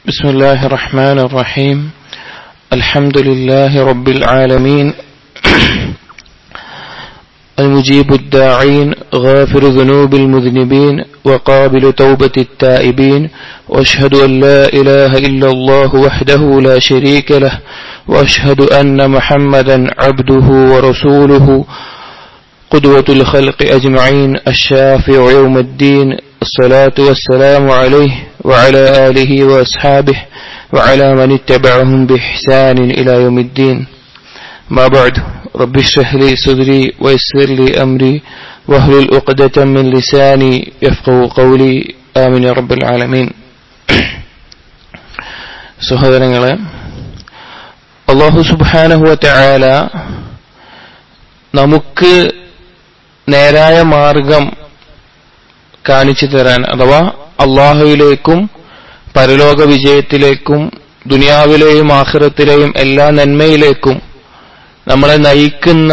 بسم الله الرحمن الرحيم الحمد لله رب العالمين المجيب الداعين غافر ذنوب المذنبين وقابل توبة التائبين واشهد أن لا إله إلا الله وحده لا شريك له واشهد أن محمدا عبده ورسوله قدوة الخلق أجمعين الشافع يوم الدين الصلاة والسلام عليه وعلى آله وأصحابه وعلى من اتبعهم بإحسان إلى يوم الدين ما بعد رب اشرح لي صدري ويسر لي أمري واهلل عقدة من لساني يفقه قولي آمين يا رب العالمين സഹോദരങ്ങളെ അള്ളാഹു സുബാനഹുവ തആല നമുക്ക് നേരായ മാർഗം കാണിച്ചു തരാൻ അഥവാ അള്ളാഹുവിലേക്കും പരലോക വിജയത്തിലേക്കും ദുനിയാവിലെയും ആഖിറത്തിലെയും എല്ലാ നന്മയിലേക്കും നമ്മളെ നയിക്കുന്ന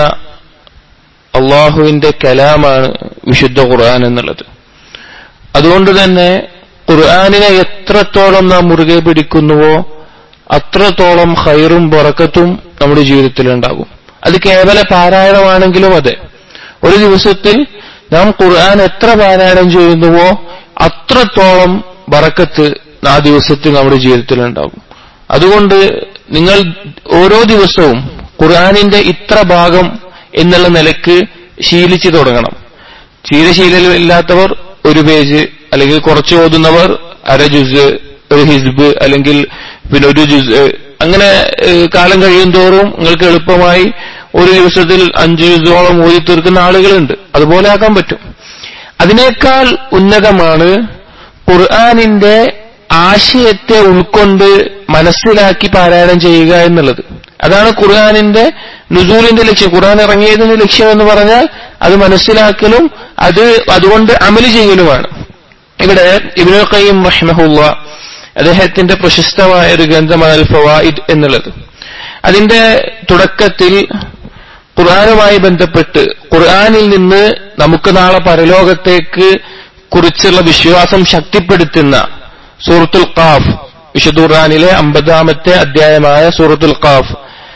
അള്ളാഹുവിന്റെ കലാമാണ് വിശുദ്ധ ഖുർആൻ എന്നുള്ളത് അതുകൊണ്ട് തന്നെ ഖുർആാനിനെ എത്രത്തോളം നാം മുറുകെ പിടിക്കുന്നുവോ അത്രത്തോളം ഹൈറും ബറക്കത്തും നമ്മുടെ ജീവിതത്തിൽ ഉണ്ടാകും അത് കേവല പാരായണമാണെങ്കിലും അതെ ഒരു ദിവസത്തിൽ നാം ഖുർആൻ എത്ര പാരായണം ചെയ്യുന്നുവോ അത്രത്തോളം ബറക്കത്ത് ആ ദിവസത്തിൽ നമ്മുടെ ജീവിതത്തിൽ ഉണ്ടാകും അതുകൊണ്ട് നിങ്ങൾ ഓരോ ദിവസവും ഖുർആാനിന്റെ ഇത്ര ഭാഗം എന്നുള്ള നിലക്ക് ശീലിച്ചു തുടങ്ങണം ശീലശീലമില്ലാത്തവർ ഒരു പേജ് അല്ലെങ്കിൽ കുറച്ച് ഓതുന്നവർ അര ജുസ് ഒരു ഹിസ്ബ് അല്ലെങ്കിൽ പിന്നെ ഒരു ജുസ് അങ്ങനെ കാലം കഴിയും തോറും നിങ്ങൾക്ക് എളുപ്പമായി ഒരു ദിവസത്തിൽ അഞ്ചു ജുസോളം ഓതി തീർക്കുന്ന ആളുകളുണ്ട് അതുപോലെ ആക്കാൻ പറ്റും അതിനേക്കാൾ ഉന്നതമാണ് ഖുർആാനിന്റെ ആശയത്തെ ഉൾക്കൊണ്ട് മനസ്സിലാക്കി പാരായണം ചെയ്യുക എന്നുള്ളത് അതാണ് ഖുർആാനിന്റെ നുസൂലിന്റെ ലക്ഷ്യം ഖുർആൻ ഇറങ്ങിയതിന്റെ ലക്ഷ്യം എന്ന് പറഞ്ഞാൽ അത് മനസ്സിലാക്കലും അത് അതുകൊണ്ട് അമല് ചെയ്യലുമാണ് ഇവിടെ ഇബ്നുൽ ഖയ്യിം റഹ്മഹുല്ല അദ്ദേഹത്തിന്റെ പ്രശസ്തമായ ഒരു ഗ്രന്ഥമാണ് അൽ ഫവായിദ് എന്നുള്ളത് അതിന്റെ തുടക്കത്തിൽ ഖുർആാനുമായി ബന്ധപ്പെട്ട് ഖുർആാനിൽ നിന്ന് നമുക്ക് നാളെ പരലോകത്തേക്ക് കുറിച്ചുള്ള വിശ്വാസം ശക്തിപ്പെടുത്തുന്ന സൂറത്തുൽ ഖാഫ് വിശുദ്ധ ഖുർആാനിലെ അമ്പതാമത്തെ അധ്യായമായ സൂറത്തുൽ ഖാഫ്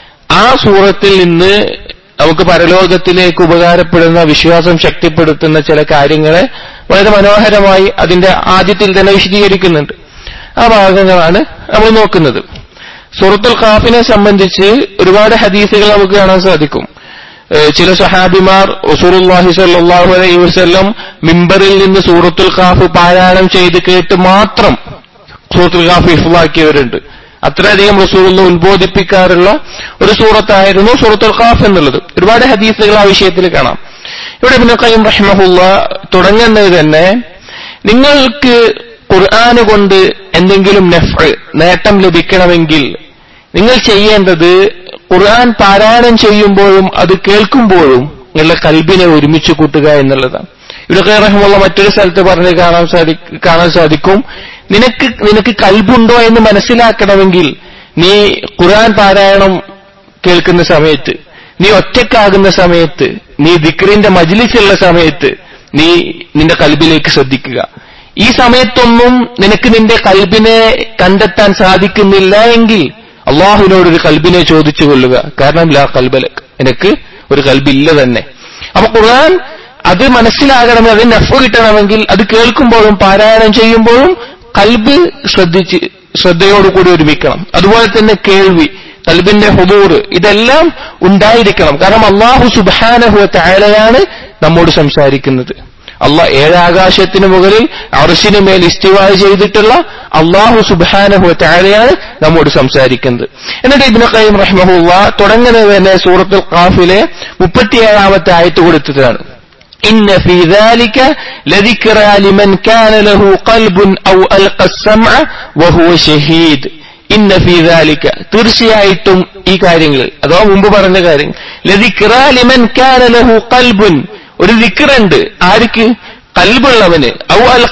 ആ സൂറത്തിൽ നിന്ന് നമുക്ക് പരലോകത്തിലേക്ക് ഉപകാരപ്പെടുന്ന വിശ്വാസം ശക്തിപ്പെടുത്തുന്ന ചില കാര്യങ്ങളെ വളരെ മനോഹരമായി അതിന്റെ ആദ്യത്തിൽ തന്നെ വിശദീകരിക്കുന്നുണ്ട് ആ ഭാഗങ്ങളാണ് നമ്മൾ നോക്കുന്നത് സൂറത്തുൽ ഖാഫിനെ സംബന്ധിച്ച് ഒരുപാട് ഹദീസുകൾ നമുക്ക് കാണാൻ സാധിക്കും ചില സഹാബിമാർ റസൂലുള്ളാഹി സ്വല്ലല്ലാഹു അലൈഹി വസല്ലം മിമ്പറിൽ നിന്ന് സൂറത്തുൽ ഖാഫ് പാരായണം ചെയ്ത് കേട്ട് മാത്രം സൂറത്തുൽ ഖാഫ് ഹിഫ്ലാക്കിയവരുണ്ട് അത്രയധികം റസൂലുള്ള ഉത്ബോധിപ്പിക്കാറുള്ള ഒരു സൂറത്തായിരുന്നു സൂറത്തുൽ ഖാഫ് എന്നുള്ളത് ഒരുപാട് ഹദീസുകൾ ആ വിഷയത്തിൽ കാണാം ഇവിടെ പിന്നെ ഖയ്യം റഹ്മഹുല്ല തുടങ്ങുന്നത് തന്നെ നിങ്ങൾക്ക് ഖുർആന് കൊണ്ട് എന്തെങ്കിലും നെഫ് നേട്ടം ലഭിക്കണമെങ്കിൽ നിങ്ങൾ ചെയ്യേണ്ടത് ഖുർആൻ പാരായണം ചെയ്യുമ്പോഴും അത് കേൾക്കുമ്പോഴും നിങ്ങളുടെ കൽബിനെ ഒരുമിച്ച് കൂട്ടുക എന്നുള്ളതാണ് ഇവിടെ റഹ്മുള്ള മറ്റൊരു സ്ഥലത്ത് പറഞ്ഞ് കാണാൻ സാധി കാണാൻ സാധിക്കും നിനക്ക് നിനക്ക് കൽബുണ്ടോ എന്ന് മനസ്സിലാക്കണമെങ്കിൽ നീ ഖുർആൻ പാരായണം കേൾക്കുന്ന സമയത്ത് നീ ഒറ്റക്കാകുന്ന സമയത്ത് നീ ദിക്റിന്റെ മജിലിസുള്ള സമയത്ത് നീ നിന്റെ കൽബിലേക്ക് ശ്രദ്ധിക്കുക ഈ സമയത്തൊന്നും നിനക്ക് നിന്റെ കൽബിനെ കണ്ടെത്താൻ സാധിക്കുന്നില്ല എങ്കിൽ അള്ളാഹുവിനോട് ഒരു കൽബിനെ ചോദിച്ചു കൊള്ളുക കാരണം ലാ കൽബലക്ക് എനിക്ക് ഒരു കൽബില്ല തന്നെ അപ്പൊ ഖുർആൻ അത് മനസ്സിലാകണമെങ്കിൽ അതിന് നഫ് കിട്ടണമെങ്കിൽ അത് കേൾക്കുമ്പോഴും പാരായണം ചെയ്യുമ്പോഴും കൽബ് ശ്രദ്ധിച്ച് ശ്രദ്ധയോടുകൂടി ഒരുമിക്കണം അതുപോലെ തന്നെ കേൾവി കൽബിന്റെ ഹുദൂർ ഇതെല്ലാം ഉണ്ടായിരിക്കണം കാരണം അള്ളാഹു സുബാനഹുവ തായാലയാണ് നമ്മോട് സംസാരിക്കുന്നത് അള്ളാഹ് ഏഴാകാശത്തിന് മുകളിൽ അർഷിന് മേൽ ഇസ്തിവായ ചെയ്തിട്ടുള്ള അള്ളാഹു സുബാനഹു താഴെയാണ് നമ്മോട് സംസാരിക്കുന്നത് എന്നിട്ട് ഇബ്നു ഖയ്യിം റഹ്മഹുല്ല തുടങ്ങുന്നത് തന്നെ സൂറത്തുൽ ഖാഫിലെ മുപ്പത്തിയേഴാമത്തെ ആയത്ത് കൊടുത്തതാണ് إن في ذلك لذكرى لمن كان له قلب أو ألقى السمع وهو شهيد ഇന്ന ഫീ ദാലിക തീർച്ചയായിട്ടും ഈ കാര്യങ്ങളിൽ അഥവാ മുമ്പ് പറഞ്ഞ കാര്യങ്ങൾ ലദിക്റാ ലിമൻ കാന ലഹു ഖൽബുൻ ഒരു ദിക്റുണ്ട് ആർക്ക് കൽബുള്ളവന് ഔ അൽ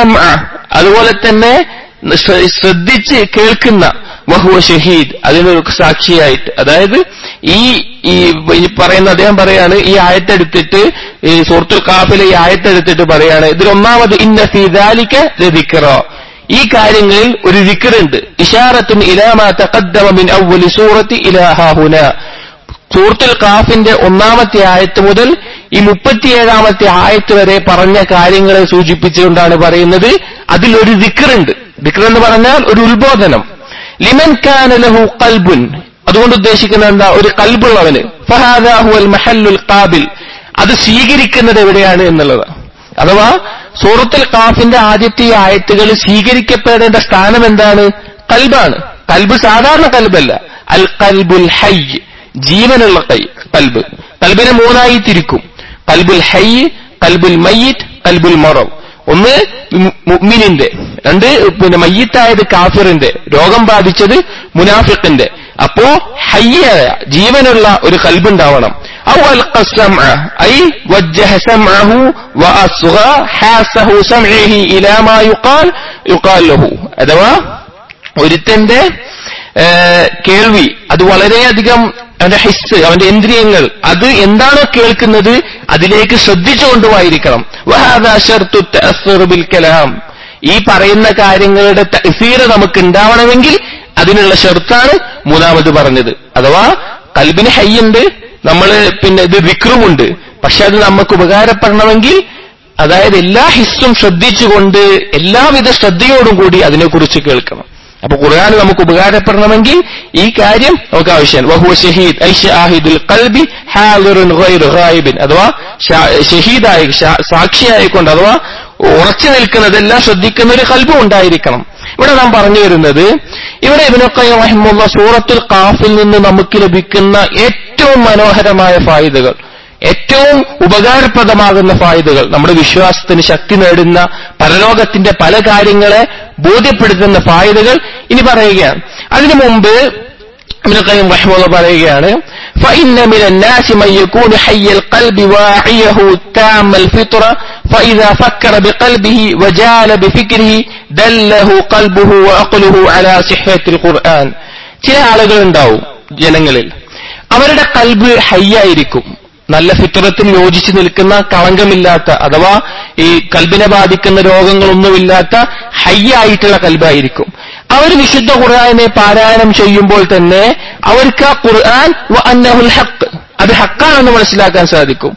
അതുപോലെ തന്നെ ശ്രദ്ധിച്ച് കേൾക്കുന്ന വഹുവ ഷഹീദ് അതിനൊരു സാക്ഷിയായിട്ട് അതായത് ഈ ഈ പറയുന്ന അദ്ദേഹം പറയാണ് ഈ ആയത്തെടുത്തിട്ട് ഈ സുഹൃത്തുൽ കാഫിലെ ഈ ആയത്തെടുത്തിട്ട് പറയാണ് ഇതിൽ ഒന്നാമത് ഇന്ന ഫീദാലിക്ക ദിക്റോ ഈ കാര്യങ്ങളിൽ ഒരു വിക്റുണ്ട് ഇഷാറത്തുൻ ഇലാമാ തഖദ്ദമ മിൻ അവ്വലി സൂറത്തി ഇലാ ഹാഹുന സൂറത്തുൽ കാഫിന്റെ ഒന്നാമത്തെ ആയത്ത് മുതൽ ഈ മുപ്പത്തിയേഴാമത്തെ ആയത്ത് വരെ പറഞ്ഞ കാര്യങ്ങളെ സൂചിപ്പിച്ചുകൊണ്ടാണ് പറയുന്നത് അതിലൊരു ദിക്റുണ്ട് ദിക്ർ എന്ന് പറഞ്ഞാൽ ഒരു ഉത്ബോധനം ലിമൻ കാന ലഹു കൽബുൻ അതുകൊണ്ട് ഉദ്ദേശിക്കുന്നത് എന്താ ഒരു കൽബുള്ളവന് ഫഹാദാ ഹുവൽ മഹല്ലുൽ ഖാബിൽ അത് സ്വീകരിക്കുന്നത് എവിടെയാണ് എന്നുള്ളത് അഥവാ സൂറത്തുൽ കാഫിന്റെ ആദ്യത്തെ ഈ ആയത്തുകൾ സ്വീകരിക്കപ്പെടേണ്ട സ്ഥാനം എന്താണ് കൽബാണ് കൽബ് സാധാരണ കൽബല്ല അൽ കൽബുൽ ഹൈ ജീവനുള്ള കൈ കൽബ് കൽബിനെ മൂന്നായി തിരിക്കും കൽബുൽ ഹൈ കൽബുൽ മയ്യിറ്റ് കൽബുൽ മറവ് ഒന്ന് മുഅ്മിനിന്റെ രണ്ട് പിന്നെ മയ്യിത്തായത് കാഫിറിന്റെ രോഗം ബാധിച്ചത് മുനാഫിഖിന്റെ അപ്പോ ഹയ്യായ ജീവനുള്ള ഒരു കൽബുണ്ടാവണം أو ألقى السمع أي وجه سمعه وأصغى حاسه سمعه إلى ما يقال يقال له അഥവാ ഒരുത്തന്റെ കേൾവി അത് വളരെയധികം അവന്റെ ഹിസ് അവന്റെ ഇന്ദ്രിയങ്ങൾ അത് എന്താണോ കേൾക്കുന്നത് അതിലേക്ക് ശ്രദ്ധിച്ചുകൊണ്ടുമായിരിക്കണം കലാം ഈ പറയുന്ന കാര്യങ്ങളുടെ തസീർ നമുക്ക് ഉണ്ടാവണമെങ്കിൽ അതിനുള്ള ഷെർത്താണ് മൂന്നാമത് പറഞ്ഞത് അഥവാ കൽബിന് ഹയ്യുണ്ട് നമ്മൾ പിന്നെ ഇത് വിക്രുമുണ്ട് പക്ഷെ അത് നമുക്ക് ഉപകാരപ്പെടണമെങ്കിൽ അതായത് എല്ലാ ഹിസ്സും ശ്രദ്ധിച്ചുകൊണ്ട് എല്ലാവിധ ശ്രദ്ധയോടും കൂടി അതിനെക്കുറിച്ച് കേൾക്കണം അപ്പൊ ഖുർആൻ നമുക്ക് ഉപകാരപ്പെടണമെങ്കിൽ ഈ കാര്യം നമുക്ക് ആവശ്യമാണ് വഹുവ ഷഹീദ് ഐ ഷാഹിദുൽ ഖൽബി ഹാദിറുൻ ഗൈറു ഗായിബിൻ അഥവാ ഷഹീദായി സാക്ഷിയായിക്കൊണ്ട് അഥവാ ഉറച്ചു നിൽക്കുന്നതെല്ലാം ശ്രദ്ധിക്കുന്ന ഒരു കൽബും ഉണ്ടായിരിക്കണം ഇവിടെ നാം പറഞ്ഞു വരുന്നത് ഇവിടെ ഇബിനൊക്കെ റഹിമുള്ള സൂറത്തുൽ കാഫിൽ നിന്ന് നമുക്ക് ലഭിക്കുന്ന ഏറ്റവും മനോഹരമായ ഫായിദകൾ ഏറ്റവും ഉപകാരപ്രദമാകുന്ന ഫായിദകൾ നമ്മുടെ വിശ്വാസത്തിന് ശക്തി നേടുന്ന പരലോകത്തിന്റെ പല കാര്യങ്ങളെ ബോധ്യപ്പെടുത്തുന്ന ഫായിദകൾ ഇനി പറയുകയാണ് അതിനു മുമ്പ് ابن القيم رحمه الله പറയുകയാണ് فإن من الناس من يكون حي القلب واعيه تام الفطرة فإذا فكر بقلبه وجال بفكره دله قلبه وعقله على صحة القرآن ചില ആളുകൾ ഉണ്ടാവും ജനങ്ങളിൽ അവരുടെ കൽബ് ഹയ്യായിരിക്കും നല്ല ഫിത്രത്തിൽ യോജിച്ചു നിൽക്കുന്ന കളങ്കമില്ലാത്ത അഥവാ ഈ കൽബിനെ ബാധിക്കുന്ന രോഗങ്ങളൊന്നുമില്ലാത്ത ഹയ്യായിട്ടുള്ള കൽബായിരിക്കും അവർ വിശുദ്ധ ഖുർആനെ പാരായണം ചെയ്യുമ്പോൾ തന്നെ അവർക്ക് ആ ഖുർആൻ അന്നഹുൽ ഹക്ക് അത് ഹക്കാണെന്ന് മനസ്സിലാക്കാൻ സാധിക്കും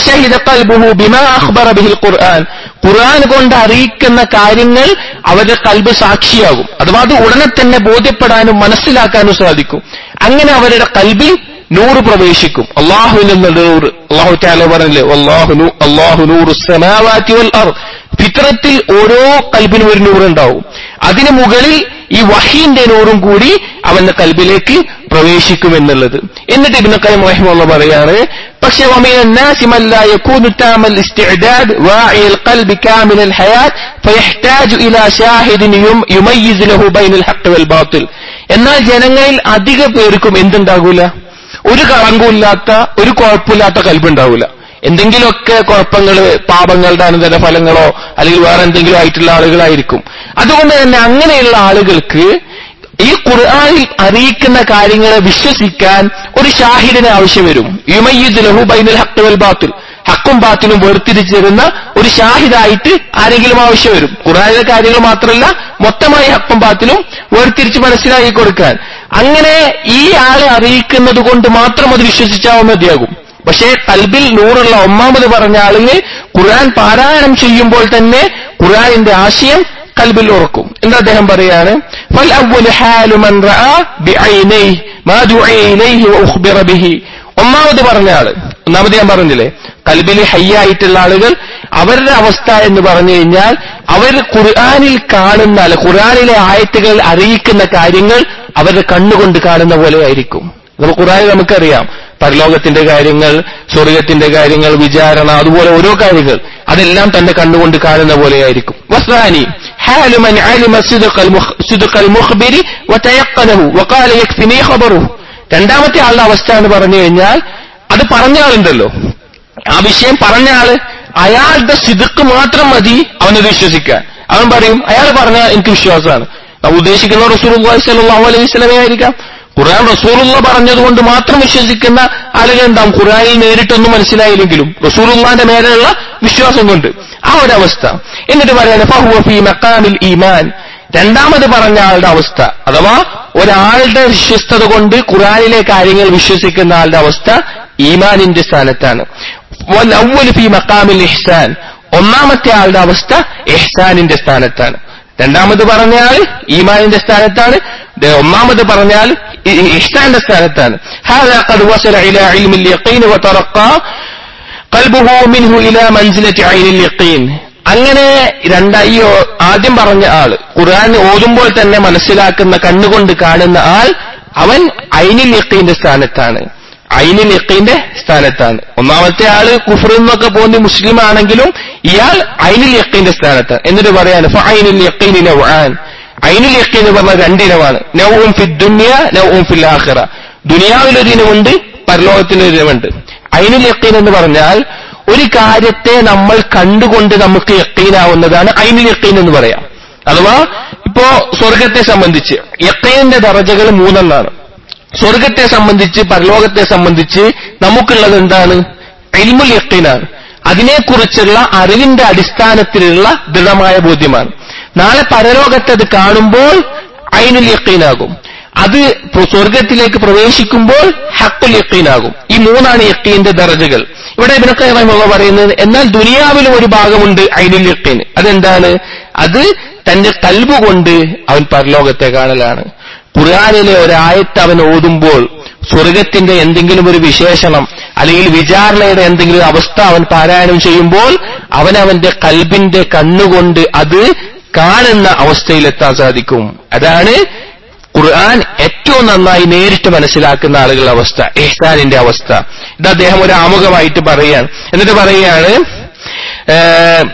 ഖുർആൻ ഖുർആൻ കൊണ്ട് അറിയിക്കുന്ന കാര്യങ്ങൾ അവരുടെ കൽബ് സാക്ഷിയാകും അഥവാ അത് ഉടനെ തന്നെ ബോധ്യപ്പെടാനും മനസ്സിലാക്കാനും സാധിക്കും അങ്ങനെ അവരുടെ കൽബിൽ നൂറ് പ്രവേശിക്കും അള്ളാഹുവിൽ നിന്ന് നൂറ് അള്ളാഹു താല പറഞ്ഞില്ലേ അള്ളാഹു അള്ളാഹു നൂറ് സമാവാറ്റി വൽ അർ ഫിത്രത്തിൽ ഓരോ കൽബിനും ഒരു നൂറുണ്ടാവും അതിനു മുകളിൽ ഈ വഹീന്റെ നൂറും കൂടി അവന്റെ കൽബിലേക്ക് പ്രവേശിക്കുമെന്നുള്ളത് എന്നിട്ട് ഇബിന് കൈം റഹിമുള്ള പറയാണ് പക്ഷെ ومن الناس من لا يكون تام الاستعداد واعي القلب كامل الحياة فيحتاج إلى شاهد يميز له بين الحق والباطل എന്നാൽ ജനങ്ങളിൽ അധിക പേർക്കും എന്തുണ്ടാകൂല ഒരു കളങ്കമില്ലാത്ത ഒരു കുഴപ്പമില്ലാത്ത കൽബുണ്ടാവൂല എന്തെങ്കിലുമൊക്കെ കുഴപ്പങ്ങൾ പാപങ്ങളുടെ അനന്തര ഫലങ്ങളോ അല്ലെങ്കിൽ വേറെ എന്തെങ്കിലും ആയിട്ടുള്ള ആളുകളായിരിക്കും അതുകൊണ്ട് തന്നെ അങ്ങനെയുള്ള ആളുകൾക്ക് ഈ ഖുർആാനിൽ അറിയിക്കുന്ന കാര്യങ്ങളെ വിശ്വസിക്കാൻ ഒരു ഷാഹിദിന് ആവശ്യം വരും യുമയ്യുദ് ലഹു ബൈനൽ ഹക്ക് വൽ ബാത്തുൽ ഹക്കും ബാത്തിലും വേർതിരിച്ചിരുന്ന ഒരു ഷാഹിദായിട്ട് ആരെങ്കിലും ആവശ്യം വരും ഖുർആാനിലെ കാര്യങ്ങൾ മാത്രമല്ല മൊത്തമായി ഹക്കും ബാത്തിലും വേർതിരിച്ച് മനസ്സിലാക്കി കൊടുക്കാൻ അങ്ങനെ ഈ ആളെ അറിയിക്കുന്നത് കൊണ്ട് മാത്രം അത് വിശ്വസിച്ചാൽ മതിയാകും പക്ഷേ കൽബിൽ നൂറുള്ള ഒന്നാമത് പറഞ്ഞ ആളിന് ഖുർആൻ പാരായണം ചെയ്യുമ്പോൾ തന്നെ ഖുർആനിന്റെ ആശയം കൽബിൽ ഉറക്കും എന്താ അദ്ദേഹം പറയാണ് ഒന്നാമത് പറഞ്ഞ ആള് ഒന്നാമത് ഞാൻ പറഞ്ഞില്ലേ കൽബിൽ ഹയ്യായിട്ടുള്ള ആളുകൾ അവരുടെ അവസ്ഥ എന്ന് പറഞ്ഞു കഴിഞ്ഞാൽ അവർ ഖുർആാനിൽ കാണുന്ന അല്ല ഖുർആാനിലെ ആയത്തുകൾ അറിയിക്കുന്ന കാര്യങ്ങൾ അവരുടെ കണ്ണുകൊണ്ട് കാണുന്ന പോലെ ആയിരിക്കും നമുക്ക് ഖുർആാനിൽ നമുക്കറിയാം പരലോകത്തിന്റെ കാര്യങ്ങൾ സ്വർഗത്തിന്റെ കാര്യങ്ങൾ വിചാരണ അതുപോലെ ഓരോ കാര്യങ്ങൾ അതെല്ലാം തന്റെ കണ്ണുകൊണ്ട് കാണുന്ന പോലെയായിരിക്കും വസ്താനി حال من علم صدق صدق المخبر وتيقنه وقال يكفني خبره രണ്ടാമത്തെ ആളുടെ അവസ്ഥ എന്ന് പറഞ്ഞു കഴിഞ്ഞാൽ അത് പറഞ്ഞ ആളുണ്ടല്ലോ ആ വിഷയം പറഞ്ഞ ആള് അയാളുടെ സിതുക്ക് മാത്രം മതി അവനത് വിശ്വസിക്കാൻ അവൻ പറയും അയാൾ പറഞ്ഞാൽ എനിക്ക് വിശ്വാസമാണ് ഉദ്ദേശിക്കുന്ന റസൂൽ സല്ലാഹു അലൈഹി സ്വലമെ ആയിരിക്കാം ഖുർആൻ റസൂലുള്ള പറഞ്ഞതുകൊണ്ട് മാത്രം വിശ്വസിക്കുന്ന ആളുകൾ ഉണ്ടാവും ഖുർആനിൽ നേരിട്ടൊന്നും മനസ്സിലായില്ലെങ്കിലും റസൂലുള്ളാന്റെ മേലെയുള്ള വിശ്വാസം കൊണ്ട് ആ ഒരവസ്ഥ എന്നിട്ട് പറയാണ് ഫഹുവ ഫീ മഖാമിൽ ഈമാൻ രണ്ടാമത് പറഞ്ഞ ആളുടെ അവസ്ഥ അഥവാ ഒരാളുടെ വിശ്വസ്തത കൊണ്ട് ഖുറാനിലെ കാര്യങ്ങൾ വിശ്വസിക്കുന്ന ആളുടെ അവസ്ഥ ഈമാനിന്റെ സ്ഥാനത്താണ് വൽ ഫി മക്കാമിൽ ഇഹ്സാൻ ഒന്നാമത്തെ ആളുടെ അവസ്ഥ ഇഹ്സാനിന്റെ സ്ഥാനത്താണ് രണ്ടാമത് പറഞ്ഞാൽ ഈമാനിന്റെ സ്ഥാനത്താണ് ദ- ഒന്നാമത് പറഞ്ഞാൽ ഇ- ഇ- ഇഹ്സാന്റെ സ്ഥാനത്താണ് هذا قد وصل إلى علم اليقين وترقى قلبه منه إلى منزلة عين اليقين അങ്ങനെ രണ്ടാ ഈ ഓ- ആദ്യം പറഞ്ഞ ആള് ഖുർആൻ ഓതുമ്പോൾ തന്നെ മനസ്സിലാക്കുന്ന കണ്ണുകൊണ്ട് കാണുന്ന ആൾ അവൻ ഐനിൽ യക്കീന്റെ സ്ഥാനത്താണ് ഐനിൽ യക്കീന്റെ സ്ഥാനത്താണ് ഒന്നാമത്തെ ആള് കുഫറിൽ നിന്നൊക്കെ പോന്നി മുസ്ലിം ആണെങ്കിലും ഇയാൾ ഐനിൽ യക്കീന്റെ സ്ഥാനത്താണ് എന്നിട്ട് പറയാണ് ഫൈനിൽ യക്കീനി നൗആൻ ഐനിൽ യക്കീൻ എന്ന് പറഞ്ഞ രണ്ടിനമാണ് നൗഉം ഫി ദുനിയ നൗഉം ഫിൽ ആഖിറ ദുനിയാവിലൊരു ഇനമുണ്ട് പരലോകത്തിലൊരു ഇനമുണ്ട് ഐനുൽ യക്കീൻ എന്ന് പറഞ്ഞാൽ ഒരു കാര്യത്തെ നമ്മൾ കണ്ടുകൊണ്ട് നമുക്ക് യക്കീനാവുന്നതാണ് ഐനുൽ യക്കീൻ എന്ന് പറയാം അഥവാ ഇപ്പോ സ്വർഗത്തെ സംബന്ധിച്ച് യക്കീനിന്റെ ദറജകൾ മൂന്നെണ്ണാണ് സ്വർഗത്തെ സംബന്ധിച്ച് പരലോകത്തെ സംബന്ധിച്ച് നമുക്കുള്ളത് എന്താണ് ഇൽമുൽ യക്കീനാണ് അതിനെക്കുറിച്ചുള്ള അറിവിന്റെ അടിസ്ഥാനത്തിലുള്ള ദൃഢമായ ബോധ്യമാണ് നാളെ പരലോകത്ത് അത് കാണുമ്പോൾ ഐനുൽ യക്കീനാകും അത് പ്ര- സ്വർഗത്തിലേക്ക് പ്രവേശിക്കുമ്പോൾ ഹക്കുൽ യക്കീനാകും ഈ മൂന്നാണ് യക്കീന്റെ ദറജകൾ ഇവിടെ ഇവനൊക്കെ പറയുന്നത് എന്നാൽ ദുനിയാവിലും ഒരു ഭാഗമുണ്ട് ഐനുൽ യക്കീൻ അതെന്താണ് അത് തന്റെ കൽബ് കൊണ്ട് അവൻ പരലോകത്തെ കാണലാണ് ഖുർആാനിലെ ഒരായത്ത് അവൻ ഓതുമ്പോൾ സ്വർഗത്തിന്റെ എന്തെങ്കിലും ഒരു വിശേഷണം അല്ലെങ്കിൽ വിചാരണയുടെ എന്തെങ്കിലും അവസ്ഥ അവൻ പാരായണം ചെയ്യുമ്പോൾ അവൻ അവന്റെ കൽബിന്റെ കണ്ണുകൊണ്ട് അത് കാണുന്ന അവസ്ഥയിലെത്താൻ സാധിക്കും അതാണ് ഖുർആൻ ഏറ്റവും നന്നായി നേരിട്ട് മനസ്സിലാക്കുന്ന ആളുകളുടെ അവസ്ഥ ഇഹ്സാനിന്റെ അവസ്ഥ ഇത് അദ്ദേഹം ഒരു ആമുഖമായിട്ട് പറയുകയാണ് എന്നിട്ട് പറയുകയാണ് ഏഹ്,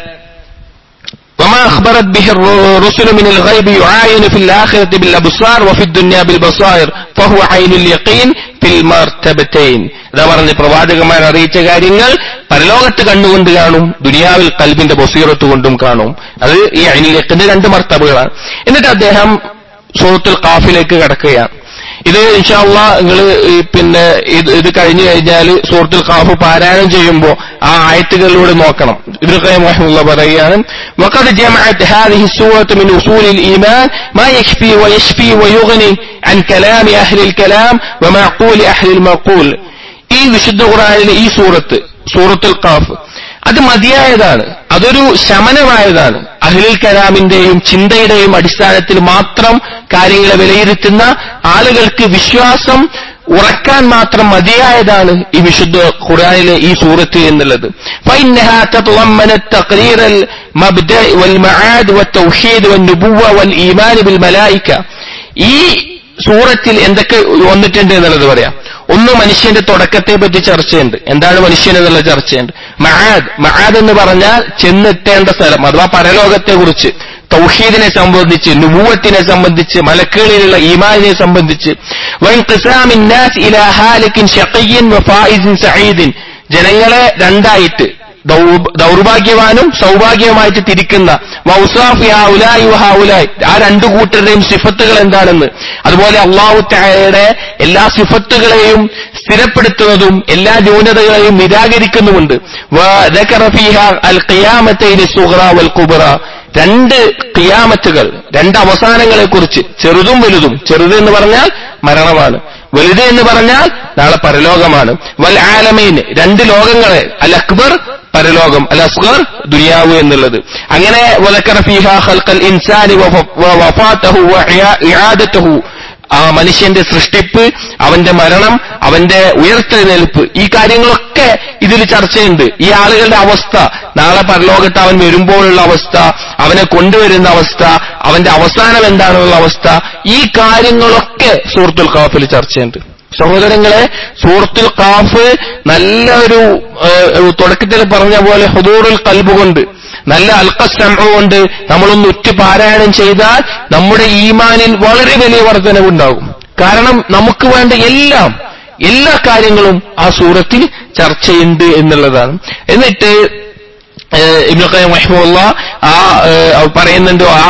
وما أخبرت به الرسل من الغيب يعاين في الآخرة بالأبصار وفي الدنيا بالبصائر فهو عين اليقين في المرتبتين ഇതാ പറഞ്ഞ പ്രവാചകന്മാർ അറിയിച്ച കാര്യങ്ങൾ പരലോകത്ത് കണ്ണുകൊണ്ട് കാണും ദുനിയാവിൽ കൽബിന്റെ ബസീറത്ത് കൊണ്ടും കാണും അത് ഈ അയിനിലേക്കിന്റെ രണ്ട് മർത്തബുകളാണ് എന്നിട്ട് അദ്ദേഹം സൂറത്തുൽ കാഫിലേക്ക് കടക്കുകയാണ് ഇത് ഇൻഷാല്ല നിങ്ങൾ പിന്നെ ഇത് ഇത് കഴിഞ്ഞു കഴിഞ്ഞാൽ സൂറത്തുൽ കാഫ് പാരായണം ചെയ്യുമ്പോൾ ആ ആയത്തുകളിലൂടെ നോക്കണം ഇബ്നു ഖയ്യിം റഹിമഹുല്ലാഹ് പറയുകയാണ് وقد جمعت هذه السورة من أصول الإيمان ما يكفي ويشفي ويغني عن كلام أهل الكلام ومعقول أهل المعقول ഈ വിശുദ്ധ ഖുർആനിലെ ഈ സൂറത്ത് സൂറത്തുൽ കാഫ് അത് മതിയായതാണ് അതൊരു ശമനമായതാണ് അഹ്ലുൽ കലാമിന്റെയും ചിന്തയുടെയും അടിസ്ഥാനത്തിൽ മാത്രം കാര്യങ്ങളെ വിലയിരുത്തുന്ന ആളുകൾക്ക് വിശ്വാസം ഉറക്കാൻ മാത്രം മതിയായതാണ് ഈ വിശുദ്ധ ഖുർആനിലെ ഈ സൂറത്ത് എന്നുള്ളത് فإنها تتضمنت تقرير المبدأ والمعاد والتوحيد والنبوة والإيمان بالملائكة ഈ സൂറത്തിൽ എന്തൊക്കെ വന്നിട്ടുണ്ട് എന്നുള്ളത് പറയാം ഒന്ന് മനുഷ്യന്റെ തുടക്കത്തെ പറ്റി ചർച്ചയുണ്ട് എന്താണ് മനുഷ്യൻ എന്നുള്ള ചർച്ചയുണ്ട് മഹാദ് മഹാദ് എന്ന് പറഞ്ഞാൽ ചെന്നെത്തേണ്ട സ്ഥലം അഥവാ പരലോകത്തെ കുറിച്ച് തൗഹീദിനെ സംബന്ധിച്ച് നുബൂവത്തിനെ സംബന്ധിച്ച് മലക്കുകളിലുള്ള ഈമാനിനെ സംബന്ധിച്ച് വൻഖിസാമിൻ നാസ് ഇലാ ഹാലിക്കിൻ ഷഖിയിൻ വഫായിസിൻ സഈദിൻ ജനങ്ങളെ രണ്ടായിട്ട് ദൗ- ദൗർഭാഗ്യവാനും സൗഭാഗ്യവുമായിട്ട് തിരിക്കുന്ന വൗസാഫി ഹൗലായി ഹൗലായി ആ രണ്ടു കൂട്ടരുടെയും സിഫത്തുകൾ എന്താണെന്ന് അതുപോലെ അള്ളാഹു തായയുടെ എല്ലാ സിഫത്തുകളെയും സ്ഥിരപ്പെടുത്തുന്നതും എല്ലാ ന്യൂനതകളെയും നിരാകരിക്കുന്നുമുണ്ട് വദക്കറ ഫീഹ അൽ ഖിയാമത്തൈനി സുഗ്റ വൽ കുബ്റ രണ്ട് ഖിയാമത്തുകൾ രണ്ട് അവസാനങ്ങളെ കുറിച്ച് ചെറുതും വലുതും ചെറുത് എന്ന് പറഞ്ഞാൽ മരണമാണ് വലുത് എന്ന് പറഞ്ഞാൽ നാളെ പരലോകമാണ് വൽ ആലമൈൻ രണ്ട് ലോകങ്ങളെ അൽ അക്ബർ പരലോകം അൽ അസ്ഗർ ദുനിയാവ് എന്നുള്ളത് അങ്ങനെ വലക്കറ ഫീഹ ഖൽഖൽ ഇൻസാനി വഫ- വ- വഫാത്തഹു വ ഇആ- ഇആദത്തഹു ആ മനുഷ്യന്റെ സൃഷ്ടിപ്പ് അവന്റെ മരണം അവന്റെ ഉയർത്തെഴുന്നേൽപ്പ് ഈ കാര്യങ്ങളൊക്കെ ഇതിൽ ചർച്ചയുണ്ട് ഈ ആളുകളുടെ അവസ്ഥ നാളെ പരലോകത്ത് അവൻ വരുമ്പോഴുള്ള അവസ്ഥ അവനെ കൊണ്ടുവരുന്ന അവസ്ഥ അവന്റെ അവസാനം എന്താണെന്നുള്ള അവസ്ഥ ഈ കാര്യങ്ങളൊക്കെ സൂറത്തുൽ കാഫിൽ ചർച്ചയുണ്ട് സഹോദരങ്ങളെ സൂറത്തുൽ കാഫ് നല്ല ഒരു ഏഹ്, തുടക്കത്തിൽ പറഞ്ഞ പോലെ ഹുദൂറുൽ കൽബ് കൊണ്ട് നല്ല അൽക്കസ്സമ കൊണ്ട് നമ്മളൊന്ന് ഉറ്റു പാരായണം ചെയ്താൽ നമ്മുടെ ഈമാനിൽ വളരെ വലിയ വർധനവുണ്ടാകും കാരണം നമുക്ക് വേണ്ട എല്ലാം എല്ലാ കാര്യങ്ങളും ആ സൂറത്തിൽ ചർച്ചയുണ്ട് എന്നുള്ളതാണ് എന്നിട്ട് ഇബ്നു ഖയ്യിം റഹിമഹുള്ള ആ ഏഹ്, പറയുന്നുണ്ട് ആ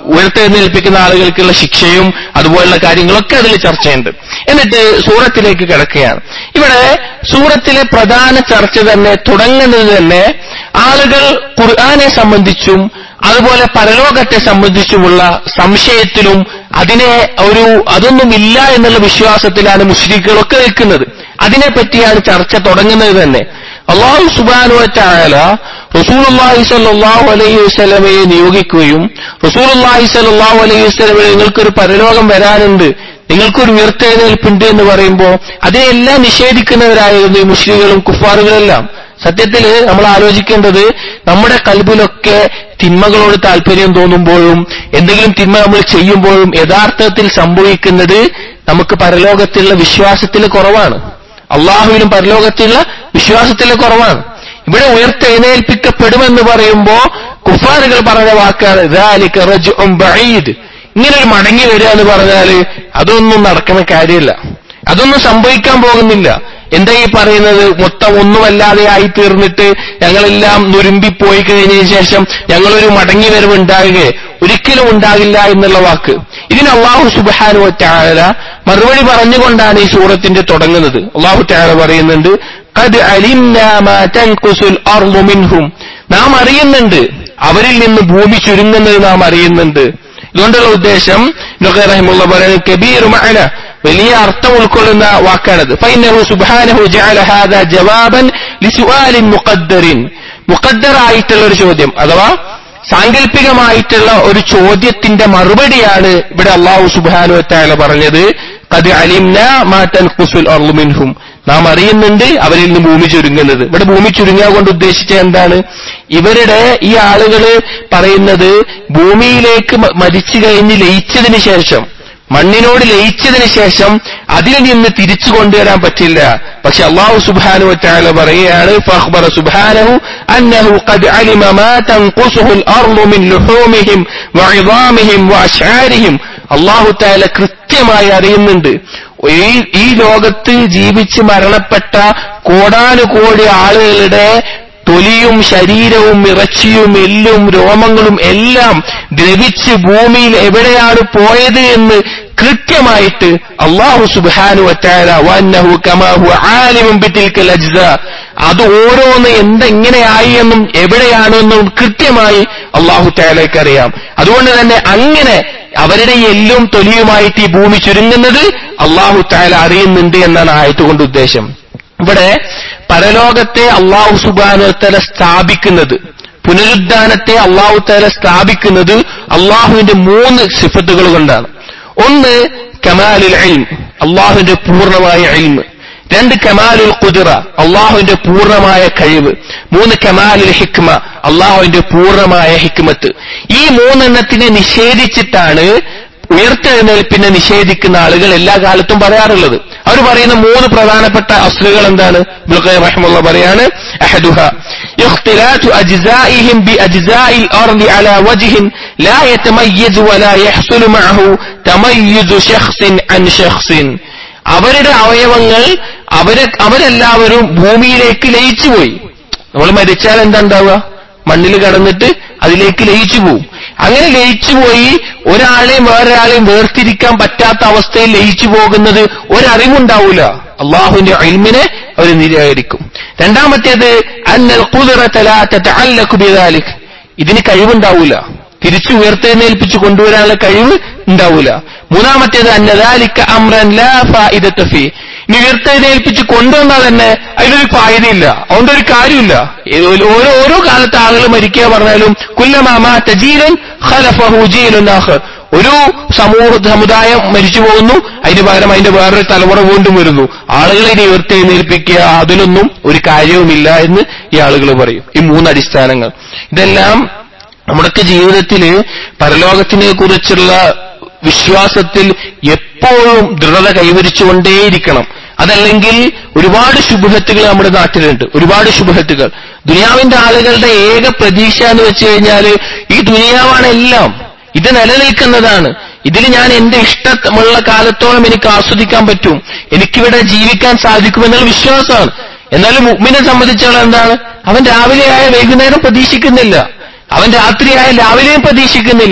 ഉയർത്തെഴുന്നേൽപ്പിക്കുന്ന ആളുകൾക്കുള്ള ശിക്ഷയും അതുപോലുള്ള കാര്യങ്ങളൊക്കെ അതിൽ ചർച്ചയുണ്ട് എന്നിട്ട് സൂറത്തിലേക്ക് കിടക്കുകയാണ് ഇവിടെ സൂറത്തിലെ പ്രധാന ചർച്ച തന്നെ തുടങ്ങുന്നത് തന്നെ ആളുകൾ ഖുർആനെ സംബന്ധിച്ചും അതുപോലെ പരലോകത്തെ സംബന്ധിച്ചുമുള്ള സംശയത്തിലും അതിനെ ഒരു അതൊന്നുമില്ല എന്നുള്ള വിശ്വാസത്തിലാണ് മുസ്ലിങ്ങളൊക്കെ നിൽക്കുന്നത് അതിനെപ്പറ്റിയാണ് ചർച്ച തുടങ്ങുന്നത് തന്നെ അള്ളാഹു സുബാനുവറ്റായാല റസൂലുള്ളാഹി സ്വല്ലല്ലാഹു അലൈഹി വസല്ലമയെ നിയോഗിക്കുകയും റസൂലുള്ളാഹി സ്വല്ലല്ലാഹു അലൈഹി വസല്ലമയെ നിങ്ങൾക്കൊരു പരലോകം വരാനുണ്ട് നിങ്ങൾക്കൊരു ഉയർത്തെഴുന്നേൽപ്പുണ്ട് എന്ന് പറയുമ്പോൾ അതിനെല്ലാം നിഷേധിക്കുന്നവരായിരുന്നു ഈ മുസ്ലിങ്ങളും കുഫാറുകളെല്ലാം സത്യത്തിൽ നമ്മൾ ആലോചിക്കേണ്ടത് നമ്മുടെ കൽബിലൊക്കെ തിന്മകളോട് താല്പര്യം തോന്നുമ്പോഴും എന്തെങ്കിലും തിന്മ നമ്മൾ ചെയ്യുമ്പോഴും യഥാർത്ഥത്തിൽ സംഭവിക്കുന്നത് നമുക്ക് പരലോകത്തിലുള്ള വിശ്വാസത്തിൽ കുറവാണ് അള്ളാഹുവിനും പരലോകത്തിലുള്ള വിശ്വാസത്തിൽ കുറവാണ് ഇവിടെ ഉയർത്തെഴുന്നേൽപ്പിക്കപ്പെടുമെന്ന് പറയുമ്പോ കുഫാറുകൾ പറഞ്ഞ വാക്കാണ് ذَلِكَ رَجْعٌ بَعِيدٌ ഇങ്ങനെ ഒരു മടങ്ങി വരിക എന്ന് പറഞ്ഞാല് അതൊന്നും നടക്കുന്ന കാര്യമില്ല അതൊന്നും സംഭവിക്കാൻ പോകുന്നില്ല എന്താ ഈ പറയുന്നത് മൊത്തം ഒന്നുമല്ലാതെ ആയി തീർന്നിട്ട് ഞങ്ങളെല്ലാം നുരുമ്പിപ്പോയി കഴിഞ്ഞതിന് ശേഷം ഞങ്ങളൊരു മടങ്ങി വരവ് ഉണ്ടാകുക ഒരിക്കലും ഉണ്ടാകില്ല എന്നുള്ള വാക്ക് ഇതിന് അള്ളാഹു സുബാനു ടാല മറുപടി പറഞ്ഞുകൊണ്ടാണ് ഈ സൂറത്തിന്റെ തുടങ്ങുന്നത് അള്ളാഹു ടാല പറയുന്നുണ്ട് قد علمنا ما تنقص الأرض منهم നാം അറിയുന്നുണ്ട് അവരിൽ നിന്ന് ഭൂമി ചുരുങ്ങുന്നത് നാം അറിയുന്നുണ്ട് ഇതുകൊണ്ടുള്ള ഉദ്ദേശം ഇതൊക്കെ റഹിമുള്ള പറയുന്നത് കബീർ മഅന വലിയ അർത്ഥം ഉൾക്കൊള്ളുന്ന വാക്കാണത് فإنه سبحانه جعل هذا جوابا لسؤال مقدر മുഖദ്ദറായിട്ടുള്ള ഒരു ചോദ്യം അഥവാ സാങ്കല്പികമായിട്ടുള്ള ഒരു ചോദ്യത്തിന്റെ മറുപടിയാണ് ഇവിടെ അള്ളാഹു സുബാനു താല പറഞ്ഞത് കത് അലിംന മാറ്റൻ കുസുൽ മിൻഹും നാം അറിയുന്നുണ്ട് അവരിൽ നിന്ന് ഭൂമി ചുരുങ്ങുന്നത് ഇവിടെ ഭൂമി ചുരുങ്ങുക കൊണ്ട് ഉദ്ദേശിച്ച എന്താണ് ഇവരുടെ ഈ ആളുകള് പറയുന്നത് ഭൂമിയിലേക്ക് മ- മരിച്ചു കഴിഞ്ഞ് ലയിച്ചതിന് ശേഷം മണ്ണിനോട് ലയിച്ചതിന് ശേഷം അതിൽ നിന്ന് തിരിച്ചു കൊണ്ടുവരാൻ പറ്റില്ല പക്ഷെ അള്ളാഹു സുബാനു വറ്റാല പറയുകയാണ് ഫഖ്ബറ സുബ്ഹാനഹു അന്നഹു ഖദ് അലിമ മാ തൻഖുസുഹു അർളു മിൻ ലുഹൂമിഹിം വഇദാമിഹിം വഅശ്ആരിഹിം അള്ളാഹു തആല കൃത്യമായി അറിയുന്നുണ്ട് ഈ ഈ ലോകത്ത് ജീവിച്ച് മരണപ്പെട്ട കോടാനുകോടി ആളുകളുടെ തൊലിയും ശരീരവും ഇറച്ചിയും എല്ലും രോമങ്ങളും എല്ലാം ദ്രവിച്ച് ഭൂമിയിൽ എവിടെയാണ് പോയത് എന്ന് കൃത്യമായിട്ട് അള്ളാഹു സുബാനു വറ്റാല വന്നഹു കമാഹു ആലിമും ബിത്തിൽക്കൽ അജ്സ അത് ഓരോന്ന് എന്തെങ്ങനെയായി എന്നും എവിടെയാണെന്നും കൃത്യമായി അള്ളാഹു താലേക്ക് അറിയാം അതുകൊണ്ട് തന്നെ അങ്ങനെ അവരുടെ ഈ എല്ലും തൊലിയുമായിട്ട് ഈ ഭൂമി ചുരുങ്ങുന്നത് അള്ളാഹു താല അറിയുന്നുണ്ട് എന്നാണ് ആയത്ത് കൊണ്ട് ഉദ്ദേശം ഇവിടെ പരലോകത്തെ അള്ളാഹു സുബാനുത്തല സ്ഥാപിക്കുന്നത് പുനരുദ്ധാനത്തെ അള്ളാഹു താല സ്ഥാപിക്കുന്നത് അള്ളാഹുവിന്റെ മൂന്ന് സിഫത്തുകൾ കൊണ്ടാണ് ഒന്ന് കമാലുൽ ഇൽം അള്ളാഹുവിന്റെ പൂർണ്ണമായ ഇൽമ് രണ്ട് കമാലുൽ കുതിറ അള്ളാഹുവിന്റെ പൂർണ്ണമായ കഴിവ് മൂന്ന് കമാലുൽ ഹിക്മ അള്ളാഹുവിന്റെ പൂർണ്ണമായ ഹിക്മത്ത് ഈ മൂന്നെണ്ണത്തിനെ നിഷേധിച്ചിട്ടാണ് ഉയർത്തെഴുന്നേൽപ്പിനെ നിഷേധിക്കുന്ന ആളുകൾ എല്ലാ കാലത്തും പറയാറുള്ളത് അവർ പറയുന്ന മൂന്ന് പ്രധാനപ്പെട്ട അസ്ലുകൾ എന്താണ് ഇബ്നുഖയ്യിം റഹിമഹുള്ള പറയാണ് അഹദുഹ اختلاط أجزائهم بأجزاء الأرض على وجه لا يتميز ولا يحصل معه تميز شخص عن شخص അവരുടെ അവയവങ്ങൾ അവരെ അവരെല്ലാവരും ഭൂമിയിലേക്ക് ലയിച്ചുപോയി നമ്മൾ മരിച്ചാൽ എന്താ ഉണ്ടാവുക മണ്ണിൽ കടന്നിട്ട് അതിലേക്ക് ലയിച്ചു പോവും അങ്ങനെ ലയിച്ചു പോയി ഒരാളെയും വേറൊരാളെയും വേർതിരിക്കാൻ പറ്റാത്ത അവസ്ഥയിൽ ലയിച്ചു പോകുന്നത് ഒരറിവുണ്ടാവൂല അള്ളാഹുവിന്റെ അൽമിനെ അവർ നിരാകരിക്കും രണ്ടാമത്തേത് അന്നൽ കുതിറത്തലാലിക് ഇതിന് കഴിവുണ്ടാവൂല തിരിച്ചു ഉയർത്തെഴുന്നേൽപ്പിച്ച് കൊണ്ടുവരാനുള്ള കഴിവ് ഉണ്ടാവൂല മൂന്നാമത്തേത് അന്നദാലിക്ക അമ്രൻ ലാ ഫായിദത്ത ഫീ ഇനി ഉയർത്തെഴുന്നേൽപ്പിച്ച് കൊണ്ടുവന്നാൽ തന്നെ അതിലൊരു ഫായതയില്ല അതുകൊണ്ട് ഒരു കാര്യമില്ല ഏ- ഓരോ ഓരോ കാലത്ത് ആളുകൾ മരിക്കുക പറഞ്ഞാലും കുല്ലമാമ തജീലൻ ഖലഫഹു ജീലുൻ ആഖർ ഒരു സമൂഹ സമുദായം മരിച്ചു പോകുന്നു അതിന് പകരം അതിന്റെ വേറൊരു തലമുറ വീണ്ടും വരുന്നു ആളുകളെ ഇനി ഉയർത്തെഴുന്നേൽപ്പിക്കുക അതിലൊന്നും ഒരു കാര്യവുമില്ല എന്ന് ഈ ആളുകൾ പറയും ഈ മൂന്ന് അടിസ്ഥാനങ്ങൾ ഇതെല്ലാം നമ്മുടെയൊക്കെ ജീവിതത്തിൽ പരലോകത്തിനെ കുറിച്ചുള്ള വിശ്വാസത്തിൽ എപ്പോഴും ദൃഢത കൈവരിച്ചുകൊണ്ടേയിരിക്കണം അതല്ലെങ്കിൽ ഒരുപാട് ശുഭത്തുകൾ നമ്മുടെ നാട്ടിലുണ്ട് ഒരുപാട് ശുഭത്തുകൾ ദുനിയാവിന്റെ ആളുകളുടെ ഏക പ്രതീക്ഷ എന്ന് വെച്ച് കഴിഞ്ഞാൽ ഈ ദുനിയാവാണ് എല്ലാം ഇത് നിലനിൽക്കുന്നതാണ് ഇതിൽ ഞാൻ എന്റെ ഇഷ്ടമുള്ള കാലത്തോളം എനിക്ക് ആസ്വദിക്കാൻ പറ്റും എനിക്കിവിടെ ജീവിക്കാൻ സാധിക്കുമെന്നുള്ള വിശ്വാസമാണ് എന്നാലും മുഗ്മിനെ സംബന്ധിച്ചോളം എന്താണ് അവൻ രാവിലെയായ വൈകുന്നേരം പ്രതീക്ഷിക്കുന്നില്ല അവൻ രാത്രിയായ രാവിലെയും പ്രതീക്ഷിക്കുന്നില്ല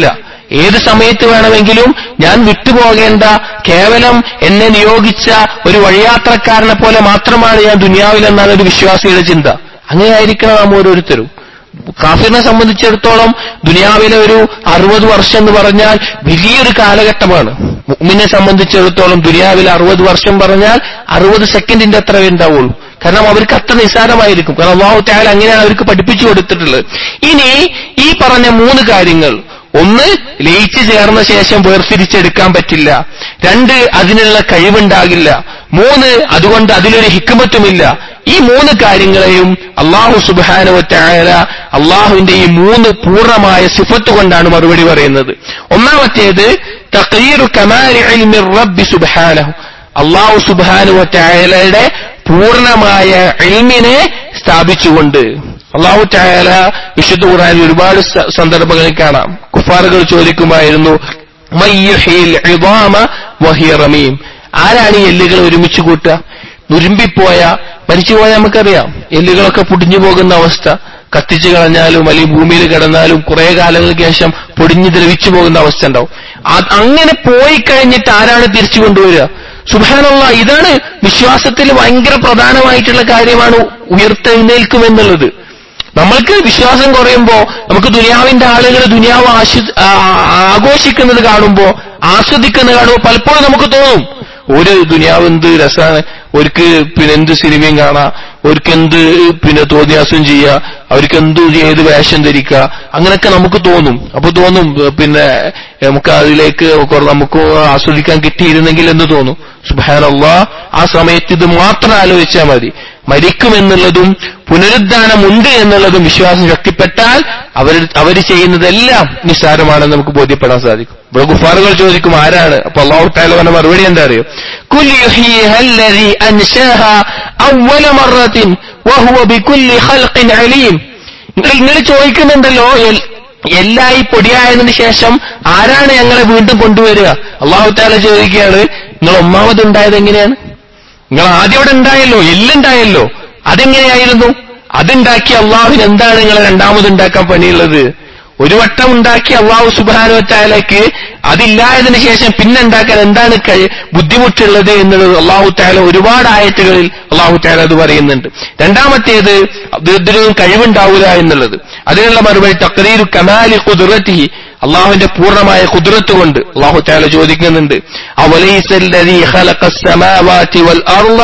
ഏത് സമയത്ത് വേണമെങ്കിലും ഞാൻ വിട്ടുപോകേണ്ട കേവലം എന്നെ നിയോഗിച്ച ഒരു വഴിയാത്രക്കാരനെ പോലെ മാത്രമാണ് ഞാൻ ദുനിയാവിലെന്നാണ് ഒരു വിശ്വാസിയുടെ ചിന്ത അങ്ങനെയായിരിക്കണം നാം ഓരോരുത്തരും കാഫിറിനെ സംബന്ധിച്ചിടത്തോളം ദുനിയാവിലെ ഒരു അറുപത് വർഷം എന്ന് പറഞ്ഞാൽ വലിയൊരു കാലഘട്ടമാണ് മുഅ്മിനെ സംബന്ധിച്ചിടത്തോളം ദുനിയാവിലെ അറുപത് വർഷം പറഞ്ഞാൽ അറുപത് സെക്കൻഡിന്റെ അത്ര ഉണ്ടാവുള്ളൂ കാരണം അവർക്ക് അത്ര നിസ്സാരമായിരിക്കും കാരണം അള്ളാഹു താല അങ്ങനെയാണ് അവർക്ക് പഠിപ്പിച്ചു കൊടുത്തിട്ടുള്ളത് ഇനി ഈ പറഞ്ഞ മൂന്ന് കാര്യങ്ങൾ ഒന്ന് ലയിച്ചു ചേർന്ന ശേഷം വേർതിരിച്ചെടുക്കാൻ പറ്റില്ല രണ്ട് അതിനുള്ള കഴിവുണ്ടാകില്ല മൂന്ന് അതുകൊണ്ട് അതിലൊരു ഹിക്കുമത്തുമില്ല ഈ മൂന്ന് കാര്യങ്ങളെയും അള്ളാഹു സുബാനുവറ്റായ അള്ളാഹുവിന്റെ ഈ മൂന്ന് പൂർണ്ണമായ സിഫത്ത് കൊണ്ടാണ് മറുപടി പറയുന്നത് ഒന്നാമത്തേത് തഖീറു കമാലി ഇൽമി റബ്ബി സുബ്ഹാനഹു അള്ളാഹു സുബാനുവറ്റായാലയുടെ പൂർണ്ണമായ ഇൽമിനെ സ്ഥാപിച്ചുകൊണ്ട് അള്ളാഹു ചായാല വിശുദ്ധ ഖുർആനിൽ ഒരുപാട് സ- സന്ദർഭങ്ങളിൽ കാണാം കുഫാറുകൾ ചോദിക്കുമായിരുന്നു മയ്യുഹീൽ ഇദാമ വഹിയ റമീം ആരാണ് ഈ എല്ലുകൾ ഒരുമിച്ച് കൂട്ടുക നുരുമ്പിപ്പോയ മരിച്ചുപോയ നമുക്കറിയാം എല്ലുകളൊക്കെ പൊടിഞ്ഞു പോകുന്ന അവസ്ഥ കത്തിച്ചു കളഞ്ഞാലും അല്ലെങ്കിൽ ഭൂമിയിൽ കിടന്നാലും കുറെ കാലങ്ങൾക്ക് ശേഷം പൊടിഞ്ഞു ദ്രവിച്ചു പോകുന്ന അവസ്ഥ ഉണ്ടാവും അത് അങ്ങനെ പോയി കഴിഞ്ഞിട്ട് ആരാണ് തിരിച്ചു കൊണ്ടുവരിക സുബാനുള്ള ഇതാണ് വിശ്വാസത്തിൽ ഭയങ്കര പ്രധാനമായിട്ടുള്ള കാര്യമാണ് ഉയർത്തെഴുന്നേൽക്കുമെന്നുള്ളത് നമ്മൾക്ക് വിശ്വാസം കുറയുമ്പോ നമുക്ക് ദുനിയാവിന്റെ ആളുകൾ ദുനിയാവ് ആശ്വ ആ- ആഘോഷിക്കുന്നത് കാണുമ്പോ ആസ്വദിക്കുന്നത് കാണുമ്പോ പലപ്പോഴും നമുക്ക് തോന്നും ഒരു ദുനിയാവ് എന്ത് രസമാണ് അവർക്ക് പിന്നെ എന്ത് സിനിമയും കാണാം അവർക്ക് എന്ത് പിന്നെ തോന്നിയാസം ചെയ്യുക അവർക്ക് എന്ത് ഏത് വേഷം ധരിക്കുക അങ്ങനെയൊക്കെ നമുക്ക് തോന്നും അപ്പൊ തോന്നും പിന്നെ നമുക്ക് അതിലേക്ക് കുറെ നമുക്ക് ആസ്വദിക്കാൻ കിട്ടിയിരുന്നെങ്കിൽ എന്ന് തോന്നും സുബാനല്ല ആ സമയത്ത് ഇത് മാത്രം ആലോചിച്ചാൽ മതി മരിക്കുമെന്നുള്ളതും പുനരുദ്ധാനമുണ്ട് എന്നുള്ളതും വിശ്വാസം ശക്തിപ്പെട്ടാൽ അവർ അവർ ചെയ്യുന്നതെല്ലാം നിസ്സാരമാണെന്ന് നമുക്ക് ബോധ്യപ്പെടാൻ സാധിക്കും ഇവിടെ ഗുഫാറുകൾ ചോദിക്കും ആരാണ് അപ്പൊ അള്ളാഹു താല പറഞ്ഞ മറുപടി എന്താ അറിയോ കുൽ യുഹ്യിഹ അല്ലദീ അൻശാഹ അവ്വല മറത്തിൻ വഹുവ ബികുല്ലി ഖൽഖിൻ അലീം നിങ്ങൾ നിങ്ങൾ ചോദിക്കുന്നുണ്ടല്ലോ എൽ- എല്ലാ ഈ പൊടിയായതിനു ശേഷം ആരാണ് ഞങ്ങളെ വീണ്ടും കൊണ്ടുവരിക അള്ളാഹു താല ചോദിക്കുകയാണ് നിങ്ങൾ ഒന്നാമത് ഉണ്ടായത് എങ്ങനെയാണ് നിങ്ങൾ ആദ്യം അവിടെ ഉണ്ടായല്ലോ എല്ലുണ്ടായല്ലോ അതെങ്ങനെയായിരുന്നു അതുണ്ടാക്കി അള്ളാഹുവിന് എന്താണ് നിങ്ങൾ രണ്ടാമത് ഉണ്ടാക്കാൻ പണിയുള്ളത് ഒരു വട്ടം ഉണ്ടാക്കി അള്ളാഹു സുബാനുവറ്റാലേക്ക് അതില്ലായതിനു ശേഷം പിന്നെ ഉണ്ടാക്കാൻ എന്താണ് കഴി- ബുദ്ധിമുട്ടുള്ളത് എന്നുള്ളത് അള്ളാഹു താല ഒരുപാട് ആയത്തുകളിൽ അള്ളാഹു താല അത് പറയുന്നുണ്ട് രണ്ടാമത്തേത് ഇതിനൊന്നും കഴിവുണ്ടാവില്ല എന്നുള്ളത് അതിനുള്ള മറുപടി തക്രീരു കമാലി കുതിറത്തി അള്ളാഹുവിന്റെ പൂർണ്ണമായ കുതിരത്ത് കൊണ്ട് അള്ളാഹു താല ചോദിക്കുന്നുണ്ട് അവലൈസ الذي خلق السماوات والأرض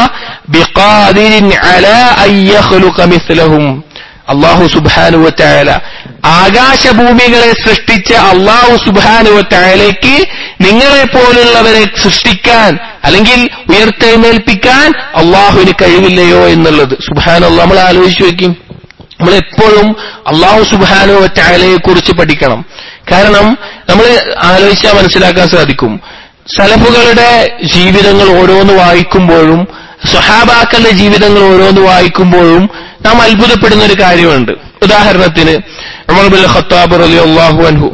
بقادر على أن يخلق مثلهم അള്ളാഹു സുബാനുവ തായാല ആകാശഭൂമികളെ സൃഷ്ടിച്ച അള്ളാഹു സുബാനുവ തായാലേക്ക് നിങ്ങളെ പോലുള്ളവരെ സൃഷ്ടിക്കാൻ അല്ലെങ്കിൽ ഉയർത്തെഴുന്നേൽപ്പിക്കാൻ അള്ളാഹുവിന് കഴിവില്ലയോ എന്നുള്ളത് സുബാനുള്ള നമ്മൾ ആലോചിച്ച് വെക്കും നമ്മളെപ്പോഴും അള്ളാഹു സുബാനോ ചായലയെ കുറിച്ച് പഠിക്കണം കാരണം നമ്മൾ ആലോചിച്ചാൽ മനസ്സിലാക്കാൻ സാധിക്കും സലഫുകളുടെ ജീവിതങ്ങൾ ഓരോന്ന് വായിക്കുമ്പോഴും സ്വഹാബാക്കളുടെ ജീവിതങ്ങൾ ഓരോന്ന് വായിക്കുമ്പോഴും നാം അത്ഭുതപ്പെടുന്ന ഒരു കാര്യമുണ്ട് ഉദാഹരണത്തിന് ഉമർ ബിൻ ഖത്താബ് റളിയല്ലാഹു അൻഹു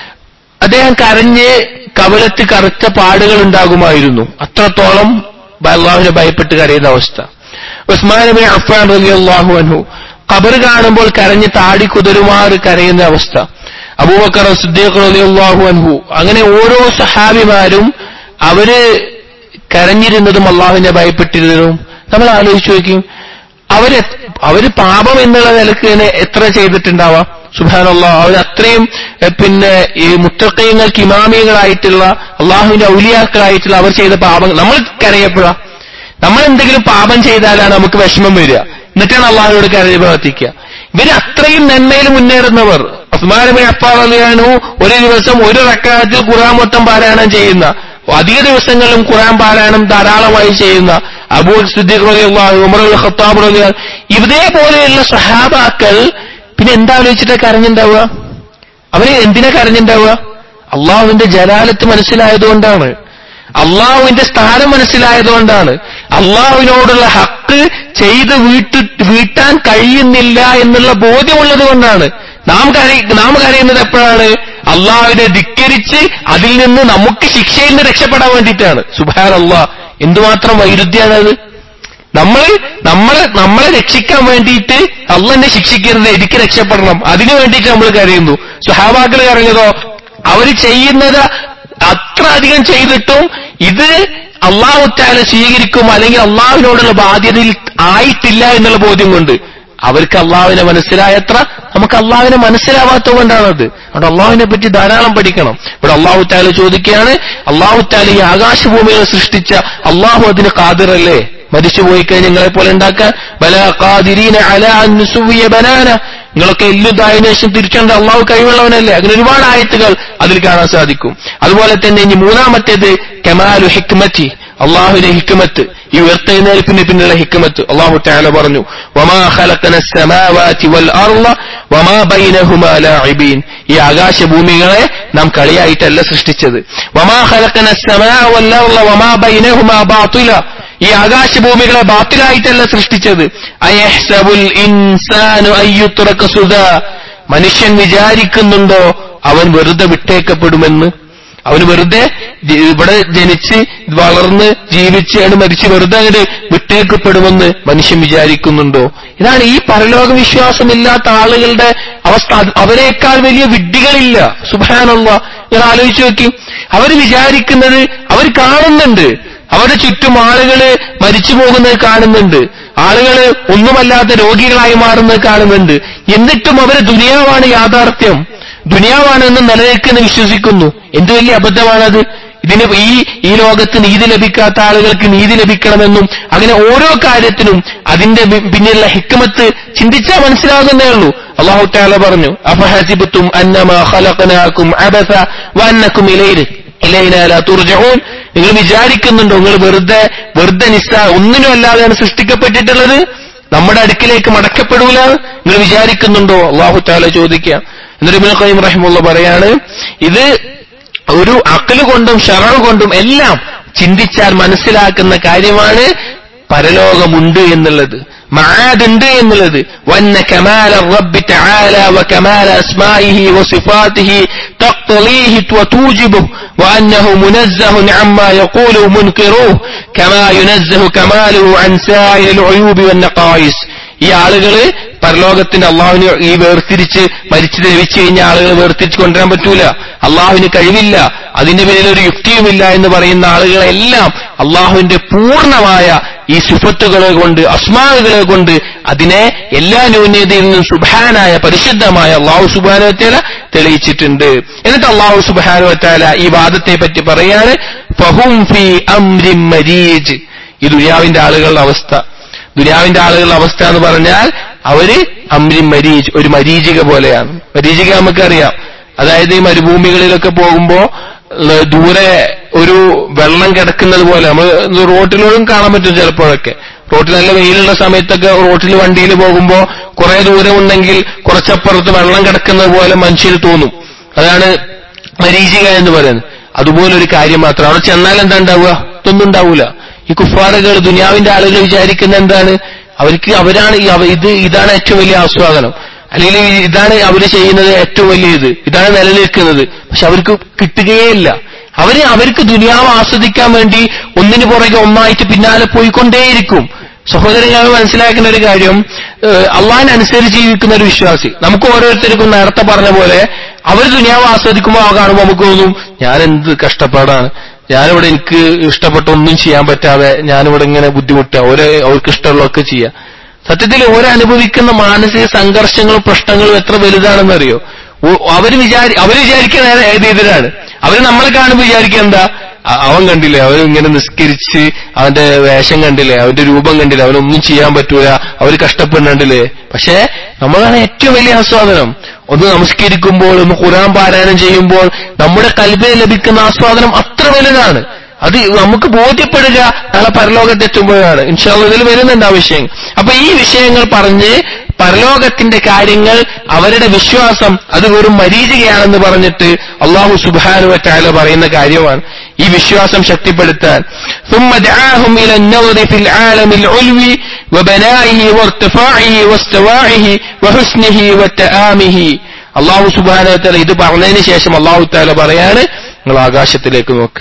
അദ്ദേഹം കരഞ്ഞ് കവലത്ത് കറുത്ത പാടുകൾ ഉണ്ടാകുമായിരുന്നു അത്രത്തോളം അള്ളാഹുവിനെ ഭയപ്പെട്ട് കരയുന്ന അവസ്ഥ ഉസ്മാൻ ബിൻ അഫ്ഫാൻ റളിയല്ലാഹു അൻഹു ഖബർ കാണുമ്പോൾ കരഞ്ഞ് താടി കുതിരുമാറ് കരയുന്ന അവസ്ഥ അബൂബക്കർ സിദ്ദീഖ് റളിയല്ലാഹു അൻഹു അങ്ങനെ ഓരോ സഹാബിമാരും അവര് കരഞ്ഞിരുന്നതും അള്ളാഹുവിനെ ഭയപ്പെട്ടിരുന്നതും നമ്മൾ ആലോചിച്ചു നോക്കും അവര് അവര് പാപം എന്നുള്ള നിലക്ക് തന്നെ എത്ര ചെയ്തിട്ടുണ്ടാവാം സുബാനുള്ള അവർ അത്രയും എ, പിന്നെ ഈ മുത്തക്കയങ്ങൾക്ക് ഇമാമികളായിട്ടുള്ള അള്ളാഹുവിന്റെ ഔലിയാക്കളായിട്ടുള്ള അവർ ചെയ്ത പാപങ്ങൾ നമ്മൾ കരയപ്പെടാം നമ്മൾ എന്തെങ്കിലും പാപം ചെയ്താലാണ് നമുക്ക് വിഷമം വരിക എന്നിട്ടാണ് അള്ളാഹുവിനോട് കരഞ്ഞ് പ്രവർത്തിക്കുക ഇവര് അത്രയും നന്മയിൽ മുന്നേറുന്നവർ ഉസ്മാനബിൻ അഫാർ അലിയാനു ഒരു ദിവസം ഒരു റക്കാത്തിൽ ഖുറാൻ മൊത്തം പാരായണം ചെയ്യുന്ന അധിക ദിവസങ്ങളിലും ഖുറാൻ പാരായണം ധാരാളമായി ചെയ്യുന്ന അബൂ സിദ്ദീഖ് റളിയല്ലാഹു ഉമർ അൽ ഖത്താബ് റളിയല്ലാഹു ഇതേപോലെയുള്ള സഹാബാക്കൾ പിന്നെ എന്താ ആലോചിച്ചിട്ടാ കരഞ്ഞുണ്ടാവുക അവര് എന്തിനാ കരഞ്ഞുണ്ടാവുക അള്ളാഹുവിന്റെ ജലാലത്ത് മനസ്സിലായതുകൊണ്ടാണ് അള്ളാഹുവിന്റെ സ്ഥാനം മനസ്സിലായതുകൊണ്ടാണ് അള്ളാഹുവിനോടുള്ള ഹക്ക് ചെയ്ത് വീട്ട് വീട്ടാൻ കഴിയുന്നില്ല എന്നുള്ള ബോധ്യമുള്ളത് കൊണ്ടാണ് നാം കരയി നാം കരയുന്നത് എപ്പോഴാണ് അള്ളാഹുവിനെ ധിക്കരിച്ച് അതിൽ നിന്ന് നമുക്ക് ശിക്ഷയിൽ നിന്ന് രക്ഷപ്പെടാൻ വേണ്ടിയിട്ടാണ് സുബാൻ അള്ളാഹ് എന്തുമാത്രം വൈരുദ്ധ്യാണത് നമ്മൾ നമ്മളെ നമ്മളെ രക്ഷിക്കാൻ വേണ്ടിയിട്ട് അള്ള എന്നെ ശിക്ഷിക്കരുത് എനിക്ക് രക്ഷപ്പെടണം അതിനു വേണ്ടിയിട്ട് നമ്മൾ കരയുന്നു സുഹാബാക്കൾ കരഞ്ഞതോ അവർ ചെയ്യുന്നത് അത്ര അധികം ചെയ്തിട്ടും ഇത് അള്ളാഹുത്താല സ്വീകരിക്കും അല്ലെങ്കിൽ അള്ളാഹുവിനോടുള്ള ബാധ്യതയിൽ ആയിട്ടില്ല എന്നുള്ള ബോധ്യം കൊണ്ട് അവർക്ക് അള്ളാഹുവിനെ മനസ്സിലായത്ര നമുക്ക് അള്ളാഹുവിനെ മനസ്സിലാവാത്ത കൊണ്ടാണത് അവിടെ അള്ളാഹുവിനെ പറ്റി ധാരാളം പഠിക്കണം ഇവിടെ അള്ളാഹു താല ചോദിക്കുകയാണ് അള്ളാഹു താല ഈ ആകാശഭൂമികളെ സൃഷ്ടിച്ച അള്ളാഹു അതിന് കാതിറല്ലേ മരിച്ചുപോയി കഴിഞ്ഞ് നിങ്ങളെ പോലെ ഉണ്ടാക്കാൻ ബല ഖാദിരീന അല അൻ നുസുവിയ ബനാന നിങ്ങളൊക്കെ എല്ലുതായതിനു ശേഷം തിരിച്ചേണ്ട അള്ളാഹു കഴിവുള്ളവനല്ലേ അങ്ങനെ ഒരുപാട് ആയത്തുകൾ അതിൽ കാണാൻ സാധിക്കും അതുപോലെ തന്നെ ഇനി മൂന്നാമത്തേത് കമാലു ഹിക്മറ്റി അള്ളാഹുവിന്റെ ഹിക്മത്ത് ഈ ഉയർത്തെഴുന്നേൽപ്പിന് പിന്നിലുള്ള ഹിക്മത്ത് അള്ളാഹു താല പറഞ്ഞു വമാ ഖലഖന السماوات والارض وما بينهما لاعبين ഈ ആകാശഭൂമികളെ നാം കളിയായിട്ടല്ല സൃഷ്ടിച്ചത് വമാ ഖലഖന السماء والارض وما بينهما باطلا ഈ ആകാശഭൂമികളെ ബാത്തിലായിട്ടല്ല സൃഷ്ടിച്ചത് അയഹ്സബുൽ ഇൻസാനു അയ്യുത്രക സുദാ മനുഷ്യൻ വിചാരിക്കുന്നുണ്ടോ അവൻ വെറുതെ വിട്ടേക്കപ്പെടുമെന്ന് അവന് വെറുതെ ജി- ഇവിടെ ജനിച്ച് വളർന്ന് ജീവിച്ച് ആണ് മരിച്ച് വെറുതെ അങ്ങോട്ട് വിട്ടേക്കപ്പെടുമെന്ന് മനുഷ്യൻ വിചാരിക്കുന്നുണ്ടോ ഇതാണ് ഈ പരലോക വിശ്വാസമില്ലാത്ത ആളുകളുടെ അവസ്ഥ അത് അവരെക്കാൾ വലിയ വിഡ്ഢികളില്ല സുഭാനുള്ള നിങ്ങൾ ആലോചിച്ച് നോക്കി അവർ വിചാരിക്കുന്നത് അവർ കാണുന്നുണ്ട് അവരുടെ ചുറ്റും ആളുകള് മരിച്ചു പോകുന്നത് കാണുന്നുണ്ട് ആളുകള് ഒന്നുമല്ലാത്ത രോഗികളായി മാറുന്നത് കാണുന്നുണ്ട് എന്നിട്ടും അവര് ദുനിയാവാണ് യാഥാർത്ഥ്യം ദുനിയാവാണെന്ന് നിലനിൽക്കുന്ന വിശ്വസിക്കുന്നു എന്ത് വലിയ അബദ്ധമാണത് ഇതിന് ഈ ഈ ലോകത്ത് നീതി ലഭിക്കാത്ത ആളുകൾക്ക് നീതി ലഭിക്കണമെന്നും അങ്ങനെ ഓരോ കാര്യത്തിനും അതിന്റെ പി- പിന്നിലുള്ള ഹിക്മത്ത് ചിന്തിച്ചാൽ മനസ്സിലാകുന്നേ ഉള്ളൂ അള്ളാഹു താല പറഞ്ഞു അഫഹസിബത്തും അന്നമാ ഖലഖനാകും അബസ വഅന്നകും ഇലൈന ഇലൈന ലാ തുർജഊൻ നിങ്ങൾ വിചാരിക്കുന്നുണ്ടോ നിങ്ങൾ വെറുതെ വെറുതെ നിസ്സാ ഒന്നിനും അല്ലാതെയാണ് സൃഷ്ടിക്കപ്പെട്ടിട്ടുള്ളത് നമ്മുടെ അടുക്കിലേക്ക് മടക്കപ്പെടൂല നിങ്ങൾ വിചാരിക്കുന്നുണ്ടോ അള്ളാഹു താല ചോദിക്കുക എന്നിട്ട് ഇബ്നുൽ ഖയ്യിം റഹിമുള്ള പറയാണ് ഇത് ഒരു അക്കല് കൊണ്ടും ഷറവ് കൊണ്ടും എല്ലാം ചിന്തിച്ചാൽ മനസ്സിലാക്കുന്ന കാര്യമാണ് പരലോകമുണ്ട് എന്നുള്ളത് മആദുണ്ട് എന്നുള്ളത് വന്ന കമാല റബ്ബി തആല വകമാല അസ്മാഇഹി വസിഫാതിഹി തഖ്തളീഹി വതൂജിബുഹു وأنه منزه عما يقول منكروه كما ينزه كماله عن سائر العيوب والنقائص ഈ ആളുകള് പരലോകത്തിന്റെ അള്ളാഹുവിന് ഈ വേർതിരിച്ച് മരിച്ചു ലഭിച്ചു കഴിഞ്ഞ ആളുകൾ വേർതിരിച്ച് കൊണ്ടുവരാൻ പറ്റൂല അള്ളാഹുവിന് കഴിവില്ല അതിന്റെ പേരിൽ ഒരു യുക്തിയുമില്ല എന്ന് പറയുന്ന ആളുകളെല്ലാം അള്ളാഹുവിന്റെ പൂർണ്ണമായ ഈ സുഫത്തുകളെ കൊണ്ട് അസ്മാവുകളെ കൊണ്ട് അതിനെ എല്ലാ ന്യൂനതയിൽ നിന്നും സുബാനായ പരിശുദ്ധമായ അള്ളാഹു സുബാനുവത്തേല തെളിയിച്ചിട്ടുണ്ട് എന്നിട്ട് അള്ളാഹു സുബാനുവത്താല ഈ വാദത്തെ പറ്റി പറയാണ് ഫഹും ഫി അംരിൻ മരീജ് ഈ ദുനിയാവിന്റെ ആളുകളുടെ അവസ്ഥ ദുനിയാവിന്റെ ആളുകളുടെ അവസ്ഥ എന്ന് പറഞ്ഞാൽ അവര് അമ്രി മരീജ് ഒരു മരീചിക പോലെയാണ് മരീചിക നമുക്കറിയാം അതായത് ഈ മരുഭൂമികളിലൊക്കെ പോകുമ്പോ ഏഹ്, ദൂരെ ഒരു വെള്ളം കിടക്കുന്നത് പോലെ നമ്മൾ റോട്ടിലോടും കാണാൻ പറ്റും ചിലപ്പോഴൊക്കെ റോട്ടിൽ നല്ല വെയിലുള്ള സമയത്തൊക്കെ റോട്ടിൽ വണ്ടിയിൽ പോകുമ്പോ കുറെ ദൂരം ഉണ്ടെങ്കിൽ കുറച്ചപ്പുറത്ത് വെള്ളം കിടക്കുന്നത് പോലെ മനുഷ്യന് തോന്നും അതാണ് മരീചിക എന്ന് പറയുന്നത് അതുപോലെ ഒരു കാര്യം മാത്രം അവിടെ ചെന്നാൽ എന്താ ഉണ്ടാവുക ഇതൊന്നും ഉണ്ടാവൂല ഈ കുഫാറുകൾ ദുനിയാവിന്റെ ആളുകൾ വിചാരിക്കുന്ന എന്താണ് അവർക്ക് അവരാണ് ഈ അവ- ഇത് ഇതാണ് ഏറ്റവും വലിയ ആസ്വാദനം അല്ലെങ്കിൽ ഇതാണ് അവർ ചെയ്യുന്നത് ഏറ്റവും വലിയ ഇത് ഇതാണ് നിലനിൽക്കുന്നത് പക്ഷെ അവർക്ക് കിട്ടുകയേയില്ല അവര് അവർക്ക് ദുനിയാവ് ആസ്വദിക്കാൻ വേണ്ടി ഒന്നിനു പുറകെ ഒന്നായിട്ട് പിന്നാലെ പോയിക്കൊണ്ടേയിരിക്കും സഹോദരങ്ങൾ മനസ്സിലാക്കുന്ന ഒരു കാര്യം ഏഹ് അള്ളാഹിനനുസരിച്ച് ജീവിക്കുന്ന ഒരു വിശ്വാസി നമുക്ക് ഓരോരുത്തർക്കും നേരത്തെ പറഞ്ഞ പോലെ അവർ ദുനിയാവ് ആസ്വദിക്കുമ്പോൾ ആ കാണുമ്പോൾ നമുക്ക് തോന്നും ഞാൻ എന്ത് കഷ്ടപ്പാടാണ് ഞാനിവിടെ എനിക്ക് ഇഷ്ടപ്പെട്ട ഒന്നും ചെയ്യാൻ പറ്റാതെ ഞാനിവിടെ ഇങ്ങനെ ബുദ്ധിമുട്ടുക ഓരോ അവർക്ക് ഇഷ്ടമുള്ളതൊക്കെ ചെയ്യാം സത്യത്തിൽ ഓരനുഭവിക്കുന്ന മാനസിക സംഘർഷങ്ങളും പ്രശ്നങ്ങളും എത്ര വലുതാണെന്നറിയോ ഓ- അവര് വിചാരി അവര് വിചാരിക്കുന്ന നേരെ ഏത് ഇതിലാണ് അവര് നമ്മളെ കാണുമ്പോൾ വിചാരിക്കുക എന്താ അ- അവൻ കണ്ടില്ലേ അവൻ ഇങ്ങനെ നിസ്കരിച്ച് അവന്റെ വേഷം കണ്ടില്ലേ അവന്റെ രൂപം കണ്ടില്ലേ അവനൊന്നും ചെയ്യാൻ പറ്റൂല അവര് കഷ്ടപ്പെടുന്നുണ്ടല്ലേ പക്ഷേ നമ്മളാണ് ഏറ്റവും വലിയ ആസ്വാദനം ഒന്ന് നമസ്കരിക്കുമ്പോൾ ഒന്ന് ഖുറാൻ പാരായണം ചെയ്യുമ്പോൾ നമ്മുടെ കൽബിന് ലഭിക്കുന്ന ആസ്വാദനം അത്ര വലുതാണ് അത് നമുക്ക് ബോധ്യപ്പെടുക നാളെ പരലോകത്തെത്തുമ്പോഴാണ് ഇൻഷാല്ല ഇതിൽ വരുന്നുണ്ട് ആ വിഷയം അപ്പൊ ഈ വിഷയങ്ങൾ പറഞ്ഞ് പരലോകത്തിന്റെ കാര്യങ്ങൾ അവരുടെ വിശ്വാസം അത് വെറും മരീചികയാണെന്ന് പറഞ്ഞിട്ട് അള്ളാഹു സുബാനു വറ്റാല പറയുന്ന കാര്യമാണ് ഈ വിശ്വാസം ശക്തിപ്പെടുത്താൻ ثم دعاهم إلى النظر في العالم العلوي وبنائه وارتفاعه واستواعه وحسنه وتآمه അള്ളാഹു സുബാന ഇത് പറഞ്ഞതിന് ശേഷം അള്ളാഹു താല പറയാണ് നിങ്ങൾ ആകാശത്തിലേക്ക് നോക്ക്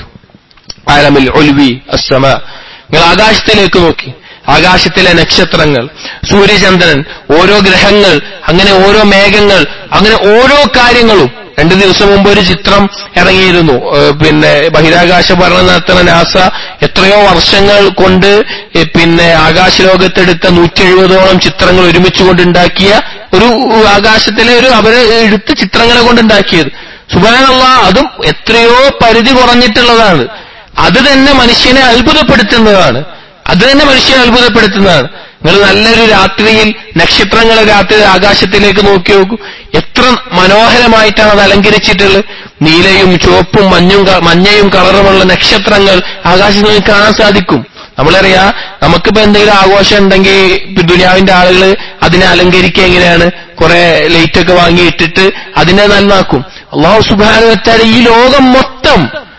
ആലമിൽ ഒൽവി അസ്സമ നിങ്ങൾ ആകാശത്തിലേക്ക് നോക്കി ആകാശത്തിലെ നക്ഷത്രങ്ങൾ സൂര്യചന്ദ്രൻ ഓരോ ഗ്രഹങ്ങൾ അങ്ങനെ ഓരോ മേഘങ്ങൾ അങ്ങനെ ഓരോ കാര്യങ്ങളും രണ്ടു ദിവസം മുമ്പ് ഒരു ചിത്രം ഇറങ്ങിയിരുന്നു ഏഹ് പിന്നെ ബഹിരാകാശ പഠനം നടത്തുന്ന നാസ എത്രയോ വർഷങ്ങൾ കൊണ്ട് ഏഹ് പിന്നെ ആകാശലോകത്തെടുത്ത നൂറ്റി എഴുപതോളം ചിത്രങ്ങൾ ഒരുമിച്ച് കൊണ്ടുണ്ടാക്കിയ ഒരു ആകാശത്തിലെ ഒരു അവര് എടുത്ത ചിത്രങ്ങളെ കൊണ്ടുണ്ടാക്കിയത് സുബാനുള്ള അതും എത്രയോ പരിധി കുറഞ്ഞിട്ടുള്ളതാണ് അത് തന്നെ മനുഷ്യനെ അത്ഭുതപ്പെടുത്തുന്നതാണ് അത് തന്നെ മനുഷ്യനെ അത്ഭുതപ്പെടുത്തുന്നതാണ് നിങ്ങൾ നല്ലൊരു രാത്രിയിൽ നക്ഷത്രങ്ങളെ രാത്രി ആകാശത്തിലേക്ക് നോക്കി നോക്കൂ എത്ര മനോഹരമായിട്ടാണ് അത് അലങ്കരിച്ചിട്ടുള്ളത് നീലയും ചുവപ്പും മഞ്ഞും ക- മഞ്ഞയും കളറുമുള്ള നക്ഷത്രങ്ങൾ ആകാശത്തിൽ നിന്ന് കാണാൻ സാധിക്കും നമ്മളറിയാ നമുക്കിപ്പോ എന്തെങ്കിലും ആഘോഷം ഉണ്ടെങ്കിൽ ഇപ്പൊ ദുനിയാവിന്റെ ആളുകൾ അതിനെ അലങ്കരിക്കുക എങ്ങനെയാണ് കുറെ ലൈറ്റ് ഒക്കെ വാങ്ങിയിട്ടിട്ട് അതിനെ നന്നാക്കും അള്ളാഹു സുബാന വെച്ചാൽ ഈ ലോകം മൊത്തം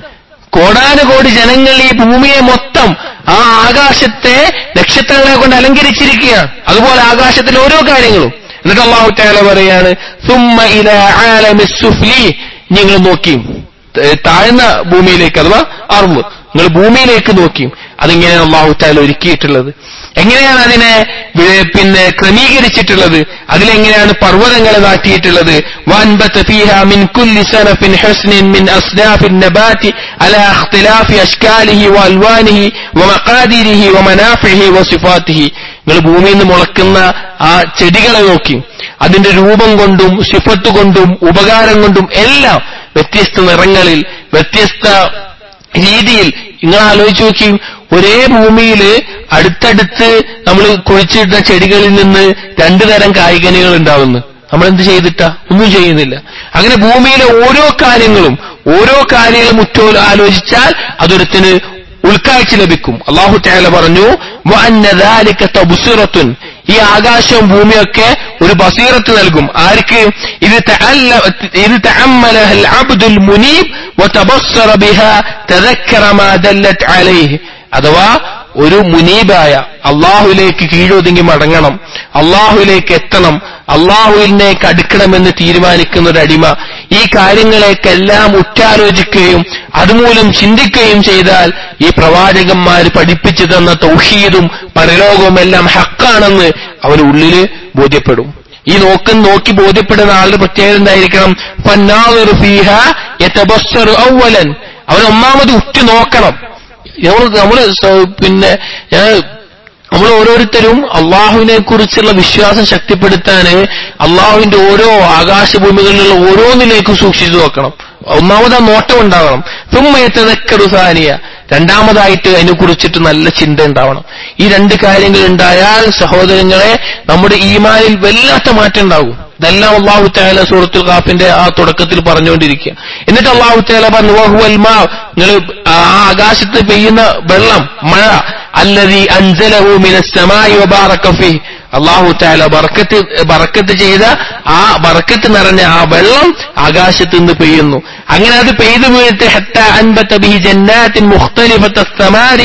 കോടാനുകോടി ജനങ്ങൾ ഈ ഭൂമിയെ മൊത്തം ആ ആകാശത്തെ നക്ഷത്രങ്ങളെ കൊണ്ട് അലങ്കരിച്ചിരിക്കുകയാണ് അതുപോലെ ആകാശത്തിലെ ഓരോ കാര്യങ്ങളും എന്നിട്ട് അള്ളാഹു താല പറയാണ് സുമ്മ ഇല ആലമി സുഫ്ലി നിങ്ങൾ നോക്കി ത- താഴ്ന്ന ഭൂമിയിലേക്ക് അഥവാ അർവ് നിങ്ങൾ ഭൂമിയിലേക്ക് നോക്കി അതിങ്ങനെയാണ് അള്ളാഹു താല ഒരുക്കിയിട്ടുള്ളത് എങ്ങനെയാണ് അതിനെ വി- പിന്നെ ക്രമീകരിച്ചിട്ടുള്ളത് അതിലെങ്ങനെയാണ് പർവ്വതങ്ങളെ നാട്ടിയിട്ടുള്ളത് وأنبت فيها من كل سنف حسن من أصناف النبات على اختلاف أشكاله وألوانه ومقاديره ومنافعه وصفاته നിങ്ങൾ ഭൂമിയിൽ നിന്ന് മുളക്കുന്ന ആ ചെടികളെ നോക്കി അതിന്റെ രൂപം കൊണ്ടും സിഫത്ത് കൊണ്ടും ഉപകാരം കൊണ്ടും എല്ലാം വ്യത്യസ്ത നിറങ്ങളിൽ വ്യത്യസ്ത രീതിയിൽ നിങ്ങൾ ആലോചിച്ച് നോക്കി ഒരേ ഭൂമിയിൽ അടുത്തടുത്ത് നമ്മൾ കുഴിച്ചിട്ട ചെടികളിൽ നിന്ന് രണ്ടു തരം കായ്കനികൾ ഉണ്ടാവുന്നു നമ്മൾ എന്ത് ചെയ്തിട്ടാ ഒന്നും ചെയ്യുന്നില്ല അങ്ങനെ ഭൂമിയിലെ ഓരോ കാര്യങ്ങളും ഓരോ കാര്യങ്ങളും ഉറ്റോ ആലോചിച്ചാൽ അതൊരുത്തിന് ഉൾക്കാഴ്ച ലഭിക്കും അള്ളാഹു തആല പറഞ്ഞു വഅന്ന ذَلِكَ تَبْصِرَةٌ ഈ ആകാശവും ഭൂമിയൊക്കെ ഒരു ബസീറത്ത് നൽകും ആർക്ക് ഇത് തഅല്ല- ഇത് തഅമ്മലഹ العبد المنيب وتبصر بها تذكر ما دلت عليه അഥവാ ഒരു മുനീബായ അള്ളാഹുലേക്ക് കീഴൊതുങ്ങി മടങ്ങണം അള്ളാഹുലേക്ക് എത്തണം അള്ളാഹുവിലേക്ക് അടുക്കണമെന്ന് തീരുമാനിക്കുന്ന ഒരു അടിമ ഈ കാര്യങ്ങളെക്കെല്ലാം ഉറ്റാലോചിക്കുകയും അതുമൂലം ചിന്തിക്കുകയും ചെയ്താൽ ഈ പ്രവാചകന്മാർ പഠിപ്പിച്ചു തന്ന തൗഹീദും പരലോകവും എല്ലാം ഹക്കാണെന്ന് അവന് ഉള്ളില് ബോധ്യപ്പെടും ഈ നോക്കം നോക്കി ബോധ്യപ്പെടുന്ന ആളുടെ പ്രത്യേകത എന്തായിരിക്കണം ഫന്നാദിറു ഫീഹ യതബസ്സറു അവ്വലൻ അവൻ ഒന്നാമത് ഉറ്റു നോക്കണം നമ്മൾ നമ്മള് സ- പിന്നെ ഞാൻ നമ്മൾ ഓരോരുത്തരും അള്ളാഹുവിനെ കുറിച്ചുള്ള വിശ്വാസം ശക്തിപ്പെടുത്താന് അള്ളാഹുവിന്റെ ഓരോ ആകാശഭൂമികളിലുള്ള ഓരോന്നിലേക്കും സൂക്ഷിച്ചു നോക്കണം ഒന്നാമത് ആ നോട്ടം ഉണ്ടാവണം തുമ്മയത്തതക്കറു സാനിയ രണ്ടാമതായിട്ട് അതിനെ കുറിച്ചിട്ട് നല്ല ചിന്ത ഉണ്ടാവണം ഈ രണ്ട് കാര്യങ്ങൾ ഉണ്ടായാൽ സഹോദരങ്ങളെ നമ്മുടെ ഈമാനിൽ വല്ലാത്ത മാറ്റം ഉണ്ടാകും ഇതെല്ലാം അള്ളാഹു തആല സൂറത്തുൽ ഖാഫിന്റെ ആ തുടക്കത്തിൽ പറഞ്ഞുകൊണ്ടിരിക്കുക എന്നിട്ട് അള്ളാഹു തആല പറഞ്ഞു വഹുവൽ മാ നിങ്ങൾ ആ ആകാശത്ത് പെയ്യുന്ന വെള്ളം മഴ അല്ലതി അൻസലഹു മിനസ് സമായി വബാറക ഫീഹ് അള്ളാഹു താല ബറക്കത്ത് ബറക്കത്ത് ചെയ്ത ആ ബറക്കത്ത് നിറഞ്ഞ ആ വെള്ളം ആകാശത്ത് നിന്ന് പെയ്യുന്നു അങ്ങനെ അത് പെയ്തു വീഴ്ത്ത് ഹത്ത അൻബത്ത ബിഹി ജന്നാത്തിൻ മുഖ്തലിഫത്ത الثمار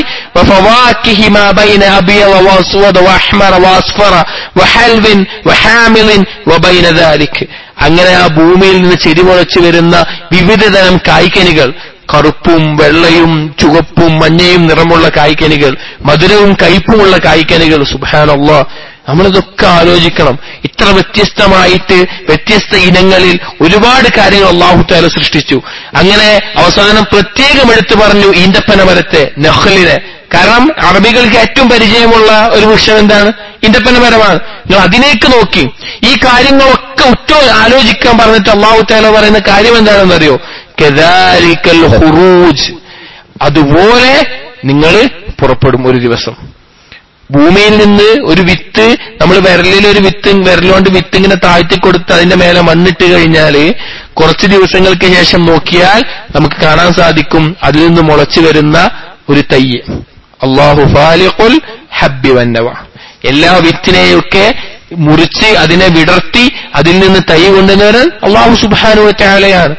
وفواكه ما بين أبيض وأسود وأحمر وأصفر وحلو وحامل وبين ذلك അങ്ങനെ ആ ഭൂമിയിൽ നിന്ന് ചെടിമുളച്ചു വരുന്ന വിവിധ തരം കായ്ക്കനികൾ കറുപ്പും വെള്ളയും ചുവപ്പും മഞ്ഞയും നിറമുള്ള കായ്ക്കനികൾ മധുരവും കയ്പുമുള്ള കായ്ക്കനികൾ സുബാനല്ല നമ്മളിതൊക്കെ ആലോചിക്കണം ഇത്ര വ്യത്യസ്തമായിട്ട് വ്യത്യസ്ത ഇനങ്ങളിൽ ഒരുപാട് കാര്യങ്ങൾ അള്ളാഹു താല സൃഷ്ടിച്ചു അങ്ങനെ അവസാനം പ്രത്യേകം എടുത്തു പറഞ്ഞു ഈന്തപ്പന മരത്തെ നഹ്ലിനെ കാരണം അറബികൾക്ക് ഏറ്റവും പരിചയമുള്ള ഒരു വൃക്ഷം എന്താണ് ഈന്തപ്പന മരമാണ് നിങ്ങൾ അതിലേക്ക് നോക്കി ഈ കാര്യങ്ങളൊക്കെ ഉറ്റോ ആലോചിക്കാൻ പറഞ്ഞിട്ട് അള്ളാഹു താല പറയുന്ന കാര്യം എന്താണെന്നറിയോ കെദാലിക്കൽ ഹുറൂജ് അതുപോലെ നിങ്ങൾ പുറപ്പെടും ഒരു ദിവസം ഭൂമിയിൽ നിന്ന് ഒരു വിത്ത് നമ്മൾ വിരലിൽ ഒരു വിത്ത് വിരലുകൊണ്ട് വിത്ത് ഇങ്ങനെ താഴ്ത്തി കൊടുത്ത് അതിന്റെ മേലെ മണ്ണിട്ട് കഴിഞ്ഞാല് കുറച്ച് ദിവസങ്ങൾക്ക് ശേഷം നോക്കിയാൽ നമുക്ക് കാണാൻ സാധിക്കും അതിൽ നിന്ന് മുളച്ചു വരുന്ന ഒരു തയ്യ് അള്ളാഹു ഫാലിഖുൽ ഹബ്ബി വന്നവ എല്ലാ വിത്തിനെയൊക്കെ മുറിച്ച് അതിനെ വിടർത്തി അതിൽ നിന്ന് തൈ കൊണ്ടുവരുന്നത് അള്ളാഹു സുബാനു ചാലയാണ്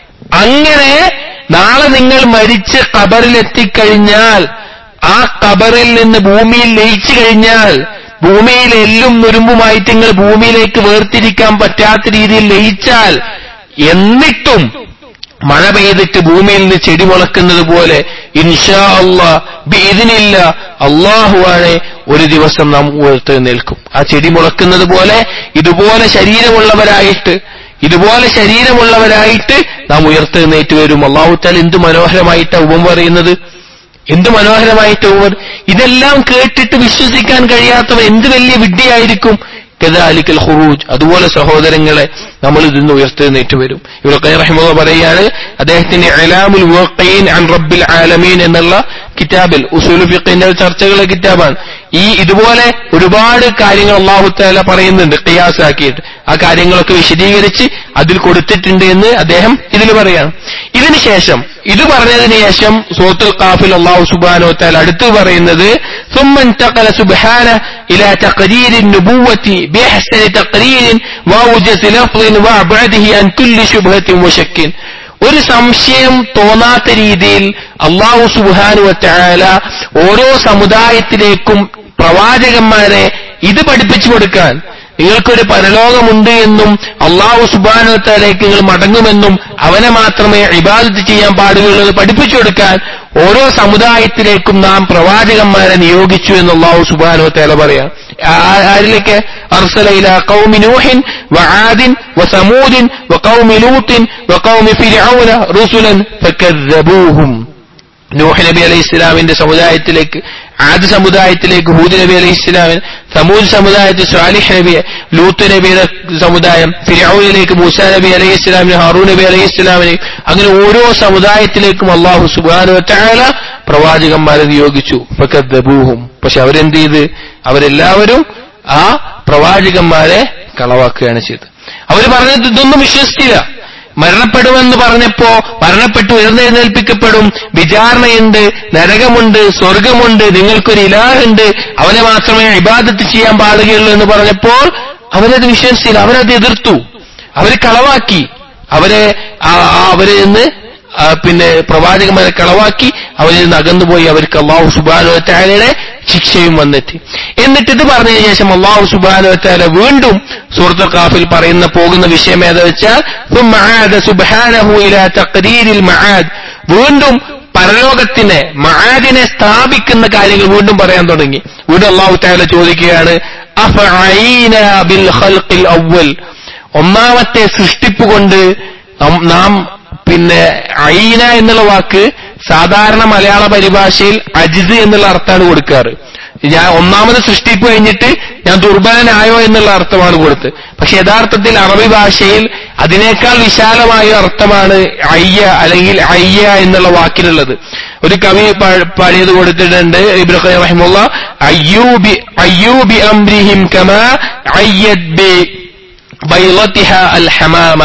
അങ്ങനെ നാളെ നിങ്ങൾ മരിച്ച് കബറിലെത്തിക്കഴിഞ്ഞാൽ ആ കബറിൽ നിന്ന് ഭൂമിയിൽ ലയിച്ചു കഴിഞ്ഞാൽ ഭൂമിയിൽ എല്ലും നുരുമ്പുമായിട്ട് നിങ്ങൾ ഭൂമിയിലേക്ക് വേർതിരിക്കാൻ പറ്റാത്ത രീതിയിൽ ലയിച്ചാൽ എന്നിട്ടും മഴ പെയ്തിട്ട് ഭൂമിയിൽ നിന്ന് ചെടി മുളക്കുന്നത് പോലെ ഇൻഷാ അള്ളാ ഇതിനില്ല അള്ളാഹുവാണ് ഒരു ദിവസം നാം ഉയർത്തെഴുന്നേൽക്കും ആ ചെടി മുളക്കുന്നത് പോലെ ഇതുപോലെ ശരീരമുള്ളവരായിട്ട് ഇതുപോലെ ശരീരമുള്ളവരായിട്ട് നാം ഉയർത്തെഴുന്നേറ്റ് വരും അള്ളാഹുത്താൽ എന്ത് മനോഹരമായിട്ട് ഉപം പറയുന്നത് എന്ത് മനോഹരമായിട്ട് ഉപം ഇതെല്ലാം കേട്ടിട്ട് വിശ്വസിക്കാൻ കഴിയാത്തവൻ എന്ത് വലിയ വിഡ്ഢിയായിരിക്കും കദാലിക്കൽ ഖുറൂജ് അതുപോലെ സഹോദരങ്ങളെ നമ്മൾ ഇതിന്ന് ഉയർത്തെഴുന്നേറ്റ് വരും ഇവിടെ റഹിമുള്ള പറയാണ് അദ്ദേഹത്തിന്റെ അലാമുൽ മുവഖീൻ അൻ റബ്ബിൽ ആലമീൻ എന്നുള്ള കിതാബിൽ ഉസൂൽ ഫിഖിന്റെ ചർച്ചകളുടെ കിതാബാണ് ഈ ഇതുപോലെ ഒരുപാട് കാര്യങ്ങൾ അള്ളാഹു താല പറയുന്നുണ്ട് ഖിയാസാക്കിയിട്ട് ആ കാര്യങ്ങളൊക്കെ വിശദീകരിച്ച് അതിൽ കൊടുത്തിട്ടുണ്ട് എന്ന് അദ്ദേഹം ഇതിൽ പറയാണ് ഇതിന് ശേഷം ഇത് പറഞ്ഞതിന് ശേഷം സൂത്തുൽ ഖാഫിൽ അള്ളാഹു സുബാനോ താല അടുത്ത് പറയുന്നത് ثم انتقل سبحانه إلى تقرير النبوة بأحسن تقرير وأوجز لفظ وأبعده عن كل شبهة وشك ഒരു സംശയം തോന്നാത്ത രീതിയിൽ അള്ളാഹു സുബാനുവറ്റായാല ഓരോ സമുദായത്തിലേക്കും പ്രവാചകന്മാരെ ഇത് പഠിപ്പിച്ചു കൊടുക്കാൻ നിങ്ങൾക്കൊരു പരലോകമുണ്ട് എന്നും അള്ളാഹു സുബാനുവത്താലേക്ക് നിങ്ങൾ മടങ്ങുമെന്നും അവനെ മാത്രമേ ഇബാദത്ത് ചെയ്യാൻ പാടുകയുള്ളൂ എന്ന് പഠിപ്പിച്ചു കൊടുക്കാൻ ഓരോ സമുദായത്തിലേക്കും നാം പ്രവാചകന്മാരെ നിയോഗിച്ചു എന്ന് അള്ളാഹു സുബാനുവത്താല പറയാം ആ- ആരിലേക്ക് അർസലയില കൗമി നൂഹിൻ വആദിൻ വസമൂദിൻ വഖൗമി ലൂത്തിൻ വഖൗമി ഫിർഔന റുസുലൻ ഫകذبوهم നൂഹ് നബി അലൈഹി ഇസ്ലാമിന്റെ സമുദായത്തിലേക്ക് ആദ് സമുദായത്തിലേക്ക് ഹൂദ് നബി അലൈഹി ഇസ്ലാമിന് സമൂദ് സമുദായത്തിൽ സ്വാലിഹ് നബി ലൂത്ത് നബിയുടെ സമുദായം ഫിരൌനിലേക്ക് മൂസ നബി അലൈഹി ഇസ്ലാമിന് ഹാറൂ നബി അലൈഹി ഇസ്ലാമിന് അങ്ങനെ ഓരോ സമുദായത്തിലേക്കും അള്ളാഹു സുബാനു വറ്റാല പ്രവാചകന്മാരെ നിയോഗിച്ചു ഫക്കദ്ദബൂഹും പക്ഷെ അവരെന്ത് ചെയ്ത് അവരെല്ലാവരും ആ പ്രവാചകന്മാരെ കളവാക്കുകയാണ് ചെയ്തത് അവര് പറഞ്ഞത് ഇതൊന്നും വിശ്വസിച്ചില്ല മരണപ്പെടുമെന്ന് പറഞ്ഞപ്പോ മരണപ്പെട്ടു ഉയർന്നെഴുന്നേൽപ്പിക്കപ്പെടും വിചാരണയുണ്ട് നരകമുണ്ട് സ്വർഗമുണ്ട് നിങ്ങൾക്കൊരു ഇലാഹുണ്ട് അവനെ മാത്രമേ ഇബാദത്ത് ചെയ്യാൻ പാടുകയുള്ളൂ എന്ന് പറഞ്ഞപ്പോൾ അവരത് വിശ്വസിച്ചില്ല അവരത് എതിർത്തു അവര് കളവാക്കി അവരെ ആ- ആ അവരിൽ നിന്ന് ആ, പിന്നെ പ്രവാചകന്മാരെ കളവാക്കി അവരിൽ നിന്ന് അകന്നുപോയി അവർക്ക് അള്ളാഹു സുബാനു വറ്റാലയുടെ ശിക്ഷയും വന്നെത്തി എന്നിട്ട് ഇത് പറഞ്ഞതിന് ശേഷം അള്ളാഹു സുബാനു വറ്റാല വീണ്ടും സൂറത്ത് കാഫിൽ പറയുന്ന പോകുന്ന വിഷയം ഏതാ വെച്ചാൽ ثم عاد سبحانه إلى تقرير المعاد വീണ്ടും പരലോകത്തിനെ മഹാദിനെ സ്ഥാപിക്കുന്ന കാര്യങ്ങൾ വീണ്ടും പറയാൻ തുടങ്ങി വീണ്ടും അള്ളാഹു താല ചോദിക്കുകയാണ് അഫഅയീന ബിൽ ഖൽഖിൽ അവ്വൽ ഒന്നാമത്തെ സൃഷ്ടിപ്പ് കൊണ്ട് നം- നാം പിന്നെ അയിന എന്നുള്ള വാക്ക് സാധാരണ മലയാള പരിഭാഷയിൽ അജിസ് എന്നുള്ള അർത്ഥമാണ് കൊടുക്കാറ് ഞാൻ ഒന്നാമത് സൃഷ്ടിപ്പ് കഴിഞ്ഞിട്ട് ഞാൻ ദുർബലനായോ എന്നുള്ള അർത്ഥമാണ് കൊടുത്തത് പക്ഷെ യഥാർത്ഥത്തിൽ അറബി ഭാഷയിൽ അതിനേക്കാൾ വിശാലമായ അർത്ഥമാണ് അയ്യ അല്ലെങ്കിൽ അയ്യ എന്നുള്ള വാക്കിനുള്ളത് ഒരു കവി പാ- പാടിയത് കൊടുത്തിട്ടുണ്ട് ഇബ്രാഹിം റഹിമുള്ള അയ്യൂബി അയ്യൂബി അംരിഹിം കമാ അയ്യത് ബി ബൈളത്തിഹ അൽ ഹമാമ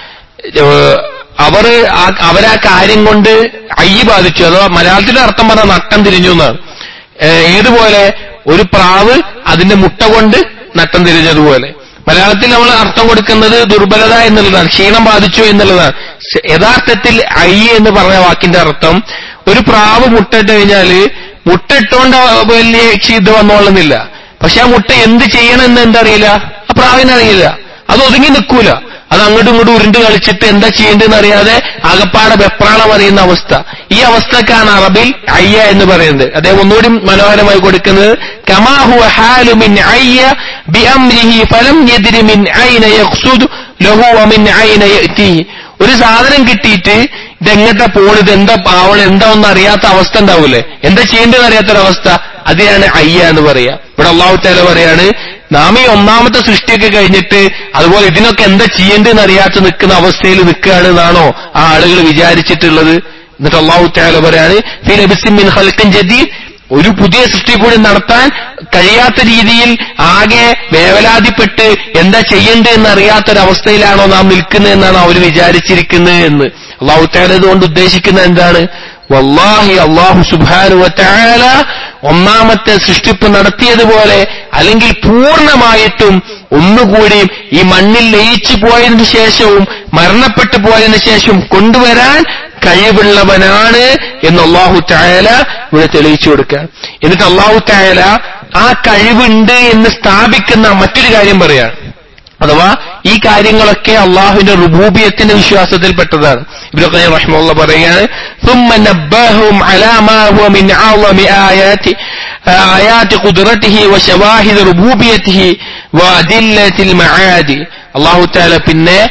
ഏഹ് അവർ ആ- അവരാ കാര്യം കൊണ്ട് അയ്യ ബാധിച്ചു അഥവാ മലയാളത്തിന്റെ അർത്ഥം പറഞ്ഞാൽ നട്ടം തിരിഞ്ഞു എന്നാണ് ഏഹ് ഏതുപോലെ ഒരു പ്രാവ് അതിന്റെ മുട്ട കൊണ്ട് നട്ടം തിരിഞ്ഞതുപോലെ മലയാളത്തിൽ നമ്മൾ അർത്ഥം കൊടുക്കുന്നത് ദുർബലത എന്നുള്ളതാണ് ക്ഷീണം ബാധിച്ചു എന്നുള്ളതാണ് ശ- യഥാർത്ഥത്തിൽ അയ്യ എന്ന് പറഞ്ഞ വാക്കിന്റെ അർത്ഥം ഒരു പ്രാവ് മുട്ടയിട്ട് കഴിഞ്ഞാല് മുട്ടയിട്ടോണ്ട് വലിയ ഇത് വന്നോളുന്നില്ല പക്ഷെ ആ മുട്ട എന്ത് ചെയ്യണമെന്ന് എന്തറിയില്ല ആ പ്രാവിനറിയില്ല അത് ഒതുങ്ങി നിൽക്കൂല അത് അങ്ങോട്ടും ഇങ്ങോട്ടും ഉരുണ്ട് കളിച്ചിട്ട് എന്താ ചെയ്യേണ്ടതെന്ന് അറിയാതെ ആകപ്പാടെ വെപ്രാളം അറിയുന്ന അവസ്ഥ ഈ അവസ്ഥക്കാണ് അറബിൽ അയ്യ എന്ന് പറയുന്നത് അദ്ദേഹം ഒന്നുകൂടി മനോഹരമായി കൊടുക്കുന്നത് കമാഹു ഹാലു മിൻ അയ്യ ബിഅംരിഹി ഫലം യദ്രി മിൻ ഐന യഖ്സുദു ലഹു വമിൻ ഐന യഅ്തിഹി ഒരു സാധനം കിട്ടിയിട്ട് ഇതെങ്ങട്ടാ പോണ് ഇതെന്താ പാവണം എന്താ ഒന്നും അറിയാത്ത അവസ്ഥ ഉണ്ടാവൂലേ എന്താ ചെയ്യേണ്ടതെന്ന് അറിയാത്തൊരവസ്ഥ അതിനാണ് അയ്യ എന്ന് പറയാ ഇവിടെ അള്ളാഹു താല പറയാണ് നാം ഈ ഒന്നാമത്തെ സൃഷ്ടിയൊക്കെ കഴിഞ്ഞിട്ട് അതുപോലെ ഇതിനൊക്കെ എന്താ ചെയ്യേണ്ടതെന്ന് അറിയാത്ത നിൽക്കുന്ന അവസ്ഥയിൽ നിൽക്കുകയാണ് എന്നാണോ ആ ആളുകൾ വിചാരിച്ചിട്ടുള്ളത് എന്നിട്ട് അള്ളാഹു താല പറയാണ് ഫീ ലബിസിൻ മിൻ ഖൽഖിൻ ജദീദ് ഒരു പുതിയ സൃഷ്ടി കൂടി നടത്താൻ കഴിയാത്ത രീതിയിൽ ആകെ വേവലാതിപ്പെട്ട് എന്താ ചെയ്യേണ്ടതെന്ന് അറിയാത്തൊരവസ്ഥയിലാണോ നാം നിൽക്കുന്നത് എന്നാണ് അവർ വിചാരിച്ചിരിക്കുന്നത് എന്ന് അള്ളാഹു താല ഇതുകൊണ്ട് ഉദ്ദേശിക്കുന്നത് എന്താണ് വല്ലാഹി അള്ളാഹു സുബാനു വറ്റാല ഒന്നാമത്തെ സൃഷ്ടിപ്പ് നടത്തിയതുപോലെ അല്ലെങ്കിൽ പൂർണ്ണമായിട്ടും ഒന്നുകൂടി ഈ മണ്ണിൽ ലയിച്ചു പോയതിനു ശേഷവും മരണപ്പെട്ടു പോയതിനു ശേഷം കൊണ്ടുവരാൻ കഴിവുള്ളവനാണ് എന്ന് അള്ളാഹു തായാല ഇവിടെ തെളിയിച്ചു കൊടുക്കുക എന്നിട്ട് അള്ളാഹു തായാല ആ കഴിവുണ്ട് എന്ന് സ്ഥാപിക്കുന്ന മറ്റൊരു കാര്യം പറയാണ് അഥവാ ഈ കാര്യങ്ങളൊക്കെ അള്ളാഹുവിന്റെ റുബൂബിയത്തിന്റെ വിശ്വാസത്തിൽപ്പെട്ടതാണ് ഇബ്രാഹിം റഹ്മുള്ള പറയാണ് ثم نبههم على ما هو من أعظم آيات آيات قدرته وشواهد ربوبيته وأدلة المعاد അള്ളാഹു താല പിന്നെ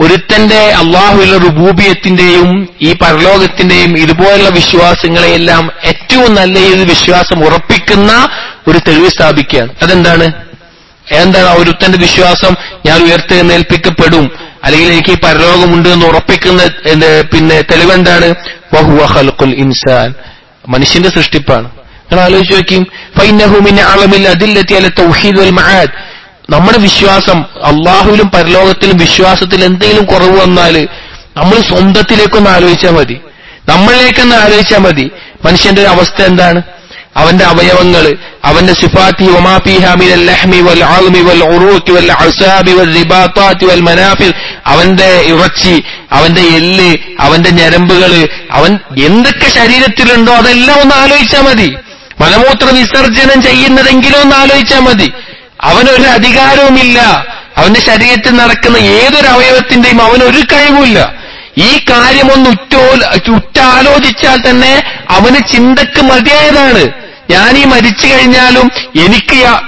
ഒരുത്തന്റെ അള്ളാഹുവിലെ റുബൂബിയത്തിന്റെയും ഈ പരലോകത്തിന്റെയും ഇതുപോലുള്ള വിശ്വാസങ്ങളെയെല്ലാം ഏറ്റവും നല്ല രീതിയിൽ വിശ്വാസം ഉറപ്പിക്കുന്ന ഒരു തെളിവ് സ്ഥാപിക്കുകയാണ് അതെന്താണ് എന്താണ് ആ ഒരുത്തന്റെ വിശ്വാസം ഞാൻ ഉയർത്തെഴുന്നേൽപ്പിക്കപ്പെടും അല്ലെങ്കിൽ എനിക്ക് ഈ പരലോകമുണ്ട് എന്ന് ഉറപ്പിക്കുന്ന എന്ത് പിന്നെ തെളിവെന്താണ് വഹുവ ഖൽഖുൽ ഇൻസാൻ മനുഷ്യന്റെ സൃഷ്ടിപ്പാണ് നിങ്ങൾ ആലോചിച്ച് നോക്കിയും ഫൈനഹുമിൻ അളമിൽ അതില്ലെത്തി അല്ല തൗഹീദ് വൽ മഹാദ് നമ്മുടെ വിശ്വാസം അള്ളാഹുവിലും പരലോകത്തിലും വിശ്വാസത്തിൽ എന്തെങ്കിലും കുറവ് വന്നാൽ നമ്മൾ സ്വന്തത്തിലേക്കൊന്ന് ആലോചിച്ചാൽ മതി നമ്മളിലേക്കൊന്ന് ആലോചിച്ചാൽ മതി മനുഷ്യന്റെ അവസ്ഥ എന്താണ് അവന്റെ അവയവങ്ങൾ അവന്റെ സിഫാത്തി വമാഫിഹാമിൽ ലഹ്മി വൽ ആൽമി വൽ ഉറൂക്കി വൽ അസാബി വൽ റിബാത്താത്തി വൽ മനാഫിൽ അവന്റെ ഇറച്ചി അവന്റെ എല്ല് അവന്റെ ഞരമ്പുകൾ അവൻ എന്തൊക്കെ ശരീരത്തിലുണ്ടോ അതെല്ലാം ഒന്ന് ആലോചിച്ചാൽ മതി മലമൂത്ര വിസർജനം ചെയ്യുന്നതെങ്കിലും ഒന്ന് ആലോചിച്ചാൽ മതി അവനൊരു അധികാരവുമില്ല അവന്റെ ശരീരത്തിൽ നടക്കുന്ന ഏതൊരു അവയവത്തിന്റെയും അവനൊരു കഴിവുമില്ല ഈ കാര്യമൊന്ന് ഉറ്റോ ഉറ്റാലോചിച്ചാൽ തന്നെ അവന് ചിന്തക്ക് മതിയായതാണ് ഞാൻ ഈ മരിച്ചു കഴിഞ്ഞാലും എനിക്ക് യാ-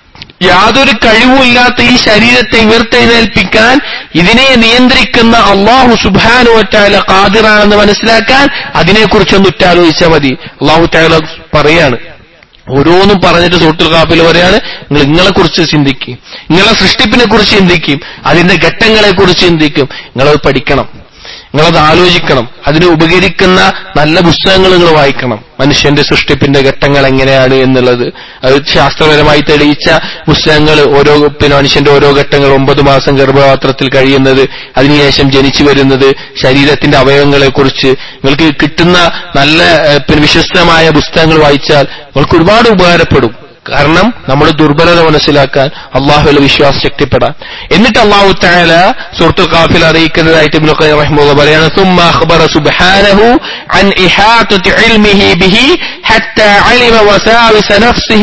യാതൊരു കഴിവുമില്ലാത്ത ഈ ശരീരത്തെ ഉയർത്തെഴുന്നേൽപ്പിക്കാൻ ഇതിനെ നിയന്ത്രിക്കുന്ന അള്ളാഹു സുബാനു വറ്റാല കാതിറാണെന്ന് മനസ്സിലാക്കാൻ അതിനെക്കുറിച്ചൊന്ന് ഉറ്റാലോചിച്ചാൽ മതി അള്ളാഹു താല പറയാണ് ഓരോന്നും പറഞ്ഞിട്ട് സൂട്ടുൽ കാപ്പിൽ പറയാണ് നിങ്ങൾ നിങ്ങളെ കുറിച്ച് ചിന്തിക്കും നിങ്ങളെ സൃഷ്ടിപ്പിനെ കുറിച്ച് ചിന്തിക്കും അതിന്റെ ഘട്ടങ്ങളെ കുറിച്ച് ചിന്തിക്കും നിങ്ങളത് പഠിക്കണം നിങ്ങളത് ആലോചിക്കണം അതിന് ഉപകരിക്കുന്ന നല്ല പുസ്തകങ്ങൾ നിങ്ങൾ വായിക്കണം മനുഷ്യന്റെ സൃഷ്ടിപ്പിന്റെ ഘട്ടങ്ങൾ എങ്ങനെയാണ് എന്നുള്ളത് അത് ശാസ്ത്രപരമായി തെളിയിച്ച പുസ്തകങ്ങൾ ഓരോ പിന്നെ മനുഷ്യന്റെ ഓരോ ഘട്ടങ്ങൾ ഒമ്പത് മാസം ഗർഭപാത്രത്തിൽ കഴിയുന്നത് അതിനുശേഷം ജനിച്ചു വരുന്നത് ശരീരത്തിന്റെ അവയവങ്ങളെ കുറിച്ച് നിങ്ങൾക്ക് കിട്ടുന്ന നല്ല ഏഹ്, പിന്നെ വിശ്വസ്തമായ പുസ്തകങ്ങൾ വായിച്ചാൽ നിങ്ങൾക്ക് ഒരുപാട് ഉപകാരപ്പെടും കാരണം നമ്മൾ ദുർബലത മനസ്സിലാക്കാൻ അള്ളാഹുവിൽ വിശ്വാസം ശക്തിപ്പെടാൻ എന്നിട്ട് അള്ളാഹു താല സുഹൃത്തു കാഫിൽ അറിയിക്കുന്നതായിട്ട് ഇബ്നു ഖയ്യിം റഹിമഹുല്ലാഹ് പറയാണ് ثم أخبر سبحانه عن إحاطة علمه به حتى علم وساوس نفسه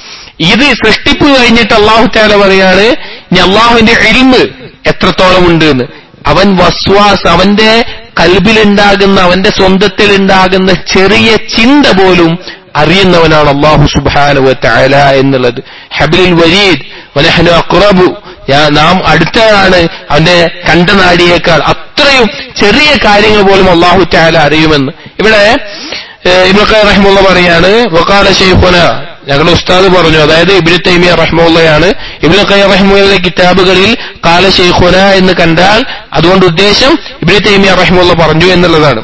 ഇത് സൃഷ്ടിപ്പ് കഴിഞ്ഞിട്ട് അള്ളാഹു താല പറയാണ് ഇനി അള്ളാഹുവിന്റെ ഇൽമ് എത്രത്തോളം ഉണ്ട് എന്ന് അവൻ വസ്വാസ് അവന്റെ കൽബിലുണ്ടാകുന്ന അവന്റെ സ്വന്തത്തിലുണ്ടാകുന്ന ചെറിയ ചിന്ത പോലും അറിയുന്നവനാണ് അള്ളാഹു സുബാനുവ തആല എന്നുള്ളത് ഹബിലിൽ വരീദ് വനഹനു അഖ്റബു ഞാ- നാം അടുത്തതാണ് അവന്റെ കണ്ടനാടിയേക്കാൾ അത്രയും ചെറിയ കാര്യങ്ങൾ പോലും അള്ളാഹു തആല അറിയുമെന്ന് ഇവിടെ ഇബ്നു റഹ്മുള്ള പറയാണ് വക്കാല ഷെയ്ഖുന ഞങ്ങളുടെ ഉസ്താദ് പറഞ്ഞു അതായത് ഇബ്നു തൈമിയ റഹ്മുള്ളയാണ് ഇബ്നു ഖയ്യിം റഹ്മുള്ള കിതാബുകളിൽ കാല ഷെയ്ഖുന എന്ന് കണ്ടാൽ അതുകൊണ്ട് ഉദ്ദേശം ഇബ്നു തൈമിയ റഹ്മുള്ള പറഞ്ഞു എന്നുള്ളതാണ്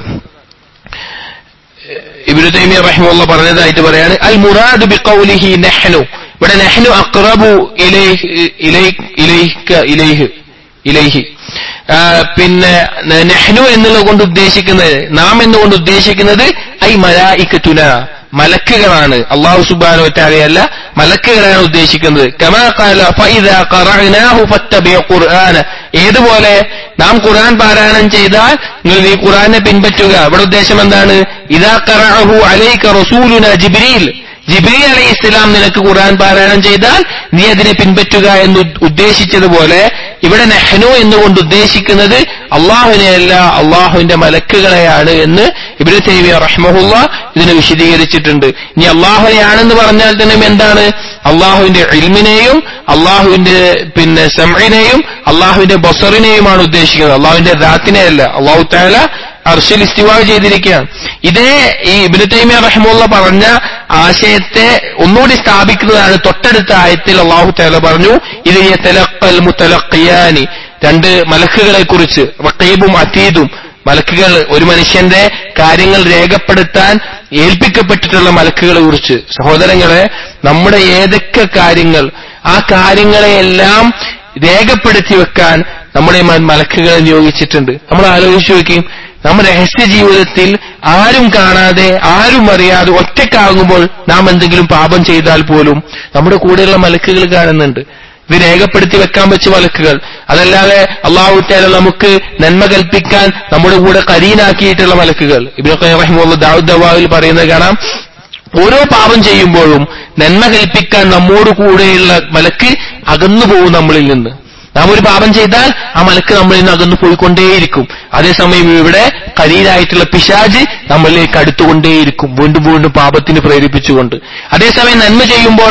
ഇബ്നു തൈമിയ റഹിമുള്ള പറഞ്ഞതായിട്ട് പറയാണ് അൽ മുറാദ് ബിഖൗലിഹി നഹ്നു ഇവിടെ നഹ്നു അഖ്റബു ഇലൈഹി ഇലൈ- ഇലൈക ഇലൈഹി ഇലൈഹി ആ, പിന്നെ ന- നഹ്നു എന്നുള്ളത് കൊണ്ട് ഉദ്ദേശിക്കുന്നത് നാം എന്നുകൊണ്ട് ഉദ്ദേശിക്കുന്നത് ഐ മലായിക്കത്തുന മലക്കുകളാണ് അള്ളാഹു സുബാനോ താലയല്ല മലക്കുകളാണ് ഉദ്ദേശിക്കുന്നത് കമാ ഖാല ഫഇദാ ഖറഅനാഹു ഫത്തബിഉ ഖുർആന ഏതുപോലെ നാം ഖുർആൻ പാരായണം ചെയ്താൽ നിങ്ങൾ ഈ ഖുർആനെ പിൻപറ്റുക ഇവിടെ ഉദ്ദേശം എന്താണ് ഇദാ ഖറഅഹു അലൈക റസൂലുന ജിബ്രീൽ ജിബ്രീൽ അലൈഹി ഇസ്ലാം നിനക്ക് ഖുർആൻ പാരായണം ചെയ്താൽ നീ അതിനെ പിൻപറ്റുക എന്ന് ഉദ്- ഉദ്ദേശിച്ചതുപോലെ ഇവിടെ നെഹ്നു എന്നുകൊണ്ട് ഉദ്ദേശിക്കുന്നത് അള്ളാഹുവിനെയല്ല അള്ളാഹുവിന്റെ മലക്കുകളെയാണ് എന്ന് ഇബ്നു തൈമിയ റഹ്മഹുല്ല ഇതിനെ വിശദീകരിച്ചിട്ടുണ്ട് ഇനി അള്ളാഹുനെയാണെന്ന് പറഞ്ഞാൽ തന്നെ എന്താണ് അള്ളാഹുവിന്റെ ഇൽമിനെയും അള്ളാഹുവിന്റെ പിന്നെ സംഇനെയും അള്ളാഹുവിന്റെ ബസറിനെയുമാണ് ഉദ്ദേശിക്കുന്നത് അള്ളാഹുവിന്റെ ദാത്തിനെയല്ല അള്ളാഹു താല അർഷിൽ ഇസ്തിവാ ചെയ്തിരിക്കുകയാണ് ഇതേ ഈ ഇബ്നു തൈമിയ റഹ്മുള്ള പറഞ്ഞ ആശയത്തെ ഒന്നുകൂടി സ്ഥാപിക്കുന്നതാണ് തൊട്ടടുത്ത ആയത്തിൽ അള്ളാഹു താല പറഞ്ഞു ഇത് യതലഖൽ മുതലഖിയാനി രണ്ട് മലക്കുകളെ കുറിച്ച് റഖീബും അതീദും മലക്കുകൾ ഒരു മനുഷ്യന്റെ കാര്യങ്ങൾ രേഖപ്പെടുത്താൻ ഏൽപ്പിക്കപ്പെട്ടിട്ടുള്ള മലക്കുകളെ കുറിച്ച് സഹോദരങ്ങളെ നമ്മുടെ ഏതൊക്കെ കാര്യങ്ങൾ ആ കാര്യങ്ങളെയെല്ലാം രേഖപ്പെടുത്തി വെക്കാൻ നമ്മുടെ മ- മലക്കുകളെ നിയോഗിച്ചിട്ടുണ്ട് നമ്മൾ ആലോചിച്ചു നോക്കുകയും നമ്മുടെ രഹസ്യ ജീവിതത്തിൽ ആരും കാണാതെ ആരും അറിയാതെ ഒറ്റക്കാകുമ്പോൾ നാം എന്തെങ്കിലും പാപം ചെയ്താൽ പോലും നമ്മുടെ കൂടെയുള്ള മലക്കുകൾ കാണുന്നുണ്ട് ഇത് രേഖപ്പെടുത്തി വെക്കാൻ വെച്ച മലക്കുകൾ അതല്ലാതെ അള്ളാഹു താല നമുക്ക് നന്മ കൽപ്പിക്കാൻ നമ്മുടെ കൂടെ കരീനാക്കിയിട്ടുള്ള മലക്കുകൾ ഇബ്രാഹിം റഹിമുള്ള ദാവൂദ് ദവാവിൽ പറയുന്നത് കാണാം ഓരോ പാപം ചെയ്യുമ്പോഴും നന്മ കൽപ്പിക്കാൻ നമ്മോട് കൂടെയുള്ള മലക്ക് അകന്നു പോകും നമ്മളിൽ നിന്ന് നാം ഒരു പാപം ചെയ്താൽ ആ മലക്ക് നമ്മളിൽ നിന്ന് അകന്നു പോയിക്കൊണ്ടേയിരിക്കും അതേസമയം ഇവിടെ കരീരായിട്ടുള്ള പിശാജ് നമ്മളിലേക്ക് അടുത്തുകൊണ്ടേയിരിക്കും വീണ്ടും വീണ്ടും പാപത്തിന് പ്രേരിപ്പിച്ചുകൊണ്ട് അതേസമയം നന്മ ചെയ്യുമ്പോഴോ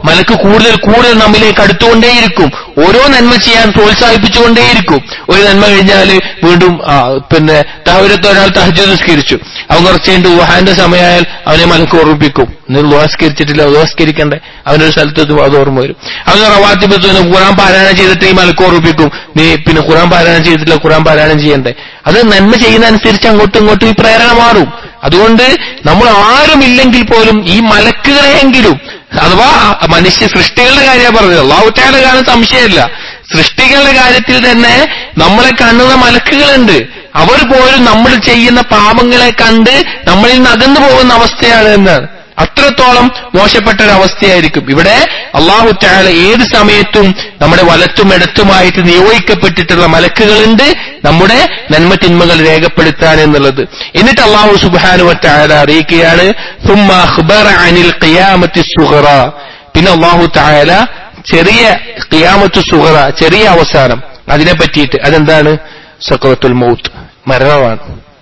മലക്ക് കൂടുതൽ കൂടുതൽ നമ്മിലേക്ക് അടുത്തുകൊണ്ടേയിരിക്കും ഓരോ നന്മ ചെയ്യാൻ പ്രോത്സാഹിപ്പിച്ചുകൊണ്ടേയിരിക്കും ഒരു നന്മ കഴിഞ്ഞാൽ വീണ്ടും ആ, പിന്നെ തഹവരത്ത് ഒരാൾ തഹജ് നിസ്കരിച്ചു അവൻ കുറച്ച് കഴിഞ്ഞിട്ട് വുഹാന്റെ സമയമായാൽ അവനെ മലക്ക് ഓർമ്മിപ്പിക്കും നീ ലുവാസ്കരിച്ചിട്ടില്ല ലുവാസ്കരിക്കണ്ടേ അവനൊരു സ്ഥലത്ത് എത്തുമ്പോൾ അത് ഓർമ്മ വരും അവൻ റവാത്തിബത്ത് ഖുറാൻ പാരായണം ചെയ്തിട്ട് ഈ മലക്ക് ഓർമ്മിപ്പിക്കും നീ പിന്നെ ഖുറാൻ പാരായണം ചെയ്തിട്ടില്ല ഖുറാൻ പാരായണം ചെയ്യണ്ടേ അത് നന്മ ചെയ്യുന്ന അനുസരിച്ച് അങ്ങോട്ടും ഇങ്ങോട്ടും ഈ പ്രേരണ മാറും അതുകൊണ്ട് നമ്മൾ ആരുമില്ലെങ്കിൽ പോലും ഈ മലക്കുകളെയെങ്കിലും അഥവാ മനുഷ്യ സൃഷ്ടികളുടെ കാര്യമാണ് പറഞ്ഞത് അള്ളാഹുറ്റാരുടെ കാര്യം സംശയമില്ല സൃഷ്ടികളുടെ കാര്യത്തിൽ തന്നെ നമ്മളെ കാണുന്ന മലക്കുകളുണ്ട് അവർ പോലും നമ്മൾ ചെയ്യുന്ന പാപങ്ങളെ കണ്ട് നമ്മളിൽ നിന്ന് അകന്നു പോകുന്ന അവസ്ഥയാണ് എന്നാണ് അത്രത്തോളം മോശപ്പെട്ട ഒരു അവസ്ഥയായിരിക്കും ഇവിടെ അള്ളാഹു താല ഏത് സമയത്തും നമ്മുടെ വലത്തും ഇടത്തുമായിട്ട് നിയോഗിക്കപ്പെട്ടിട്ടുള്ള മലക്കുകളുണ്ട് നമ്മുടെ നന്മ തിന്മകൾ രേഖപ്പെടുത്താൻ എന്നുള്ളത് എന്നിട്ട് അള്ളാഹു സുബാനു താല അറിയിക്കുകയാണ് ثم أخبر عن القيامة الصغرى. പിന്നെ അള്ളാഹു താല ചെറിയ ഖിയാമത്തു സുഹറ ചെറിയ അവസാനം അതിനെ പറ്റിയിട്ട് അതെന്താണ് സക്രത്തുൽ മൗത്ത് മരണമാണ്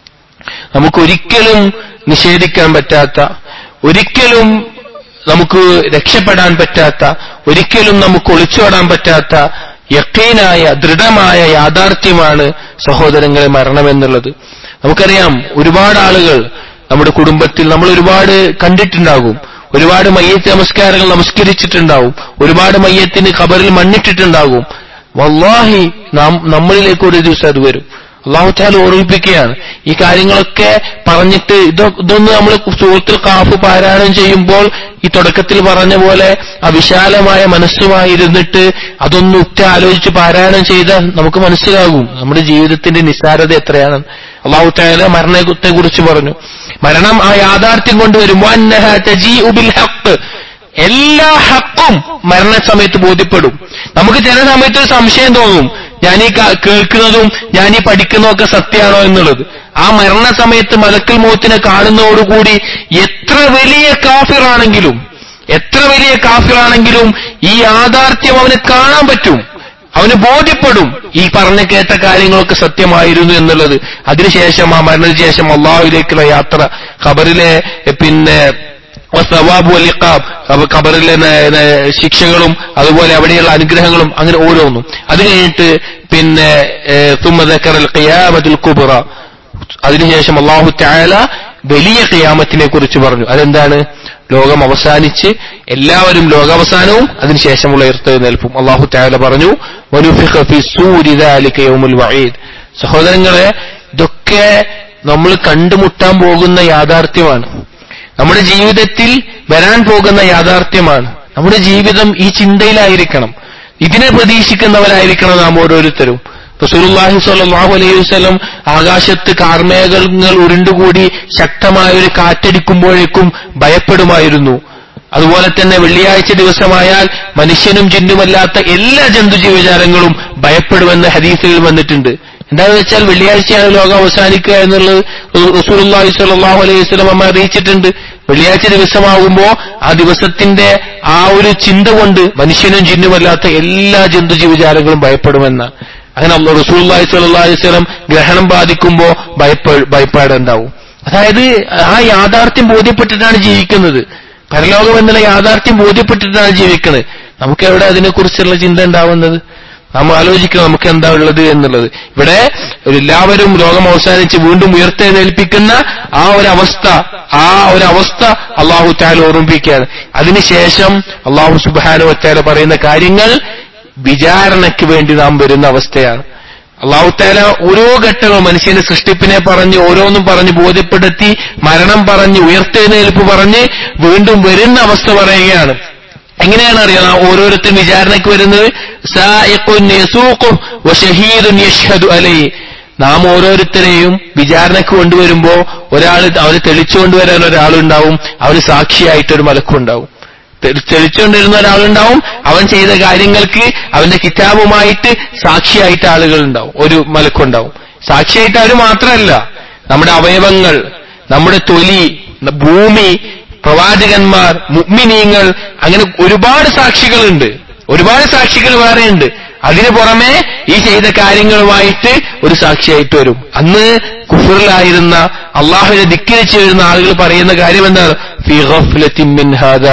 നമുക്കൊരിക്കലും നിഷേധിക്കാൻ പറ്റാത്ത ഒരിക്കലും നമുക്ക് രക്ഷപ്പെടാൻ പറ്റാത്ത ഒരിക്കലും നമുക്ക് ഒളിച്ചോടാൻ പറ്റാത്ത യക്കീനായ ദൃഢമായ യാഥാർത്ഥ്യമാണ് സഹോദരങ്ങളെ മരണമെന്നുള്ളത് നമുക്കറിയാം ഒരുപാട് ആളുകൾ നമ്മുടെ കുടുംബത്തിൽ നമ്മൾ ഒരുപാട് കണ്ടിട്ടുണ്ടാകും ഒരുപാട് മയ്യത്ത് നമസ്കാരങ്ങൾ നമസ്കരിച്ചിട്ടുണ്ടാവും ഒരുപാട് മയ്യത്തിന് ഖബറിൽ മണ്ണിട്ടിട്ടുണ്ടാകും വല്ലാഹി നാം നമ്മളിലേക്ക് ഒരു ദിവസം അത് വരും അള്ളാഹു താല ഓർമ്മിപ്പിക്കുകയാണ് ഈ കാര്യങ്ങളൊക്കെ പറഞ്ഞിട്ട് ഇതൊ ഇതൊന്ന് നമ്മൾ സുഹൃത്തിൽ കാഫ് പാരായണം ചെയ്യുമ്പോൾ ഈ തുടക്കത്തിൽ പറഞ്ഞ പോലെ ആ വിശാലമായ മനസ്സുമായി ഇരുന്നിട്ട് അതൊന്ന് ഉറ്റ ആലോചിച്ച് പാരായണം ചെയ്താൽ നമുക്ക് മനസ്സിലാകും നമ്മുടെ ജീവിതത്തിന്റെ നിസ്സാരത എത്രയാണ് അള്ളാഹു താല മരണത്തെ കുറിച്ച് പറഞ്ഞു മരണം ആ യാഥാർത്ഥ്യം കൊണ്ടുവരും വന്നഹ തജീഉ ബിൽ ഹഖ് എല്ലാ ഹക്കും മരണസമയത്ത് ബോധ്യപ്പെടും നമുക്ക് ചില സമയത്ത് ഒരു സംശയം തോന്നും ഞാൻ ഈ ക- കേൾക്കുന്നതും ഞാൻ ഈ പഠിക്കുന്നതും ഒക്കെ സത്യമാണോ എന്നുള്ളത് ആ മരണസമയത്ത് മലക്കൽ മോത്തിനെ കാണുന്നതോടുകൂടി എത്ര വലിയ കാഫിറാണെങ്കിലും എത്ര വലിയ കാഫിറാണെങ്കിലും ഈ യാഥാർത്ഥ്യം അവന് കാണാൻ പറ്റും അവന് ബോധ്യപ്പെടും ഈ പറഞ്ഞ കേട്ട കാര്യങ്ങളൊക്കെ സത്യമായിരുന്നു എന്നുള്ളത് അതിനുശേഷം ആ മരണശേഷം അള്ളാഹുവിലേക്കുള്ള യാത്ര ഖബറിലെ പിന്നെ വസ്സവാബു വൽ ഇഖാബ് ഖബ- ഖബറിലെ ന- ന- ശിക്ഷകളും അതുപോലെ അവിടെയുള്ള അനുഗ്രഹങ്ങളും അങ്ങനെ ഓരോന്നും അത് കഴിഞ്ഞിട്ട് പിന്നെ തുമ്മദക്കറൽ ഖിയാമത്തുൽ കുബ്ര അതിനുശേഷം അള്ളാഹു തആല വലിയ ഖിയാമത്തിനെ കുറിച്ച് പറഞ്ഞു അതെന്താണ് ലോകം അവസാനിച്ച് എല്ലാവരും ലോകാവസാനവും അതിനുശേഷമുള്ള ഉയർത്തെഴുന്നേൽപ്പും അള്ളാഹു തആല പറഞ്ഞു വനുഫിഖ ഫി സൂരി ദാലിക യൗമുൽ വഈദ് സഹോദരങ്ങളെ ഇതൊക്കെ നമ്മൾ കണ്ടുമുട്ടാൻ പോകുന്ന യാഥാർത്ഥ്യമാണ് നമ്മുടെ ജീവിതത്തിൽ വരാൻ പോകുന്ന യാഥാർത്ഥ്യമാണ് നമ്മുടെ ജീവിതം ഈ ചിന്തയിലായിരിക്കണം ഇതിനെ പ്രതീക്ഷിക്കുന്നവരായിരിക്കണം നാം ഓരോരുത്തരും റസൂലുള്ളാഹി സ്വല്ലല്ലാഹു അലൈഹി വസല്ലം ആകാശത്ത് കാർമേഘങ്ങൾ ഉരുണ്ടുകൂടി ശക്തമായ ഒരു കാറ്റടിക്കുമ്പോഴേക്കും ഭയപ്പെടുമായിരുന്നു അതുപോലെ തന്നെ വെള്ളിയാഴ്ച ദിവസമായാൽ മനുഷ്യനും ജിന്നുമല്ലാത്ത എല്ലാ ജന്തുജീവജാലങ്ങളും ഭയപ്പെടുമെന്ന് ഹദീസുകളിൽ വന്നിട്ടുണ്ട് എന്താണെന്ന് വെച്ചാൽ വെള്ളിയാഴ്ചയാണ് ലോകം അവസാനിക്കുക എന്നുള്ളത് റസൂലുള്ളാഹി സ്വല്ലല്ലാഹു അലൈഹി വസല്ലം അമ്മ അറിയിച്ചിട്ടുണ്ട് വെള്ളിയാഴ്ച ദിവസമാകുമ്പോൾ ആ ദിവസത്തിന്റെ ആ ഒരു ചിന്ത കൊണ്ട് മനുഷ്യനും ജിന്നുമല്ലാത്ത എല്ലാ ജന്തുജീവജാലങ്ങളും ഭയപ്പെടുമെന്ന അങ്ങനെ അള്ളാഹ് റസൂലുള്ളാഹി സ്വല്ലല്ലാഹു അലൈഹി വസല്ലം ഗ്രഹണം ബാധിക്കുമ്പോൾ ഭയപ്പെ ഭയപ്പാടുണ്ടാവും അതായത് ആ യാഥാർത്ഥ്യം ബോധ്യപ്പെട്ടിട്ടാണ് ജീവിക്കുന്നത് പരലോകം എന്നുള്ള യാഥാർത്ഥ്യം ബോധ്യപ്പെട്ടിട്ടാണ് ജീവിക്കുന്നത് നമുക്ക് എവിടെ അതിനെക്കുറിച്ചുള്ള ചിന്ത ഉണ്ടാവുന്നത് നാം ആലോചിക്കണം നമുക്ക് എന്താ ഉള്ളത് എന്നുള്ളത് ഇവിടെ എല്ലാവരും ലോകം അവസാനിച്ച് വീണ്ടും ഉയർത്തെഴുന്നേൽപ്പിക്കുന്ന ആ ഒരു അവസ്ഥ ആ ഒരു അവസ്ഥ അള്ളാഹു താല ഓർമ്മിപ്പിക്കുകയാണ് അതിനുശേഷം അള്ളാഹു സുബാനു വത്താല പറയുന്ന കാര്യങ്ങൾ വിചാരണയ്ക്ക് വേണ്ടി നാം വരുന്ന അവസ്ഥയാണ് അള്ളാഹുത്താല ഓരോ ഘട്ടങ്ങളും മനുഷ്യന്റെ സൃഷ്ടിപ്പിനെ പറഞ്ഞ് ഓരോന്നും പറഞ്ഞ് ബോധ്യപ്പെടുത്തി മരണം പറഞ്ഞ് ഉയർത്തെഴുന്നേൽപ്പ് പറഞ്ഞ് വീണ്ടും വരുന്ന അവസ്ഥ പറയുകയാണ് എങ്ങനെയാണ് അറിയാം ആ ഓരോരുത്തരും വിചാരണയ്ക്ക് വരുന്നത് സായിഖുൻ യസൂഖും വശഹീദുൻ യഷ്ഹദു അലൈഹി നാം ഓരോരുത്തരെയും വിചാരണയ്ക്ക് കൊണ്ടുവരുമ്പോ ഒരാൾ അവന് തെളിച്ചു കൊണ്ടുവരാൻ ഒരാളുണ്ടാവും അവന് സാക്ഷിയായിട്ടൊരു മലക്കുണ്ടാവും തെ- തെളിച്ചുകൊണ്ടിരുന്ന ഒരാളുണ്ടാവും അവൻ ചെയ്ത കാര്യങ്ങൾക്ക് അവന്റെ കിതാബുമായിട്ട് സാക്ഷിയായിട്ട് ആളുകൾ ഉണ്ടാവും ഒരു മലക്കുണ്ടാവും സാക്ഷിയായിട്ട് അവർ മാത്രമല്ല നമ്മുടെ അവയവങ്ങൾ നമ്മുടെ തൊലി ന- ഭൂമി പ്രവാചകന്മാർ മുഗ്മിനീങ്ങൾ അങ്ങനെ ഒരുപാട് സാക്ഷികളുണ്ട് ഒരുപാട് സാക്ഷികൾ വേറെയുണ്ട് അതിനു പുറമെ ഈ ചെയ്ത കാര്യങ്ങളുമായിട്ട് ഒരു സാക്ഷിയായിട്ട് വരും അന്ന് കുഫറിലായിരുന്ന അള്ളാഹുവിനെ ധിക്കരിച്ചു വരുന്ന ആളുകൾ പറയുന്ന കാര്യം എന്താണ് ഫി ഗഫ്ലത്തിൻ മിൻ ഹാദാ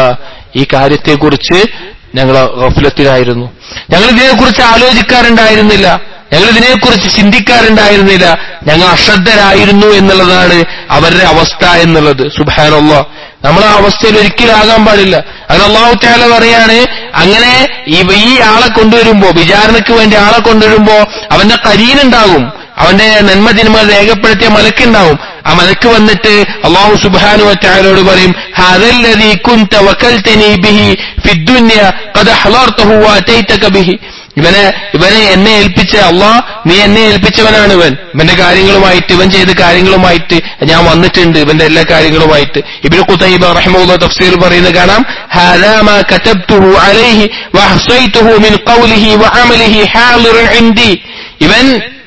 ഈ കാര്യത്തെക്കുറിച്ച് ഞങ്ങൾ ഗഫലത്തിലായിരുന്നു ഞങ്ങൾ ഇതിനെക്കുറിച്ച് ആലോചിക്കാറുണ്ടായിരുന്നില്ല ഞങ്ങൾ ഇതിനെക്കുറിച്ച് ചിന്തിക്കാറുണ്ടായിരുന്നില്ല ഞങ്ങൾ അശ്രദ്ധരായിരുന്നു എന്നുള്ളതാണ് അവരുടെ അവസ്ഥ എന്നുള്ളത് സുബാനുള്ള നമ്മൾ ആ അവസ്ഥയിൽ ഒരിക്കലും ആകാൻ പാടില്ല അങ്ങനെ അള്ളാഹു താല പറയാണ് അങ്ങനെ ഈ ഈ ആളെ കൊണ്ടുവരുമ്പോ വിചാരണയ്ക്ക് വേണ്ടി ആളെ കൊണ്ടുവരുമ്പോ അവന്റെ കരീനുണ്ടാകും അവന്റെ നന്മ തിന്മ രേഖപ്പെടുത്തിയ മലക്കുണ്ടാവും ആ മലക്ക് വന്നിട്ട് അള്ളാഹു സുബാനു വറ്റാലോട് പറയും "ഹദല്ലദീ കുൻത വകൽതനീ ബിഹി ഫിദ്ദുന്യ ഖദ് ഹളർതഹു വഅതൈതക ബിഹി ഇവനെ ഇവനെ എന്നെ ഏൽപ്പിച്ച അള്ളാഹ് നീ എന്നെ ഏൽപ്പിച്ചവനാണ് ഇവൻ ഇവന്റെ കാര്യങ്ങളുമായിട്ട് ഇവൻ ചെയ്ത കാര്യങ്ങളുമായിട്ട് ഞാൻ വന്നിട്ടുണ്ട് ഇവന്റെ എല്ലാ കാര്യങ്ങളുമായിട്ട് ഇബ്നു ഖുതൈബ റഹിമഹുല്ലാ തഫ്സീർ പറയുന്നത് കാണാം ഹാദാ മാ കതബ്തുഹു അലൈഹി വഹസൈതുഹു മിൻ ഖൗലിഹി വഅമലിഹി ഹാളിറുൻ ഇൻദി ഇവൻ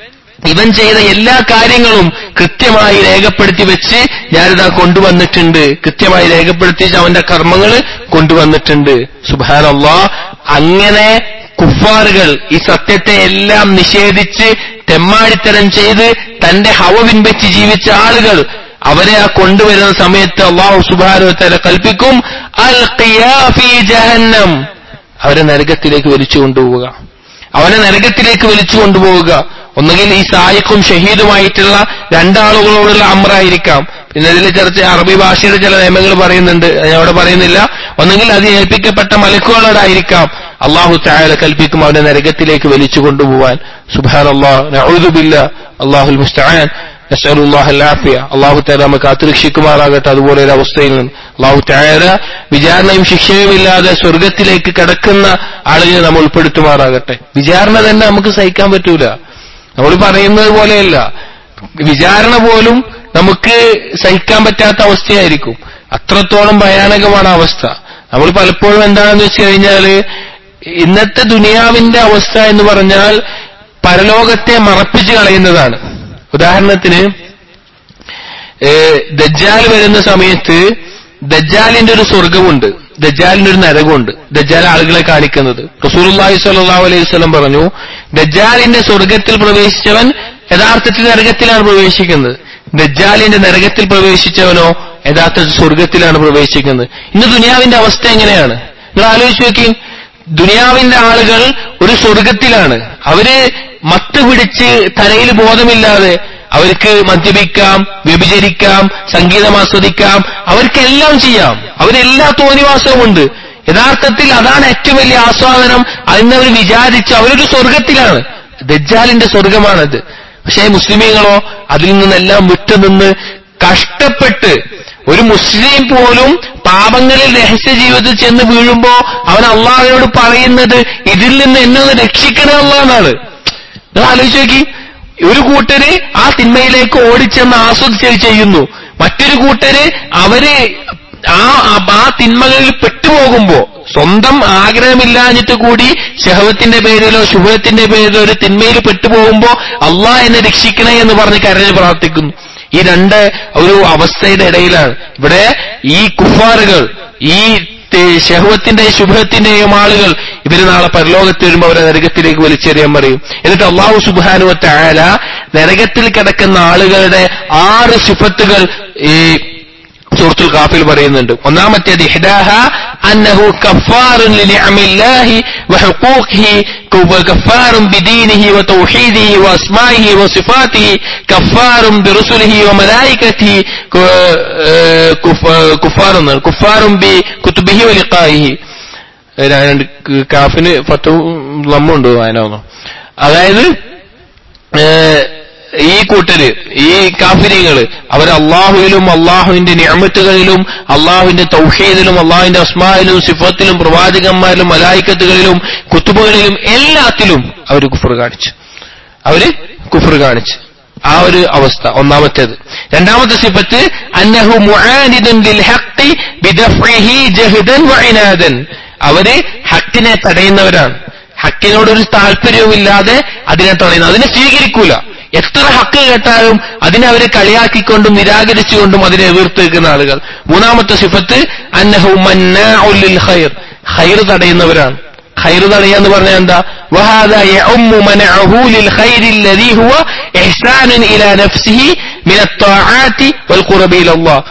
ഇവൻ ചെയ്ത എല്ലാ കാര്യങ്ങളും കൃത്യമായി രേഖപ്പെടുത്തി വെച്ച് ഞാനിതാ കൊണ്ടുവന്നിട്ടുണ്ട് കൃത്യമായി രേഖപ്പെടുത്തി അവന്റെ കർമ്മങ്ങൾ കൊണ്ടുവന്നിട്ടുണ്ട് സുബാനല്ലാ അങ്ങനെ കുഫാറുകൾ ഈ സത്യത്തെ എല്ലാം നിഷേധിച്ച് തെമ്മാടിത്തരം ചെയ്ത് തന്റെ ഹവ പിൻവെച്ച് ജീവിച്ച ആളുകൾ അവരെ ആ കൊണ്ടുവരുന്ന സമയത്ത് അള്ളാഹു സുബാനു തല കൽപ്പിക്കും അൽ ഖിയാഫി ജഹന്നം അവരെ നരകത്തിലേക്ക് വലിച്ചു കൊണ്ടുപോവുക അവനെ നരകത്തിലേക്ക് വലിച്ചു കൊണ്ടുപോവുക ഒന്നുകിൽ ഈ സായിഖും ഷഹീദുമായിട്ടുള്ള രണ്ടാളുകളോടുള്ള അമ്രായിരിക്കാം പിന്നെ ഇതിൽ ചർച്ച അറബി ഭാഷയുടെ ചില നിയമങ്ങൾ പറയുന്നുണ്ട് ഞാൻ അവിടെ പറയുന്നില്ല ഒന്നുകിൽ അത് ഏൽപ്പിക്കപ്പെട്ട മലക്കുകളോടായിരിക്കാം അള്ളാഹു തായാല കൽപ്പിക്കും അവനെ നരകത്തിലേക്ക് വലിച്ചു കൊണ്ടുപോവാൻ സുബാൻ അള്ളാഹുബില്ല അള്ളാഹുൽ മുസ്താൻ നസറുല്ലാഹുലാഫിയ അള്ളാഹു താര നമുക്ക് കാത്തുരക്ഷിക്കുമാറാകട്ടെ അതുപോലെ ഒരു അവസ്ഥയിൽ നിന്ന് അള്ളാഹു താര വിചാരണയും ശിക്ഷയും ഇല്ലാതെ സ്വർഗത്തിലേക്ക് കടക്കുന്ന ആളുകളെ നമ്മൾ ഉൾപ്പെടുത്തുമാറാകട്ടെ വിചാരണ തന്നെ നമുക്ക് സഹിക്കാൻ പറ്റൂല നമ്മൾ പറയുന്നത് പോലെയല്ല വിചാരണ പോലും നമുക്ക് സഹിക്കാൻ പറ്റാത്ത അവസ്ഥയായിരിക്കും അത്രത്തോളം ഭയാനകമാണ് അവസ്ഥ നമ്മൾ പലപ്പോഴും എന്താണെന്ന് വെച്ച് കഴിഞ്ഞാൽ ഇന്നത്തെ ദുനിയാവിന്റെ അവസ്ഥ എന്ന് പറഞ്ഞാൽ പരലോകത്തെ മറപ്പിച്ച് കളയുന്നതാണ് ഉദാഹരണത്തിന് ദജ്ജാൽ വരുന്ന സമയത്ത് ദജ്ജാലിന്റെ ഒരു സ്വർഗമുണ്ട് ദജ്ജാലിന്റെ ഒരു നരകമുണ്ട് ദജ്ജാൽ ആളുകളെ കാണിക്കുന്നത് റസൂലുള്ളാഹി സ്വല്ലല്ലാഹു അലൈഹി വസല്ലം പറഞ്ഞു ദജ്ജാലിന്റെ സ്വർഗത്തിൽ പ്രവേശിച്ചവൻ യഥാർത്ഥത്തിൽ നരകത്തിലാണ് പ്രവേശിക്കുന്നത് ദജ്ജാലിന്റെ നരകത്തിൽ പ്രവേശിച്ചവനോ യഥാർത്ഥത്തിൽ സ്വർഗത്തിലാണ് പ്രവേശിക്കുന്നത് ഇന്ന് ദുനിയാവിന്റെ അവസ്ഥ എങ്ങനെയാണ് നിങ്ങൾ ആലോചിച്ച് നോക്കി ദുനിയാവിന്റെ ആളുകൾ ഒരു സ്വർഗത്തിലാണ് അവര് മത്ത് പിടിച്ച് തലയിൽ ബോധമില്ലാതെ അവർക്ക് മദ്യപിക്കാം വ്യഭിചരിക്കാം സംഗീതം ആസ്വദിക്കാം അവർക്കെല്ലാം ചെയ്യാം അവരെല്ലാ തോന്നിവാസവുമുണ്ട് യഥാർത്ഥത്തിൽ അതാണ് ഏറ്റവും വലിയ ആസ്വാദനം അതിനവർ വിചാരിച്ച് അവരൊരു സ്വർഗത്തിലാണ് ദജ്ജാലിന്റെ സ്വർഗമാണത് പക്ഷേ മുസ്ലിമീങ്ങളോ അതിൽ നിന്നെല്ലാം വിട്ടുനിന്ന് കഷ്ടപ്പെട്ട് ഒരു മുസ്ലിം പോലും പാപങ്ങളിൽ രഹസ്യ ജീവിതത്തിൽ ചെന്ന് വീഴുമ്പോ അവൻ അള്ളാഹിനോട് പറയുന്നത് ഇതിൽ നിന്ന് എന്നെ ഒന്ന് രക്ഷിക്കണേ എന്നാണ് നിങ്ങൾ ആലോചിച്ച് നോക്കി ഒരു കൂട്ടര് ആ തിന്മയിലേക്ക് ഓടിച്ചെന്ന് ആസ്വദിച്ച് ചെയ്യുന്നു മറ്റൊരു കൂട്ടര് അവര് ആ ആ തിന്മകളിൽ പെട്ടുപോകുമ്പോ സ്വന്തം ആഗ്രഹമില്ലാഞ്ഞിട്ട് കൂടി ശഹവത്തിന്റെ പേരിലോ ശുഭത്തിന്റെ പേരിലോ ഒരു തിന്മയിൽ പെട്ടുപോകുമ്പോ അള്ളാഹ് എന്നെ രക്ഷിക്കണേ എന്ന് പറഞ്ഞ് കരഞ്ഞ് പ്രാർത്ഥിക്കുന്നു ഈ രണ്ട് ഒരു അവസ്ഥയുടെ ഇടയിലാണ് ഇവിടെ ഈ കുഫാറുകൾ ഈ ശഹവത്തിന്റെയും ശുഭത്തിന്റെയും ആളുകൾ ഇവര് നാളെ പരലോകത്ത് വരുമ്പോൾ അവരെ നരകത്തിലേക്ക് വലിച്ചെറിയാൻ പറയും എന്നിട്ട് അള്ളാഹു സുബാനുവത്ത ആല നരകത്തിൽ കിടക്കുന്ന ആളുകളുടെ ആറ് ശുഭത്തുകൾ ഈ സൂറത്തുൽ കാഫിൽ പറയുന്നുണ്ട് ഒന്നാമത്തേത് ഇഹ്ദാഹ അന്നഹു കഫാറുൻ ലിനിഅമില്ലാഹി വഹുഖൂഖിഹി كفار بدينه وتوحيده واسمائه وصفاته كفار برسله وملائكته كفار كفار بكتبه ولقائه രണ്ട് കാഫിന് പത്തും ലമ്മുണ്ട് വായന അതായത് ഈ കൂട്ടര് ഈ കാഫിരികള് അവർ അള്ളാഹുവിലും അള്ളാഹുവിന്റെ നിയമത്തുകളിലും അള്ളാഹുവിന്റെ തൗഹീദിലും അള്ളാഹുവിന്റെ അസ്മായിലും സിഫത്തിലും പ്രവാചകന്മാരിലും മലായിക്കത്തുകളിലും കുത്തുബുകളിലും എല്ലാത്തിലും അവർ കുഫർ കാണിച്ചു അവര് കുഫർ കാണിച്ചു ആ ഒരു അവസ്ഥ ഒന്നാമത്തേത് രണ്ടാമത്തെ സിഫത്ത് അന്നഹു മുആനിദുൻ ലിൽ ഹഖ് ബിദഫ്ഇഹി ജഹ്ദൻ വഇനാദൻ അവര് ഹക്കിനെ തടയുന്നവരാണ് ഹക്കിനോടൊരു താല്പര്യവുമില്ലാതെ അതിനെ തടയുന്നു അതിനെ സ്വീകരിക്കൂല എത്ര ഹക്ക് കേട്ടാലും അതിനെ അവരെ കളിയാക്കിക്കൊണ്ടും നിരാകരിച്ചുകൊണ്ടും അതിനെ എതിർത്ത് നിൽക്കുന്ന ആളുകൾ മൂന്നാമത്തെ സിഫത്ത് അന്നഹു മന്നാഉൽ ഖൈർ ഖൈർ തടയുന്നവരാണ് ഖൈർ തടയുക എന്ന് പറഞ്ഞാൽ എന്താ വഹാദ യഉമ്മു മനഅഹു ലിൽ ഖൈരി الذي هو ഇഹ്സാൻ ഇലാ നഫ്സിഹി മിന الطاعات والقرب الى الله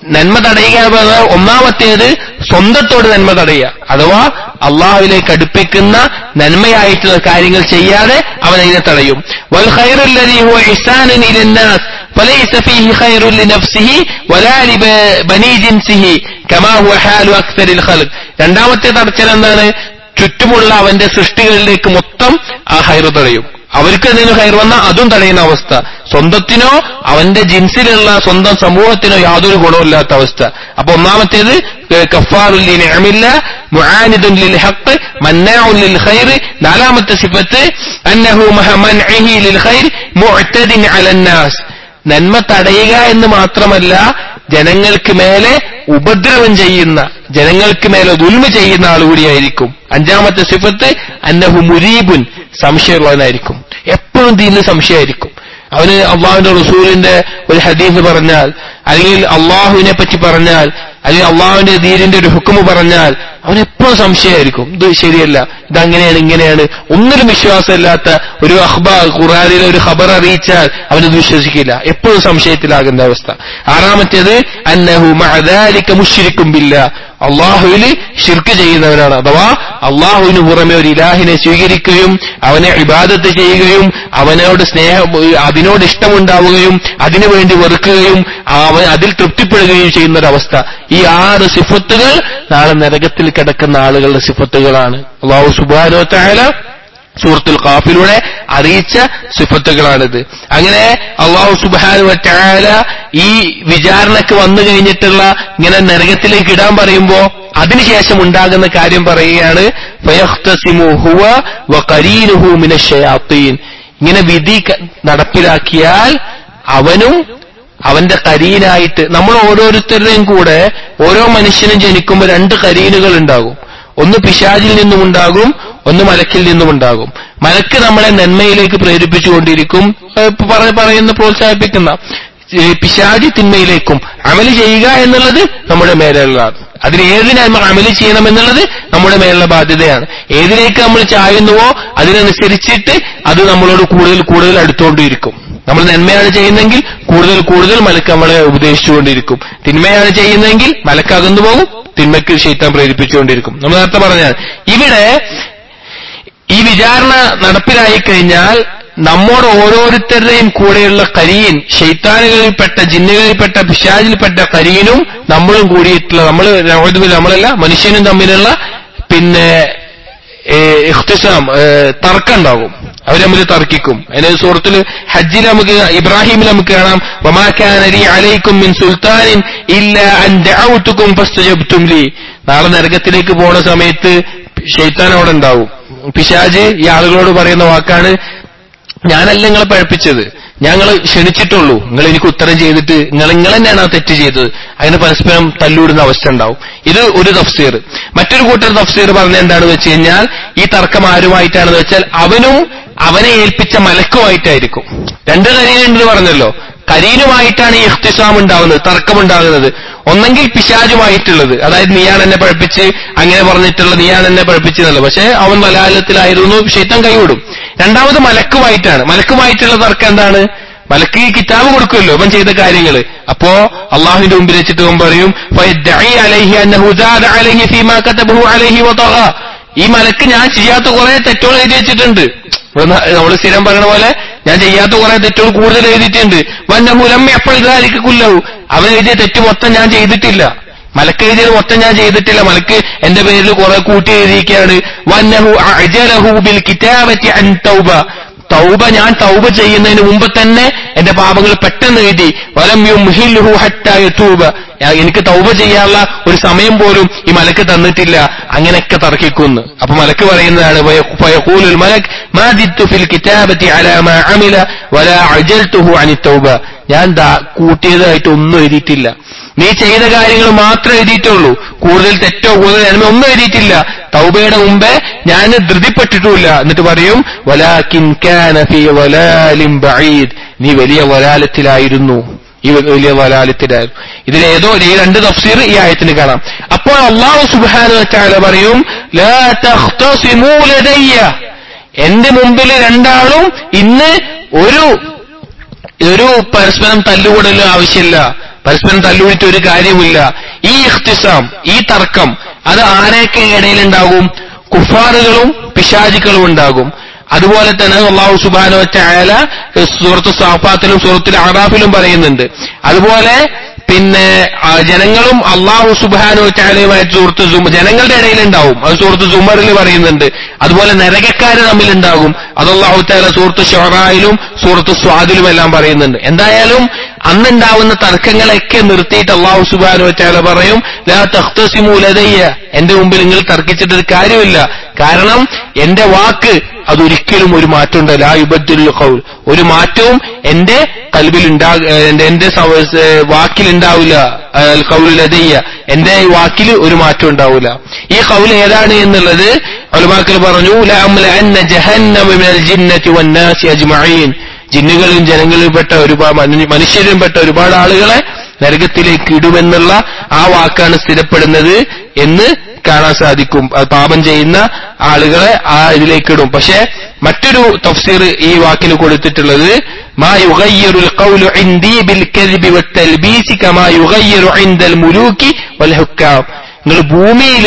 നന്മ തടയുക എന്ന് പറഞ്ഞാൽ ഒന്നാമത്തേത് സ്വന്തത്തോട് നന്മ തടയുക അഥവാ അള്ളാഹുവിലേക്ക് അടുപ്പിക്കുന്ന നന്മയായിട്ടുള്ള കാര്യങ്ങൾ ചെയ്യാതെ അവൻ അതിനെ തടയും വൽ ഖൈറുല്ലദീ ഹുവ ഇഹ്സാനുൻ ഇലന്നാസ് فليس فيه خير لنفسه ولا لبني جنسه كما هو حال أكثر الخلق രണ്ടാമത്തെ തടച്ചൽ എന്താണ് ചുറ്റുമുള്ള അവന്റെ സൃഷ്ടികളിലേക്ക് മൊത്തം ആ ഹൈറ് തടയും അവർക്ക് എന്തെങ്കിലും ഹൈർ വന്നാൽ അതും തടയുന്ന അവസ്ഥ സ്വന്തത്തിനോ അവന്റെ ജിൻസിലുള്ള സ്വന്തം സമൂഹത്തിനോ യാതൊരു ഗുണമില്ലാത്ത അവസ്ഥ അപ്പൊ ഒന്നാമത്തേത് കഫാറുല്ലിൻ അമില്ല മുആനിദുൻ ലിൽ ഹഖ് മന്നാഉൻ ലിൽ ഖൈർ നാലാമത്തെ സിഫത്ത് അന്നഹു മഹമൻഇഹി ലിൽ ഖൈർ മുഅ്തദിൻ അലന്നാസ് നന്മ തടയുക എന്ന് മാത്രമല്ല ജനങ്ങൾക്ക് മേലെ ഉപദ്രവം ചെയ്യുന്ന ജനങ്ങൾക്ക് മേലെ ദുൽമ ചെയ്യുന്ന ആൾ കൂടിയായിരിക്കും അഞ്ചാമത്തെ സിഫത്ത് അന്നഹു മുരീബുൻ സംശയമുള്ളവനായിരിക്കും എപ്പോഴും ദീനിൽ സംശയമായിരിക്കും അവന് അള്ളാഹുവിന്റെ റസൂലിന്റെ ഒരു ഹദീസ് പറഞ്ഞാൽ അല്ലെങ്കിൽ അള്ളാഹുവിനെ പറ്റി പറഞ്ഞാൽ അല്ലെങ്കിൽ അള്ളാഹുവിന്റെ ദീനിന്റെ ഒരു ഹുക്കുമ് പറഞ്ഞാൽ അവൻ എപ്പോഴും സംശയമായിരിക്കും ഇത് ശരിയല്ല ഇതങ്ങനെയാണ് ഇങ്ങനെയാണ് ഒന്നിനും വിശ്വാസമില്ലാത്ത ഒരു അഖ്ബാർ ഖുറാനിലെ ഒരു ഖബർ അറിയിച്ചാൽ അവനത് വിശ്വസിക്കില്ല എപ്പോഴും സംശയത്തിലാകുന്ന അവസ്ഥ ആറാമത്തേത് അന്നഹു മഅദാലിക മുശ്രിക്കും ബില്ല അള്ളാഹുവിൽ ഷിർക്ക് ചെയ്യുന്നവനാണ് അഥവാ അള്ളാഹുവിന് പുറമെ ഒരു ഇലാഹിനെ സ്വീകരിക്കുകയും അവനെ ഇബാദത്ത് ചെയ്യുകയും അവനോട് സ്നേഹം അതിനോട് ഇഷ്ടമുണ്ടാവുകയും അതിനുവേണ്ടി വെറുക്കുകയും അവൻ അതിൽ തൃപ്തിപ്പെടുകയും ചെയ്യുന്ന ഒരവസ്ഥ ഈ ആറ് സിഫത്തുകൾ നാളെ നരകത്തിൽ കിടക്കുന്ന ആളുകളുടെ സിഫത്തുകളാണ് അള്ളാഹു സുബാനോ തായാല സൂറത്തുൽ ഖാഫിലൂടെ അറിയിച്ച സിഫത്തുകളാണിത് അങ്ങനെ അള്ളാഹു സുബാനു വറ്റാല ഈ വിചാരണക്ക് വന്നു കഴിഞ്ഞിട്ടുള്ള ഇങ്ങനെ നരകത്തിലേക്ക് ഇടാൻ പറയുമ്പോ അതിനുശേഷം ഉണ്ടാകുന്ന കാര്യം പറയുകയാണ് ഫയഖ്തസിമു ഹുവ വഖരീനുഹു മിനശ്ശയാത്തീൻ ഇങ്ങനെ വിധി ക- നടപ്പിലാക്കിയാൽ അവനും അവന്റെ കരീനായിട്ട് നമ്മൾ ഓരോരുത്തരുടെയും കൂടെ ഓരോ മനുഷ്യനും ജനിക്കുമ്പോൾ രണ്ട് കരീനുകൾ ഉണ്ടാകും ഒന്ന് പിശാചിൽ നിന്നും ഉണ്ടാകും ഒന്ന് മലക്കിൽ നിന്നും ഉണ്ടാകും മലക്ക് നമ്മളെ നന്മയിലേക്ക് പ്രേരിപ്പിച്ചുകൊണ്ടിരിക്കും ഏഹ് ഇപ്പൊ പറ- പറയുന്ന പ്രോത്സാഹിപ്പിക്കുന്ന ഏഹ് പിശാചി തിന്മയിലേക്കും അമല് ചെയ്യുക എന്നുള്ളത് നമ്മുടെ മേലുള്ളതാണ് അതിന് ഏതിനെ നമ്മൾ അമല് ചെയ്യണം എന്നുള്ളത് നമ്മുടെ മേലുള്ള ബാധ്യതയാണ് ഏതിലേക്ക് നമ്മൾ ചായുന്നുവോ അതിനനുസരിച്ചിട്ട് അത് നമ്മളോട് കൂടുതൽ കൂടുതൽ അടുത്തുകൊണ്ടിരിക്കും നമ്മൾ നന്മയാണ് ചെയ്യുന്നതെങ്കിൽ കൂടുതൽ കൂടുതൽ മലക്ക് നമ്മളെ ഉപദേശിച്ചുകൊണ്ടിരിക്കും തിന്മയാണ് ചെയ്യുന്നതെങ്കിൽ മലക്ക് അകന്നു പോകും തിന്മയ്ക്ക് ശൈത്താൻ പ്രേരിപ്പിച്ചുകൊണ്ടിരിക്കും നമ്മൾ നേരത്തെ പറഞ്ഞാൽ ഇവിടെ ഈ വിചാരണ നടപ്പിലായി കഴിഞ്ഞാൽ നമ്മോട് ഓരോരുത്തരുടെയും കൂടെയുള്ള കരീൻ ഷെയ്ത്താനുകളിൽപ്പെട്ട ജിന്നുകളിൽപ്പെട്ട പിശാചിൽപ്പെട്ട കരീനും നമ്മളും കൂടിയിട്ടുള്ള നമ്മൾ നമ്മളല്ല മനുഷ്യനും തമ്മിലുള്ള പിന്നെ ഏഹ്, ഇഖ്തിസാം ഏഹ്, തർക്കം ഉണ്ടാകും അവർ തമ്മിൽ തർക്കിക്കും അതിന് സുഹൃത്തിൽ ഹജ്ജിൽ നമുക്ക് ഇബ്രാഹിമിൽ നമുക്ക് കാണാം വമാക്കാനരി അലൈക്കും മിൻ സുൽത്താനിൻ ഇല്ല അൻ ദഅൗതുക്കും ഫസ്തജബ്തും ലി നാളെ നരകത്തിലേക്ക് പോണ സമയത്ത് ഷെയ്ത്താൻ അവിടെ ഉണ്ടാവും പിശാജ് ഈ ആളുകളോട് പറയുന്ന വാക്കാണ് ഞാനല്ല നിങ്ങളെ പഴപ്പിച്ചത് ഞങ്ങൾ ക്ഷണിച്ചിട്ടുള്ളൂ നിങ്ങൾ എനിക്ക് ഉത്തരം ചെയ്തിട്ട് നിങ്ങൾ നിങ്ങൾ തന്നെയാണ് ആ തെറ്റ് ചെയ്തത് അങ്ങനെ പരസ്പരം തല്ലൂടുന്ന അവസ്ഥ ഉണ്ടാവും ഇത് ഒരു തഫ്സീർ മറ്റൊരു കൂട്ടർ തഫ്സീർ പറഞ്ഞ എന്താണെന്ന് വെച്ച് കഴിഞ്ഞാൽ ഈ തർക്കം ആരുമായിട്ടാണെന്ന് വെച്ചാൽ അവനും അവനെ ഏൽപ്പിച്ച മലക്കുമായിട്ടായിരിക്കും രണ്ട് കരീനുണ്ടെന്ന് പറഞ്ഞല്ലോ കരീനുമായിട്ടാണ് ഈ ഇഖ്തിസാം ഉണ്ടാവുന്നത് തർക്കമുണ്ടാകുന്നത് ഒന്നെങ്കിൽ പിശാചുമായിട്ടുള്ളത് അതായത് നീയാണ് എന്നെ പഴപ്പിച്ച് അങ്ങനെ പറഞ്ഞിട്ടുള്ള നീയാണ് എന്നെ പഴപ്പിച്ചെന്നുള്ളത് പക്ഷെ അവൻ മലയാളത്തിലായിരുന്നു ഷെയ്ത്താൻ കൈവിടും രണ്ടാമത് മലക്കുമായിട്ടാണ് മലക്കുമായിട്ടുള്ള തർക്കം എന്താണ് മലക്ക് ഈ കിതാബ് കൊടുക്കുമല്ലോ അവൻ ചെയ്ത കാര്യങ്ങൾ അപ്പോ അള്ളാഹുവിന്റെ മുമ്പിൽ വെച്ചിട്ട് അവൻ പറയും "ഫയദ്ദഈ അലൈഹി അന്നഹു സാദ അലൈഹി ഫീമാ കതബഹു അലൈഹി വതഗ." ഈ മലക്ക് ഞാൻ ചെയ്യാത്ത കുറെ തെറ്റുകൾ എഴുതി വെച്ചിട്ടുണ്ട് നമ്മൾ സ്ഥിരം പറയുന്ന പോലെ ഞാൻ ചെയ്യാത്ത കുറെ തെറ്റുകൾ കൂടുതൽ എഴുതിയിട്ടുണ്ട് വന്നഹുലം എപ്പോൾ ഇതായിരിക്കും കുല്ലവും അവൻ എഴുതിയ തെറ്റ് മൊത്തം ഞാൻ ചെയ്തിട്ടില്ല മലക്ക് എഴുതിയത് മൊത്തം ഞാൻ ചെയ്തിട്ടില്ല മലക്ക് എന്റെ പേരിൽ കുറെ കൂട്ടി എഴുതിയിരിക്കുകയാണ് വന്നഹു അജലഹു ബിൽ കിതാബത്തി അൻ തൗബ തൗബ ഞാൻ തൗബ ചെയ്യുന്നതിന് മുമ്പ് തന്നെ എന്റെ പാപങ്ങൾ പെട്ടെന്ന് എഴുതി വലം യുംഹിൽഹു ഹത്താ യതൂബ ഞാൻ- എനിക്ക് തൗബ ചെയ്യാനുള്ള ഒരു സമയം പോലും ഈ മലക്ക് തന്നിട്ടില്ല അങ്ങനെയൊക്കെ തർക്കിക്കുന്നു അപ്പൊ മലക്ക് പറയുന്നതാണ് വയ- ഫയഖൂലുൽ മലക് മാ ദിത്തു ഫിൽ കിതാബത്തി അലാ മാ അമില വലാ അജൽതുഹു അനി തൗബ ഞാൻ ദാ കൂട്ടിയതായിട്ട് ഒന്നും എഴുതിയിട്ടില്ല നീ ചെയ്ത കാര്യങ്ങൾ മാത്രമേ എഴുതിയിട്ടുള്ളൂ കൂടുതൽ തെറ്റോ കൂടുതൽ നന്മ ഒന്നും എഴുതിയിട്ടില്ല തൗബയുടെ മുമ്പേ ഞാൻ ധൃതിപ്പെട്ടിട്ടുമില്ല എന്നിട്ട് പറയും വലാകിൻ കാന ഫീ വലാലിൻ ബഈദ് നീ വലിയ വലാലത്തിലായിരുന്നു ഈ വലിയ വലാലത്തിലായിരുന്നു ഇതിലേതോ ഈ രണ്ട് തഫ്സീർ ഈ ആയത്തിന് കാണാം അപ്പോൾ അള്ളാഹു സുബ്ഹാനഹു വതആല പറയും ലാ തഖ്തസിമൂ ലദയ്യ എന്റെ മുമ്പിൽ രണ്ടാളും ഇന്ന് ഒരു ഒരു പരസ്പരം തല്ലുകൂടലും ആവശ്യമില്ല പരസ്പരം തല്ലുപിടിച്ച ഒരു കാര്യമില്ല ഈ ഇഖ്തിസാം ഈ തർക്കം അത് ആരെയൊക്കെ ഇടയിലുണ്ടാകും കുഫാറുകളും പിശാചിക്കളും ഉണ്ടാകും അതുപോലെ തന്നെ അള്ളാഹു സുബാനോ ചായാല സൂറത്ത് സാഫാത്തിലും സൂറത്തിൽ അറാഫിലും പറയുന്നുണ്ട് അതുപോലെ പിന്നെ ആ, ജനങ്ങളും അള്ളാഹു സുബാനോ ചാലയുമായിട്ട് സുഹൃത്ത് സുമ ജനങ്ങളുടെ ഇടയിലുണ്ടാവും അത് സുഹൃത്ത് സുമറിൽ പറയുന്നുണ്ട് അതുപോലെ നരകക്കാര് തമ്മിലുണ്ടാകും അത് അള്ളാഹു ചാല സുഹൃത്ത് ഷൊറായിലും സുഹൃത്ത് സ്വാദിലും എല്ലാം പറയുന്നുണ്ട് എന്തായാലും അന്നുണ്ടാവുന്ന തർക്കങ്ങളൊക്കെ നിർത്തിയിട്ട് അള്ളാഹു സുബാനോ ചാല പറയും ലാ തഖ്തസിമു ലദയ്യ എന്റെ മുമ്പിൽ നിങ്ങൾ തർക്കിച്ചിട്ടൊരു കാര്യമില്ല കാരണം എന്റെ വാക്ക് അതൊരിക്കലും ഒരു മാറ്റം ഉണ്ടാവില്ല ആ യുബദ്ദുൽ ഖൗൽ ഒരു മാറ്റവും എന്റെ കൽബിൽ ഉണ്ടാ എന്റെ എന്റെ വാക്കിൽ ഉണ്ടാവില്ല കൗലിൽ ലദയ്യ എന്റെ ഈ വാക്കിൽ ഒരു മാറ്റം ഉണ്ടാവില്ല ഈ കൗൽ ഏതാണ് എന്നുള്ളത് അലുമാക്കൾ പറഞ്ഞു ലഅംലഅന്ന ജഹന്നമ മിനൽ ജിന്നതി വന്നാസി അജ്മഈൻ ജിന്നുകളിലും ജനങ്ങളിലും പെട്ട ഒരുപാട് മനു- മനുഷ്യരിലും പെട്ട ഒരുപാട് ആളുകളെ നരകത്തിലേക്ക് ഇടുമെന്നുള്ള ആ വാക്കാണ് സ്ഥിരപ്പെടുന്നത് എന്ന് കാണാൻ സാധിക്കും അത് പാപം ചെയ്യുന്ന ആളുകളെ ആ ഇതിലേക്ക് ഇടും പക്ഷെ മറ്റൊരു തഫ്സീർ ഈ വാക്കിന് കൊടുത്തിട്ടുള്ളത് മാ യുഗയ്യറു القول عندي بالكذب والتلبيس كما يغير عند الملوك والحكام നിങ്ങൾ ഭൂമിയിൽ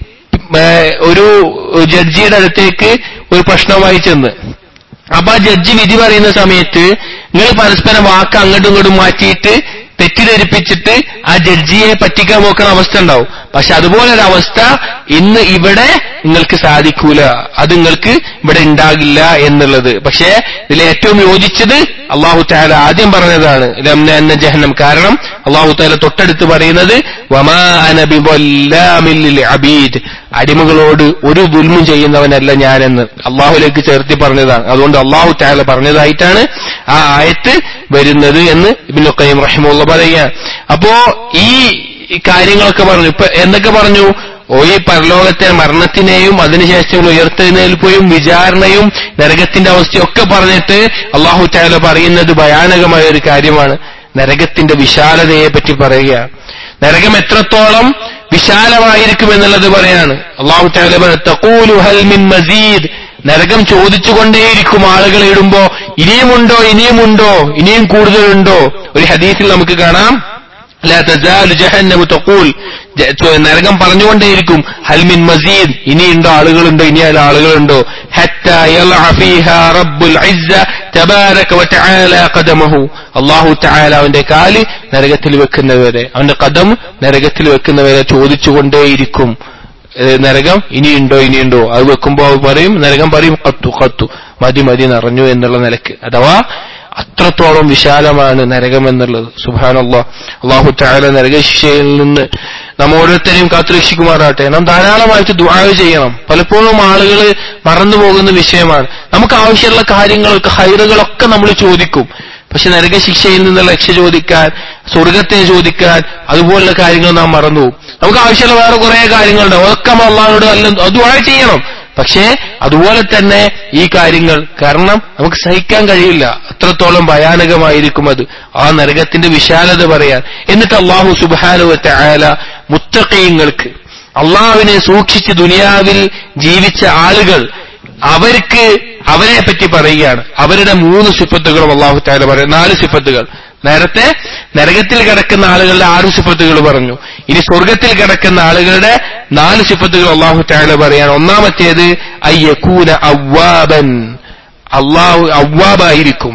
ഒരു ജഡ്ജിയുടെ അടുത്തേക്ക് ഒരു പ്രശ്നവുമായി ചെന്ന് അപ്പൊ ആ ജഡ്ജി വിധി പറയുന്ന സമയത്ത് നിങ്ങൾ പരസ്പരം വാക്ക് അങ്ങോട്ടും ഇങ്ങോട്ടും മാറ്റിയിട്ട് തെറ്റിദ്ധരിപ്പിച്ചിട്ട് ആ ജഡ്ജിയെ പറ്റിക്കാൻ നോക്കുന്ന അവസ്ഥ ഉണ്ടാവും പക്ഷെ അതുപോലെ ഒരു അവസ്ഥ ഇന്ന് ഇവിടെ നിങ്ങൾക്ക് സാധിക്കൂല അത് നിങ്ങൾക്ക് ഇവിടെ ഉണ്ടാകില്ല എന്നുള്ളത് പക്ഷേ ഇതിൽ ഏറ്റവും യോജിച്ചത് അള്ളാഹു താല ആദ്യം പറഞ്ഞതാണ് ലംന എന്ന ജഹന്നം കാരണം അള്ളാഹു താല തൊട്ടടുത്ത് പറയുന്നത് വമാ അന ബിവല്ലാമിൽ ലിൽ അബീദ് അടിമകളോട് ഒരു ദുൽമും ചെയ്യുന്നവനല്ല ഞാനെന്ന് അള്ളാഹുലേക്ക് ചേർത്തി പറഞ്ഞതാണ് അതുകൊണ്ട് അള്ളാഹു താല പറഞ്ഞതായിട്ടാണ് ആ ആയത്ത് വരുന്നത് എന്ന് ഇബിൻ ഖയ്യിം റഹിമുള്ള പറയുക അപ്പോ ഈ ഈ കാര്യങ്ങളൊക്കെ പറഞ്ഞു ഇപ്പൊ എന്തൊക്കെ പറഞ്ഞു ഓ ഈ പരലോകത്തെ മരണത്തിനെയും അതിനുശേഷം ഉയർത്തെഴുന്നേൽപ്പും വിചാരണയും നരകത്തിന്റെ അവസ്ഥയൊക്കെ പറഞ്ഞിട്ട് അള്ളാഹു താല പറയുന്നത് ഭയാനകമായ ഒരു കാര്യമാണ് നരകത്തിന്റെ വിശാലതയെ പറ്റി പറയുകയാണ് നരകം എത്രത്തോളം വിശാലമായിരിക്കും എന്നുള്ളത് പറയാണ് അള്ളാഹു താല പറഞ്ഞു, "തഖൂലു ഹൽ മിൻ മസീദ് നരകം ചോദിച്ചുകൊണ്ടേയിരിക്കും ആളുകൾ ഇടുമ്പോ ഇനിയുമുണ്ടോ ഇനിയുമുണ്ടോ ഇനിയും കൂടുതലുണ്ടോ ഒരു ഹദീസിൽ നമുക്ക് കാണാം لا تزال جهنم تقول ജ- ചോ- നരകം പറഞ്ഞുകൊണ്ടേയിരിക്കും ഹൽമിൻ മസീദ് ഇനിയുണ്ടോ ആളുകളുണ്ടോ ഇനി ആളുകളുണ്ടോ حتى يلع فيها رب العزة تبارك وتعالى قدمه അള്ളാഹു തആല അവന്റെ കാല് നരകത്തിൽ വെക്കുന്നവരെ അവന്റെ കദം നരകത്തിൽ വെക്കുന്നവരെ ചോദിച്ചുകൊണ്ടേയിരിക്കും ഏ, നരകം ഇനിയുണ്ടോ ഇനിയുണ്ടോ അത് വെക്കുമ്പോ അത് പറയും നരകം പറയും കത്തു കത്തു മതി മതി നിറഞ്ഞു എന്നുള്ള നിലക്ക് അഥവാ അത്രത്തോളം വിശാലമാണ് നരകം എന്നുള്ളത് സുബാനല്ല അള്ളാഹു താല നരകശിക്ഷയിൽ നിന്ന് നമ്മ ഓരോരുത്തരെയും കാത്തുരക്ഷിക്കുമാറാട്ടെ നാം ധാരാളമായിട്ട് ദുആ ചെയ്യണം പലപ്പോഴും ആളുകൾ മറന്നുപോകുന്ന വിഷയമാണ് നമുക്ക് ആവശ്യമുള്ള കാര്യങ്ങളൊക്കെ ഹൈറുകളൊക്കെ നമ്മൾ ചോദിക്കും പക്ഷെ നരകശിക്ഷയിൽ നിന്നുള്ള രക്ഷ ചോദിക്കാൻ സ്വർഗത്തെ ചോദിക്കാൻ അതുപോലുള്ള കാര്യങ്ങൾ നാം മറന്നുപോകും നമുക്ക് ആവശ്യമുള്ള വേറെ കുറെ കാര്യങ്ങളുണ്ട് അതൊക്കെ നമ്മൾ അള്ളാഹോട് അല്ല അതുവാ ചെയ്യണം പക്ഷേ അതുപോലെ തന്നെ ഈ കാര്യങ്ങൾ കാരണം നമുക്ക് സഹിക്കാൻ കഴിയില്ല അത്രത്തോളം ഭയാനകമായിരിക്കും അത് ആ നരകത്തിന്റെ വിശാലത പറയാൻ എന്നിട്ട് അള്ളാഹു സുബാനുവത്തെ ആയാല മുത്തക്കയങ്ങൾക്ക് അള്ളാഹുവിനെ സൂക്ഷിച്ച് ദുനിയാവിൽ ജീവിച്ച ആളുകൾ അവർക്ക് അവരെ പറ്റി പറയുകയാണ് അവരുടെ മൂന്ന് സിഫത്തുകളും അള്ളാഹു താല പറയും നാല് സിഫത്തുകൾ നേരത്തെ നരകത്തിൽ കിടക്കുന്ന ആളുകളുടെ ആറ് സിഫത്തുകൾ പറഞ്ഞു ഇനി സ്വർഗത്തിൽ കിടക്കുന്ന ആളുകളുടെ നാല് സിഫത്തുകൾ അള്ളാഹു താല പറയാണ് ഒന്നാമത്തേത് അയ്യക്കൂന അവ്വാബൻ അള്ളാഹു അവ്വാബായിരിക്കും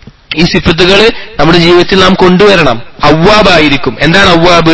ഈ സിഫത്തുകൾ നമ്മുടെ ജീവിതത്തിൽ നാം കൊണ്ടുവരണം അവ്വാബായിരിക്കും എന്താണ് അവ്വാബ്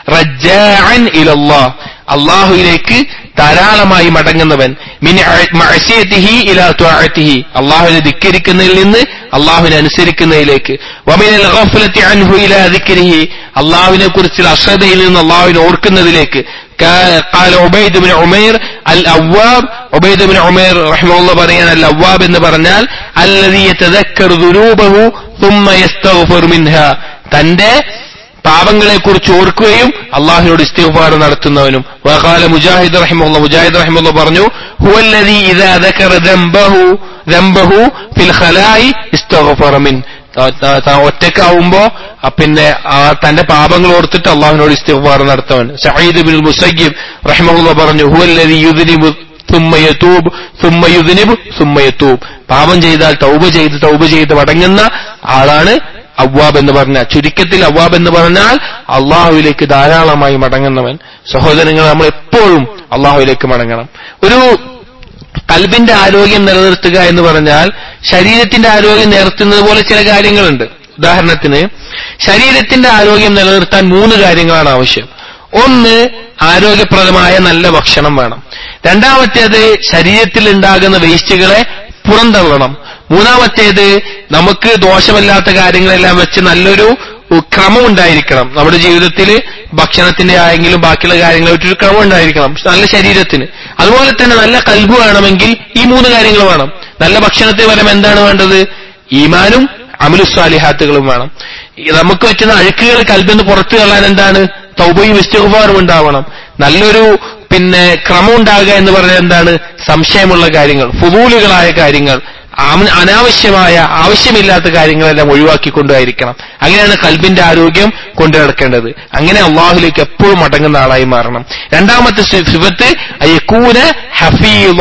റജാൻ ഇലല്ലാ അള്ളാഹുവിലേക്ക് ധാരാളമായി മടങ്ങുന്നവൻ മിൻ മഅസിയതിഹി ഇലാ തുഅതിഹി അള്ളാഹുവിനെ ധിക്കരിക്കുന്നതിൽ നിന്ന് അള്ളാഹുവിനെ അനുസരിക്കുന്നതിലേക്ക് വമിനൽ ഗഫലത്തി അൻഹു ഇലാ ദിക്രിഹി അള്ളാഹുവിനെ കുറിച്ചുള്ള അശ്രദ്ധയിൽ നിന്ന് അള്ളാഹുവിനെ ഓർക്കുന്നതിലേക്ക് കാ- قال عبيد بن عمير الأواب عبيد بن عمير رحمه الله പറയാൻ الأواب എന്ന് പറഞ്ഞാൽ الذي يتذكر ذنوبه ثم يستغفر منها തന്റെ പാപങ്ങളെ കുറിച്ച് ഓർക്കുകയും അള്ളാഹിനോട് ഇസ്തിഗ്ഫാർ നടത്തുന്നവനും വഖാല മുജാഹിദ് റഹിമുള്ള മുജാഹിദ് റഹിമുള്ള പറഞ്ഞു ഹുവല്ലദീ ഇദാ ദക്കറ ദംബഹു ദംബഹു ഫിൽ ഖലായി ഇസ്തഗ്ഫറ മിൻ ത- ത- ത- ഒറ്റക്കാവുമ്പോ ആ പിന്നെ ആ തന്റെ പാപങ്ങൾ ഓർത്തിട്ട് അള്ളാഹുവിനോട് ഇസ്തിഗ്ഫാർ നടത്തവൻ സഈദ് ബിൻ മുസയ്യിബ് റഹിമഹുള്ള പറഞ്ഞു ഹുവല്ലദീ യുദ്നിബു ثم يتوب ثم يذنب ثم يتوب പാപം ചെയ്താൽ തൗബ ചെയ്ത് തൗബ ചെയ്ത് മടങ്ങുന്ന ആളാണ് അവ്വാബ് എന്ന് പറഞ്ഞാൽ ചുരുക്കത്തിൽ അവ്വാബ് എന്ന് പറഞ്ഞാൽ അള്ളാഹുവിലേക്ക് ധാരാളമായി മടങ്ങുന്നവൻ സഹോദരങ്ങൾ നമ്മൾ എപ്പോഴും അള്ളാഹുവിലേക്ക് മടങ്ങണം ഒരു കൽബിന്റെ ആരോഗ്യം നിലനിർത്തുക എന്ന് പറഞ്ഞാൽ ശരീരത്തിന്റെ ആരോഗ്യം നിലനിർത്തുന്നത് പോലെ ചില കാര്യങ്ങളുണ്ട് ഉദാഹരണത്തിന് ശരീരത്തിന്റെ ആരോഗ്യം നിലനിർത്താൻ മൂന്ന് കാര്യങ്ങളാണ് ആവശ്യം ഒന്ന് ആരോഗ്യപ്രദമായ നല്ല ഭക്ഷണം വേണം രണ്ടാമത്തേത് ശരീരത്തിൽ ഉണ്ടാകുന്ന വേസ്റ്റുകളെ പുറന്തള്ളണം മൂന്നാമത്തേത് നമുക്ക് ദോഷമല്ലാത്ത കാര്യങ്ങളെല്ലാം വെച്ച് നല്ലൊരു ക്രമം ഉണ്ടായിരിക്കണം നമ്മുടെ ജീവിതത്തിൽ ഭക്ഷണത്തിന്റെ ആയെങ്കിലും ബാക്കിയുള്ള കാര്യങ്ങളായിട്ടൊരു ക്രമം ഉണ്ടായിരിക്കണം നല്ല ശരീരത്തിന് അതുപോലെ തന്നെ നല്ല കൽബ് വേണമെങ്കിൽ ഈ മൂന്ന് കാര്യങ്ങൾ വേണം നല്ല ഭക്ഷണത്തിന് പകരം എന്താണ് വേണ്ടത് ഈമാനും അമലുസ്വാലിഹാത്തുകളും വേണം ഈ നമുക്ക് പറ്റുന്ന അഴുക്കുകൾ കൽബിന്ന് പുറത്തു കളയാൻ എന്താണ് തൗബയും ഇസ്തിഗ്ഫാറും ഉണ്ടാവണം നല്ലൊരു പിന്നെ ക്രമം ഉണ്ടാകുക എന്ന് പറയുന്നത് എന്താണ് സംശയമുള്ള കാര്യങ്ങൾ ഫുദൂലുകളായ കാര്യങ്ങൾ ആമ- അനാവശ്യമായ ആവശ്യമില്ലാത്ത കാര്യങ്ങളെല്ലാം ഒഴിവാക്കിക്കൊണ്ടായിരിക്കണം അങ്ങനെയാണ് കൽബിന്റെ ആരോഗ്യം കൊണ്ടു നടക്കേണ്ടത് അങ്ങനെ അള്ളാഹുലേക്ക് എപ്പോഴും മടങ്ങുന്ന ആളായി മാറണം രണ്ടാമത്തെ സി- സിഫത്ത് അയക്കൂന ഹഫീള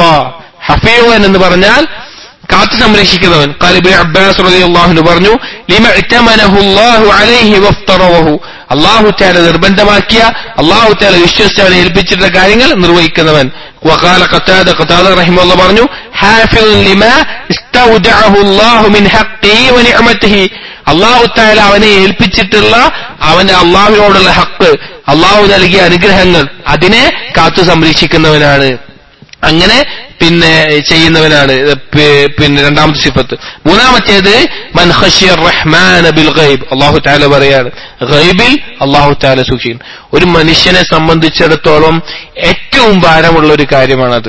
ഹഫീളൻ എന്ന് പറഞ്ഞാൽ കാത്തു സംരക്ഷിക്കുന്നവൻ قال ابن عباس رضي الله عنه പറഞ്ഞു لما ائتمنه الله عليه وافترضه അള്ളാഹു താല നിർബന്ധമാക്കിയ അള്ളാഹു താല വിശ്വസിച്ച് അവനെ ഏൽപ്പിച്ചിട്ടുള്ള കാര്യങ്ങൾ നിർവഹിക്കുന്നവൻ وقال قتادة قتادة رحمه الله പറഞ്ഞു حافظ لما استودعه الله من حقه ونعمته അള്ളാഹു താല അവനെ ഏൽപ്പിച്ചിട്ടുള്ള അവന്റെ അള്ളാഹുവിനോടുള്ള ഹക്ക് അള്ളാഹു നൽകിയ അനുഗ്രഹങ്ങൾ അതിനെ കാത്തു സംരക്ഷിക്കുന്നവനാണ് അങ്ങനെ പിന്നെ ചെയ്യുന്നവനാണ് പി- പിന്നെ രണ്ടാമത്തെ സിഫത്ത് മൂന്നാമത്തേത് മൻ ഖശിയ റഹ്മാൻ ബിൽ ഗൈബ് അള്ളാഹു താല പറയാണ് ഗൈബിൽ അള്ളാഹു താല സൂക്ഷിക്കും ഒരു മനുഷ്യനെ സംബന്ധിച്ചിടത്തോളം ഏറ്റവും ഭാരമുള്ള ഒരു കാര്യമാണത്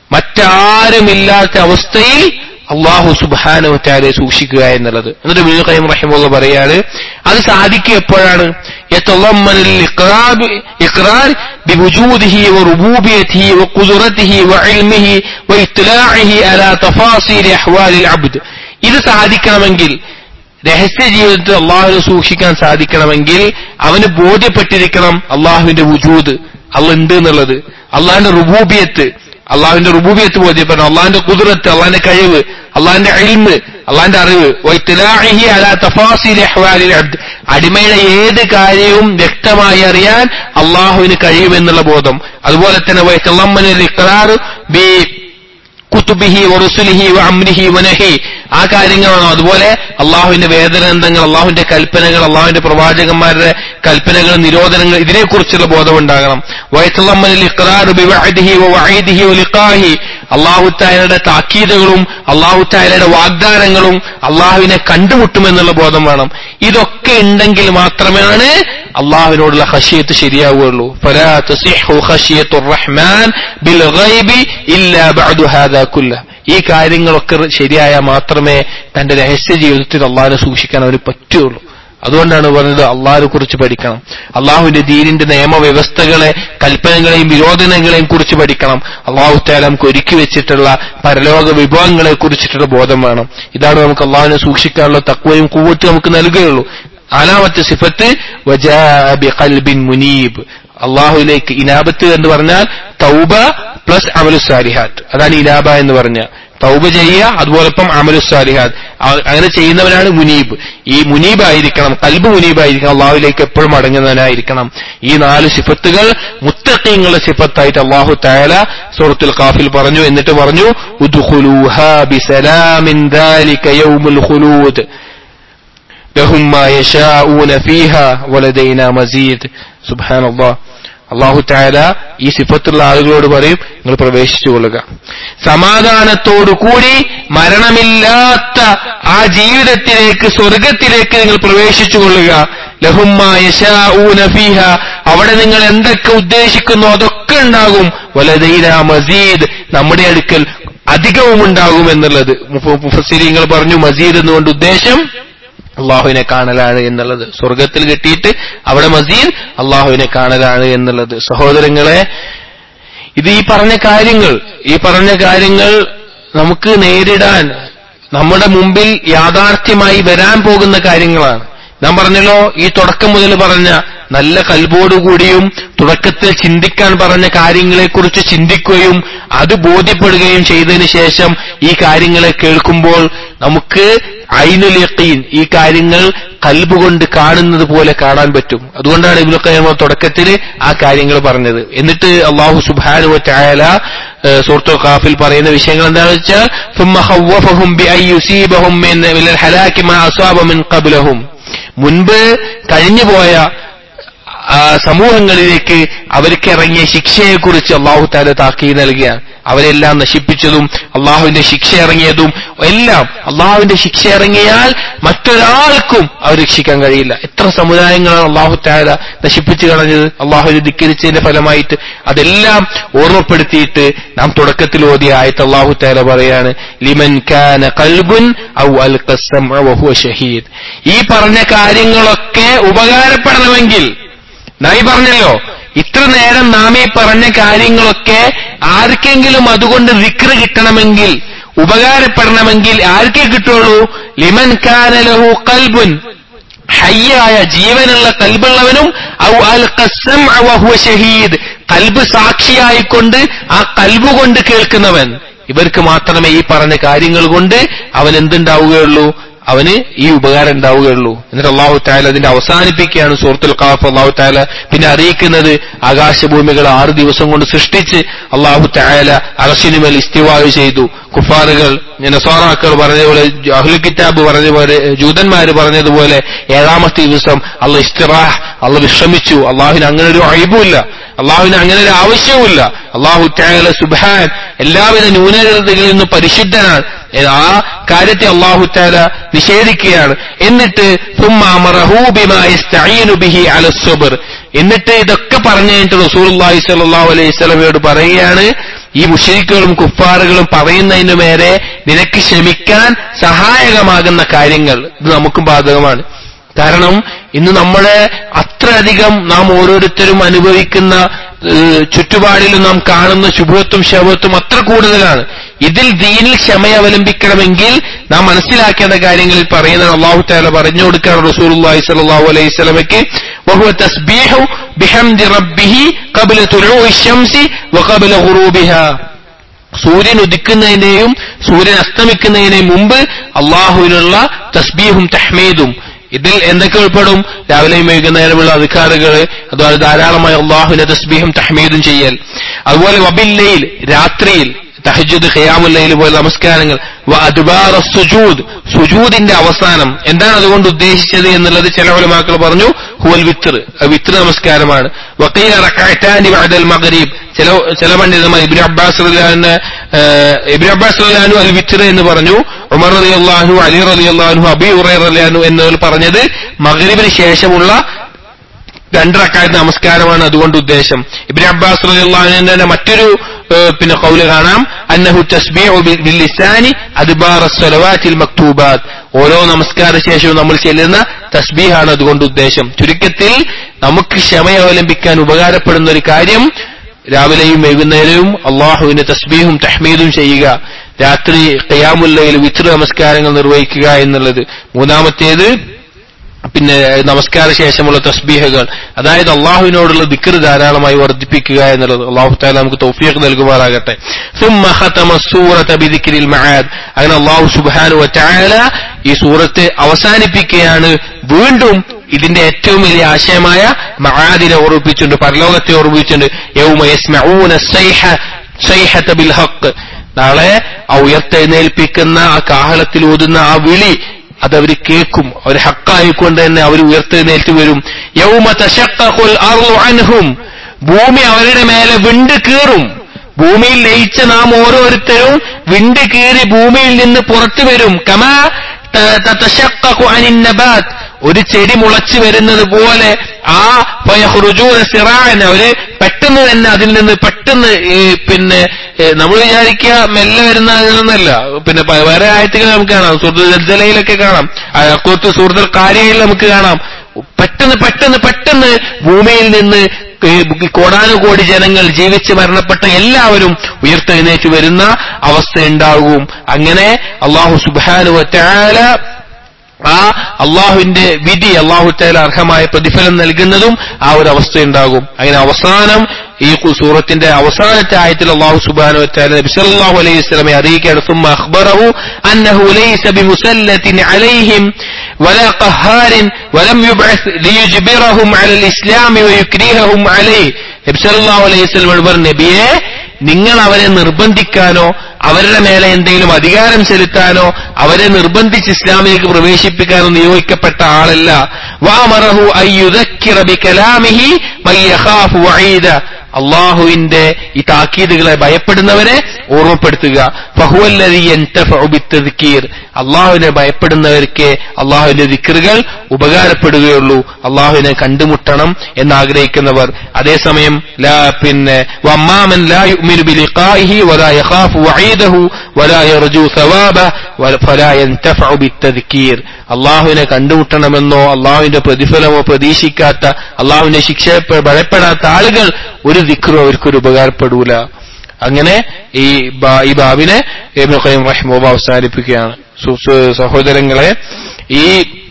മറ്റാരുമില്ലാത്ത അവസ്ഥയിൽ അള്ളാഹു സുബാനു താലെ സൂക്ഷിക്കുക എന്നുള്ളത് എന്നിട്ട് ബിൽ ഖൈം റഹിമുള്ള പറയാണ് അത് സാധിക്കുക എപ്പോഴാണ് يتضمن الإقرار إقرار بوجوده وربوبيته وقدرته وعلمه وإطلاعه على تفاصيل أحوال العبد ഇത് സാധിക്കണമെങ്കിൽ രഹസ്യ ജീവിതത്തിൽ അള്ളാഹുവിനെ സൂക്ഷിക്കാൻ സാധിക്കണമെങ്കിൽ അവന് ബോധ്യപ്പെട്ടിരിക്കണം അള്ളാഹുവിന്റെ വുജൂദ് അള്ള ഉണ്ട് എന്നുള്ളത് അള്ളാഹിന്റെ റുബൂബിയത്ത് അള്ളാഹുവിന്റെ റുബൂബിയത്ത് ബോധ്യപ്പെടണം അള്ളാഹിന്റെ കുതിരത്ത് അള്ളാഹിന്റെ കഴിവ് അള്ളാഹിന്റെ അഴിമ് അള്ളാഹിന്റെ അറിവ് വൈത്തലാഹിഹി അലാ തഫാസിലി അഹ്വാലിൽ അബ്ദ് അടിമയുടെ ഏത് കാര്യവും വ്യക്തമായി അറിയാൻ അള്ളാഹുവിന് കഴിയുമെന്നുള്ള ബോധം അതുപോലെ തന്നെ വൈത്തല്ലമ്മനിൽ ഇഖ്റാർ ബി കുത്തുബിഹി വറുസുലിഹി വഅംരിഹി വനഹി ആ കാര്യങ്ങളാണോ അതുപോലെ അള്ളാഹുവിന്റെ വേദഗ്രന്ഥങ്ങൾ അള്ളാഹുവിന്റെ കൽപ്പനകൾ അള്ളാഹുവിന്റെ പ്രവാചകന്മാരുടെ കൽപ്പനകൾ നിരോധനങ്ങൾ ഇതിനെക്കുറിച്ചുള്ള ബോധം ഉണ്ടാകണം വയത്തുള്ളമ്മനിൽ ഇഖ്റാറു ബിവഅദിഹി വവഈദിഹി വലിഖാഹി അള്ളാഹു താലയുടെ താക്കീതുകളും അള്ളാഹു താലയുടെ വാഗ്ദാനങ്ങളും അള്ളാഹുവിനെ കണ്ടുമുട്ടുമെന്നുള്ള ബോധം വേണം ഇതൊക്കെ ഉണ്ടെങ്കിൽ മാത്രമാണ് അള്ളാഹുവിനോടുള്ള ഖശിയത്ത് ശരിയാവുകയുള്ളൂ ഫലാ തസിഹു ഖശിയത്തു റഹ്മാൻ ബിൽ ഗൈബി ഇല്ലാ ബഅദു ഹാദാ കുല്ല ഈ കാര്യങ്ങളൊക്കെ ശരിയായാൽ മാത്രമേ തന്റെ രഹസ്യ ജീവിതത്തിൽ അള്ളാഹിനെ സൂക്ഷിക്കാൻ അവന് പറ്റുള്ളൂ അതുകൊണ്ടാണ് പറഞ്ഞത് അള്ളാഹിനെ കുറിച്ച് പഠിക്കണം അള്ളാഹുവിന്റെ ദീനിന്റെ നിയമവ്യവസ്ഥകളെ കൽപ്പനകളെയും വിരോധനങ്ങളെയും കുറിച്ച് പഠിക്കണം അള്ളാഹു താല നമുക്ക് ഒരുക്കി വെച്ചിട്ടുള്ള പരലോക വിഭവങ്ങളെ കുറിച്ചിട്ടുള്ള ബോധം വേണം ഇതാണ് നമുക്ക് അള്ളാഹുവിനെ സൂക്ഷിക്കാനുള്ള തക്വയും കൂവത്തും നമുക്ക് നൽകുകയുള്ളൂ നാലാമത്തെ സിഫത്ത് വജാഅ ബിഖൽബിൻ മുനീബ് അള്ളാഹുലേക്ക് ഇനാബത്ത് എന്ന് പറഞ്ഞാൽ തൗബ പ്ലസ് അമലുസാലിഹാത്ത് അതാണ് ഇനാബ എന്ന് പറഞ്ഞ തൗബ ചെയ്യുക അതുപോലൊപ്പം അമലുസാലിഹാത്ത് അങ്ങനെ ചെയ്യുന്നവനാണ് മുനീബ് ഈ മുനീബായിരിക്കണം കൽബ് മുനീബായിരിക്കണം അള്ളാഹുലേക്ക് എപ്പോഴും അടങ്ങുന്നവനായിരിക്കണം ഈ നാല് സിഫത്തുകൾ മുത്തഖീങ്ങളുടെ സിഫത്തായിട്ട് അള്ളാഹു താല സൂറത്തുൽ കാഫിൽ പറഞ്ഞു എന്നിട്ട് പറഞ്ഞു ഉദ്ഖുലൂഹാ ബിസലാമിൻ ദാലിക യൗമുൽ ഖുലൂദ് ലഹും മാ യശാഊന ഫീഹാ വലദൈനാ മസീദ് സുബ്ഹാനല്ലാഹ് അള്ളാഹു താല ഈ സിഫത്തുള്ള ആളുകളോട് പറയും നിങ്ങൾ പ്രവേശിച്ചു കൊള്ളുക സമാധാനത്തോടുകൂടി മരണമില്ലാത്ത ആ ജീവിതത്തിലേക്ക് സ്വർഗത്തിലേക്ക് നിങ്ങൾ പ്രവേശിച്ചു കൊള്ളുക ലഹുമ്മ യശാഊന ഫീഹ അവിടെ നിങ്ങൾ എന്തൊക്കെ ഉദ്ദേശിക്കുന്നു അതൊക്കെ ഉണ്ടാകും വലദൈന മസീദ് നമ്മുടെ അടുക്കൽ അധികവും ഉണ്ടാകും എന്നുള്ളത് മുഫസിരിങ്ങൾ പറഞ്ഞു മസീദ് എന്നുകൊണ്ട് ഉദ്ദേശം അള്ളാഹുവിനെ കാണലാണ് എന്നുള്ളത് സ്വർഗത്തിൽ കിട്ടിയിട്ട് അവിടെ മസീദ് അള്ളാഹുവിനെ കാണലാണ് എന്നുള്ളത് സഹോദരങ്ങളെ ഇത് ഈ പറഞ്ഞ കാര്യങ്ങൾ ഈ പറഞ്ഞ കാര്യങ്ങൾ നമുക്ക് നേരിടാൻ നമ്മുടെ മുമ്പിൽ യാഥാർത്ഥ്യമായി വരാൻ പോകുന്ന കാര്യങ്ങളാണ് ഞാൻ പറഞ്ഞല്ലോ ഈ തുടക്കം മുതൽ പറഞ്ഞ നല്ല കൽബോടുകൂടിയും തുടക്കത്തിൽ ചിന്തിക്കാൻ പറഞ്ഞ കാര്യങ്ങളെക്കുറിച്ച് ചിന്തിക്കുകയും അത് ബോധ്യപ്പെടുകയും ചെയ്തതിനു ശേഷം ഈ കാര്യങ്ങളെ കേൾക്കുമ്പോൾ നമുക്ക് ഐനുൽ യഖീൻ ഈ കാര്യങ്ങൾ കൽബ് കൊണ്ട് കാണുന്നത് പോലെ കാണാൻ പറ്റും അതുകൊണ്ടാണ് ഇബ്നു ഖയ്യിം തുടക്കത്തിൽ ആ കാര്യങ്ങൾ പറഞ്ഞത് എന്നിട്ട് അള്ളാഹു സുബ്ഹാനഹു വതആല സൂറത്തുൽ ഖാഫിൽ പറയുന്ന വിഷയങ്ങൾ എന്താണെന്ന് വെച്ചാൽ ثم خوفهم بأن يصيبهم من من الهلاك ما أصاب من قبلهم മുൻപ് കഴിഞ്ഞുപോയ ആ, സമൂഹങ്ങളിലേക്ക് അവർക്ക് ഇറങ്ങിയ ശിക്ഷയെക്കുറിച്ച് അള്ളാഹു താല താക്കി നൽകുകയാണ് അവരെല്ലാം നശിപ്പിച്ചതും അള്ളാഹുവിന്റെ ശിക്ഷ ഇറങ്ങിയതും എല്ലാം അള്ളാഹുവിന്റെ ശിക്ഷ ഇറങ്ങിയാൽ മറ്റൊരാൾക്കും അവർ രക്ഷിക്കാൻ കഴിയില്ല എത്ര സമുദായങ്ങളാണ് അള്ളാഹു താല നശിപ്പിച്ചു കളഞ്ഞത് അള്ളാഹുവിനെ ധിക്കരിച്ചതിന്റെ ഫലമായിട്ട് അതെല്ലാം ഓർമ്മപ്പെടുത്തിയിട്ട് നാം തുടക്കത്തിൽ ഓതിയ ആയത്ത് അള്ളാഹു താല പറയാണ് ലിമൻ കാന കൽബുൻ ഔ അൽ വഹുവ ഷഹീദ് ഈ പറഞ്ഞ കാര്യങ്ങളൊക്കെ ഉപകാരപ്പെടണമെങ്കിൽ നാം ഈ പറഞ്ഞല്ലോ ഇത്ര നേരം നാം ഈ പറഞ്ഞ കാര്യങ്ങളൊക്കെ ആർക്കെങ്കിലും അതുകൊണ്ട് വിക്ര കിട്ടണമെങ്കിൽ ഉപകാരപ്പെടണമെങ്കിൽ ആർക്കേ കിട്ടുള്ളൂ ലിമൻ കാനലഹു കൽബുൻ ഹയ്യായ ജീവനുള്ള കൽബുള്ളവനും ഔ അൽ ഖസ്സം വഹുവ ഷഹീദ് കൽബ് സാക്ഷിയായിക്കൊണ്ട് ആ കൽബ് കൊണ്ട് കേൾക്കുന്നവൻ ഇവർക്ക് മാത്രമേ ഈ പറഞ്ഞ കാര്യങ്ങൾ കൊണ്ട് അവൻ എന്തുണ്ടാവുകയുള്ളൂ അവന് ഈ ഉപകാരം ഉണ്ടാവുകയുള്ളൂ എന്നിട്ട് അള്ളാഹു താല അതിന്റെ അവസാനിപ്പിക്കുകയാണ് സൂറത്തുൽ ഖാഫ് അള്ളാഹു താല പിന്നെ അറിയിക്കുന്നത് ആകാശഭൂമികൾ ആറ് ദിവസം കൊണ്ട് സൃഷ്ടിച്ച് അള്ളാഹു താല അറശിനുമേൽ ഇസ്തിവായു ചെയ്തു കുഫാറുകൾ നസാറാക്കൾ പറഞ്ഞതുപോലെ അഹ്ലു കിതാബ് പറഞ്ഞതുപോലെ ജൂതന്മാര് പറഞ്ഞതുപോലെ ഏഴാമത്തെ ദിവസം അള്ള ഇസ്തിറാഹ് അള്ള വിശ്രമിച്ചു അള്ളാഹുവിന് അങ്ങനെ ഒരു അഴിബുമില്ല അള്ളാഹുവിന് അങ്ങനെ ഒരു ആവശ്യവുമില്ല അള്ളാഹു താല സുബാൻ എല്ലാവിധ ന്യൂനതകളിൽ നിന്നും പരിശുദ്ധനാണ് ആ കാര്യത്തെ അള്ളാഹു താല നിഷേധിക്കുകയാണ് എന്നിട്ട് ثم أمره بما يستعين به على الصبر എന്നിട്ട് ഇതൊക്കെ പറഞ്ഞു കഴിഞ്ഞിട്ട് റസൂലുള്ളാഹി സ്വല്ലല്ലാഹു അലൈഹി വസല്ലമയോട് പറയുകയാണ് ഈ മുഷരിക്കുകളും കുഫാറുകളും പറയുന്നതിനു മേരെ നിനക്ക് ക്ഷമിക്കാൻ സഹായകമാകുന്ന കാര്യങ്ങൾ ഇത് നമുക്കും ബാധകമാണ് കാരണം ഇന്ന് നമ്മളെ അത്രയധികം നാം ഓരോരുത്തരും അനുഭവിക്കുന്ന ഏഹ്, ചുറ്റുപാടിലും നാം കാണുന്ന ശുഭത്വം ശവത്വം അത്ര കൂടുതലാണ് ഇതിൽ ദീനിൽ ക്ഷമ അവലംബിക്കണമെങ്കിൽ നാം മനസ്സിലാക്കേണ്ട കാര്യങ്ങളിൽ പറയുന്ന അള്ളാഹു താല പറഞ്ഞു കൊടുക്കുകയാണ് റസൂലുള്ളാഹി സ്വല്ലല്ലാഹു അലൈഹി വസല്ലമയ്ക്ക് വഹുവ തസ്ബീഹു ബിഹംദി റബ്ബിഹി ഖബ്ല തുലൂഇ ശംസി വഖബ്ല ഗുറൂബിഹാ സൂര്യൻ ഉദിക്കുന്നതിനെയും സൂര്യൻ അസ്തമിക്കുന്നതിനെയും മുമ്പ് അള്ളാഹുവിനുള്ള തസ്ബീഹും തഹ്മീദും ഇതിൽ എന്തൊക്കെ ഉൾപ്പെടും രാവിലെയും വൈകുന്നേരമുള്ള അധികാറുകൾ അതുപോലെ ധാരാളമായി അള്ളാഹുവിന്റെ തസ്ബീഹും തഹ്മീദും ചെയ്യൽ അതുപോലെ വബില്ലയിൽ രാത്രിയിൽ തഹജുദ് ഖിയാമുല്ലയിൽ പോലെ നമസ്കാരങ്ങൾ വ അദ്ബാറ സുജൂദ് സുജൂദിന്റെ അവസാനം എന്താണ് അതുകൊണ്ട് ഉദ്ദേശിച്ചത് എന്നുള്ളത് ചില ഉലമാക്കൾ പറഞ്ഞു ഹുവൽ വിത്ർ വിത്ർ നമസ്കാരമാണ് വക്കീല റക്കാറ്റാനി ബഅദൽ മഗ്രിബ് ചില ചില പണ്ഡിതന്മാർ ഇബ്നു അബ്ബാസ് റളിയല്ലാഹു ഇബ്നു അബ്ബാസ് റളിയല്ലാഹു അൽ വിത്ർ എന്ന് പറഞ്ഞു ഉമർ റളിയല്ലാഹു അലി റളിയല്ലാഹു അബി ഹുറൈറ റളിയല്ലാഹു എന്നിവർ പറഞ്ഞത് മഗ്രിബിന് ശേഷമുള്ള രണ്ടറക്കായത്ത് നമസ്കാരമാണ് അതുകൊണ്ട് ഉദ്ദേശം ഇബ്നു അബ്ബാസ് റളിയല്ലാഹുവിന്റെ തന്നെ മറ്റൊരു ഏഹ്, പിന്നെ കൗല് കാണാം അന്നഹു തസ്ബീഹു ബിൽ- ബിൽ ലിസാനി അദ്ബാറ സ്വലവാത്തിൽ മക്തൂബാത്ത് ഓരോ നമസ്കാര ശേഷവും നമ്മൾ ചെല്ലുന്ന തസ്ബീഹാണ് അതുകൊണ്ട് ഉദ്ദേശം ചുരുക്കത്തിൽ നമുക്ക് ക്ഷമ അവലംബിക്കാൻ ഉപകാരപ്പെടുന്ന ഒരു കാര്യം രാവിലെയും വൈകുന്നേരവും അള്ളാഹുവിന് തസ്ബീഹും തഹ്മീദും ചെയ്യുക രാത്രി ഖിയാമുല്ലയിൽ വിത്ര നമസ്കാരങ്ങൾ നിർവഹിക്കുക എന്നുള്ളത് മൂന്നാമത്തേത് പിന്നെ നമസ്കാര ശേഷമുള്ള തസ്ബീഹകൾ അതായത് അള്ളാഹുവിനോടുള്ള ദിക്കർ ധാരാളമായി വർദ്ധിപ്പിക്കുക എന്നുള്ളത് അള്ളാഹു താല നമുക്ക് തൗഫീഖ് നൽകുമാറാകട്ടെ ثم ختم السورة بذكر المعاد അങ്ങനെ അള്ളാഹു സുബ്ഹാനഹു വതആല ഈ സൂറത്ത് അവസാനിപ്പിക്കുകയാണ് വീണ്ടും ഇതിന്റെ ഏറ്റവും വലിയ ആശയമായ മആദിനെ ഓർമ്മിപ്പിച്ചുകൊണ്ട് പരലോകത്തെ ഓർമ്മിപ്പിച്ചുകൊണ്ട് യൗമ യസ്മഊന സൈഹ സൈഹത ബിൽ ഹഖ് നാളെ ആ ഉയർത്തെഴുന്നേൽപ്പിക്കുന്ന ആ കാഹളത്തിൽ ഊതുന്ന ആ വിളി അതവർ കേൾക്കും അവർ ഹക്കായിക്കൊണ്ട് തന്നെ അവർ ഉയർത്തെഴുന്നേറ്റ് വരും യൗമ തശഖഖുൽ അർളു അൻഹും ഭൂമി അവരുടെ മേലെ വിണ്ട് കീറും ഭൂമിയിൽ ലയിച്ച നാം ഓരോരുത്തരും വിണ്ട് കീറി ഭൂമിയിൽ നിന്ന് പുറത്തു വരും കമാ ത- തതശഖഖു അനിൻ നബാത്ത് ഒരു ചെടി മുളച്ചു വരുന്നത് പോലെ ആ ഫയഖ്റുജൂന സിറാഅൻ അവര് പെട്ടെന്ന് തന്നെ അതിൽ നിന്ന് പെട്ടെന്ന് ഈ പിന്നെ നമ്മൾ വിചാരിക്കുക മെല്ലെ വരുന്ന അതിനൊന്നല്ല പിന്നെ പ- വേറെ ആയത്തുകൾ നമുക്ക് കാണാം സുഹൃത്തു ജലയിലൊക്കെ കാണാം കുറച്ച് സുഹൃത്തുൽ കാര്യയിൽ നമുക്ക് കാണാം പെട്ടെന്ന് പെട്ടെന്ന് പെട്ടെന്ന് ഭൂമിയിൽ നിന്ന് ഈ കോടാനുകോടി ജനങ്ങൾ ജീവിച്ച് മരണപ്പെട്ട എല്ലാവരും ഉയർത്തെഴുന്നേറ്റ് വരുന്ന അവസ്ഥ ഉണ്ടാകും അങ്ങനെ അള്ളാഹു സുബാനു വറ്റാല ആ അള്ളാഹുവിന്റെ വിധി അള്ളാഹു തആല അർഹമായ പ്രതിഫലം നൽകുന്നതും ആ ഒരു അവസ്ഥയുണ്ടാകും അങ്ങനെ അവസാനം ഈ കു- സൂറത്തിന്റെ അവസാനത്തെ ആയത്തിൽ അള്ളാഹു സുബ്ഹാനഹു വതആല നബി സല്ലല്ലാഹു അലൈഹി വസല്ലമയെ അറിയിക്കുകയാണ് ثم أخبره أنه ليس بمسلط عليهم ولا قهار ولم يبعث ليجبرهم على الإسلام ويكرههم عليه നബി സല്ലല്ലാഹു അലൈഹി വസല്ലം പറഞ്ഞു നബിയെ നിങ്ങൾ അവരെ നിർബന്ധിക്കാനോ അവരുടെ മേലെ എന്തെങ്കിലും അധികാരം ചെലുത്താനോ അവരെ നിർബന്ധിച്ച് ഇസ്ലാമിലേക്ക് പ്രവേശിപ്പിക്കാനോ നിയോഗിക്കപ്പെട്ട ആളല്ല വാമറഹു അയ്യുദക്കിറ ബികലാമിഹി മൻ യഖാഫു വഈദ അള്ളാഹുവിന്റെ ഈ താക്കീതുകളെ ഭയപ്പെടുന്നവരെ ഓർമ്മപ്പെടുത്തുക ഫഹുവല്ലദീ യൻതഫഉ ബിത്തദ്കീർ അള്ളാഹുവിനെ ഭയപ്പെടുന്നവർക്ക് അള്ളാഹുവിന്റെ ദിക്റുകൾ ഉപകാരപ്പെടുകയുള്ളൂ അള്ളാഹുവിനെ കണ്ടുമുട്ടണം എന്നാഗ്രഹിക്കുന്നവർ അതേസമയം ലാ പിന്നെ വമ്മാമൻ ലാ യുഅ്മിനു ബിലിഖാഇഹി വലാ യഖാഫു വഈദഹു വലാ യർജു സവാബഹ വല- ഫലാ യൻതഫഉ ബിത്തദ്കീർ അള്ളാഹുവിനെ കണ്ടുമുട്ടണമെന്നോ അള്ളാഹുവിന്റെ പ്രതിഫലമോ പ്രതീക്ഷിക്കാത്ത അള്ളാഹുവിന്റെ ശിക്ഷയെ പ- ഭയപ്പെടാത്ത ആളുകൾ ഒരു ദിക്റും അവർക്കൊരു ഉപകാരപ്പെടൂല അങ്ങനെ ഈ ബാ- ഈ ബാബിനെ ഇബ്നു ഖയ്യിം റഹിമഹുള്ള അവസാനിപ്പിക്കുകയാണ് സു- സു- സഹോദരങ്ങളെ ഈ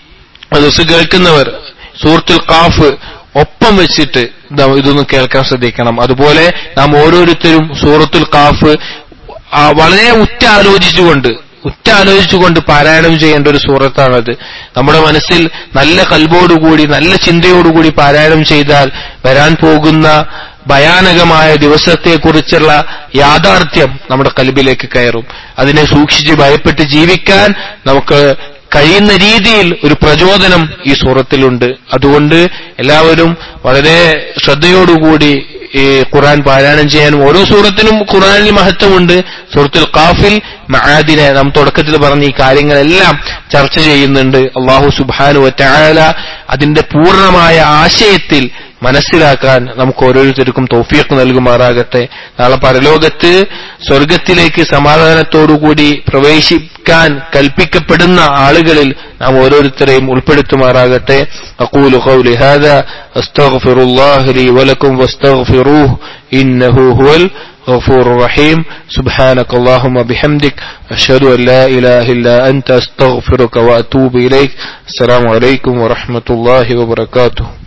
ദിവസം കേൾക്കുന്നവർ സൂറത്തുൽ കാഫ് ഒപ്പം വെച്ചിട്ട് ദ- ഇതൊന്ന് കേൾക്കാൻ ശ്രദ്ധിക്കണം അതുപോലെ നാം ഓരോരുത്തരും സൂറത്തുൽ കാഫ് ആ, വളരെ ഉറ്റാലോചിച്ചുകൊണ്ട് ഉറ്റാലോചിച്ചുകൊണ്ട് പാരായണം ചെയ്യേണ്ട ഒരു സൂറത്താണത് നമ്മുടെ മനസ്സിൽ നല്ല കൽബോടുകൂടി നല്ല ചിന്തയോടുകൂടി പാരായണം ചെയ്താൽ വരാൻ പോകുന്ന ഭയാനകമായ ദിവസത്തെക്കുറിച്ചുള്ള യാഥാർത്ഥ്യം നമ്മുടെ കൽബിലേക്ക് കയറും അതിനെ സൂക്ഷിച്ച് ഭയപ്പെട്ട് ജീവിക്കാൻ നമുക്ക് കഴിയുന്ന രീതിയിൽ ഒരു പ്രചോദനം ഈ സൂറത്തിലുണ്ട് അതുകൊണ്ട് എല്ലാവരും വളരെ ശ്രദ്ധയോടുകൂടി ഈ ഖുർആൻ പാരായണം ചെയ്യാനും ഓരോ സൂറത്തിനും ഖുർആനിൽ മഹത്വമുണ്ട് സൂറത്തുൽ കാഫിൽ മഹാദിനെ നാം തുടക്കത്തിൽ പറഞ്ഞ ഈ കാര്യങ്ങളെല്ലാം ചർച്ച ചെയ്യുന്നുണ്ട് അള്ളാഹു സുബാനു വറ്റായാല അതിന്റെ പൂർണ്ണമായ ആശയത്തിൽ മനസ്സിലാക്കാൻ നമുക്ക് ഓരോരുത്തർക്കും തൗഫീഖ് നൽകുമാറാകട്ടെ നാളെ പരലോകത്ത് സ്വർഗത്തിലേക്ക് സമാധാനത്തോടുകൂടി പ്രവേശിക്കാൻ കൽപ്പിക്കപ്പെടുന്ന ആളുകളിൽ നാം ഓരോരുത്തരെയും ഉൾപ്പെടുത്തുമാറാകട്ടെ അഖൂലു ഖൗലി ഹാദാ അസ്തഗ്ഫിറുല്ലാഹി ലി വലക്കും വസ്തഗ്ഫിറൂഹ് ഇന്നഹു ഹുവൽ غفور رحيم سبحانك اللهم بحمدك أشهد أن لا إله إلا أنت أستغفرك وأتوب إليك السلام عليكم ورحمة الله وبركاته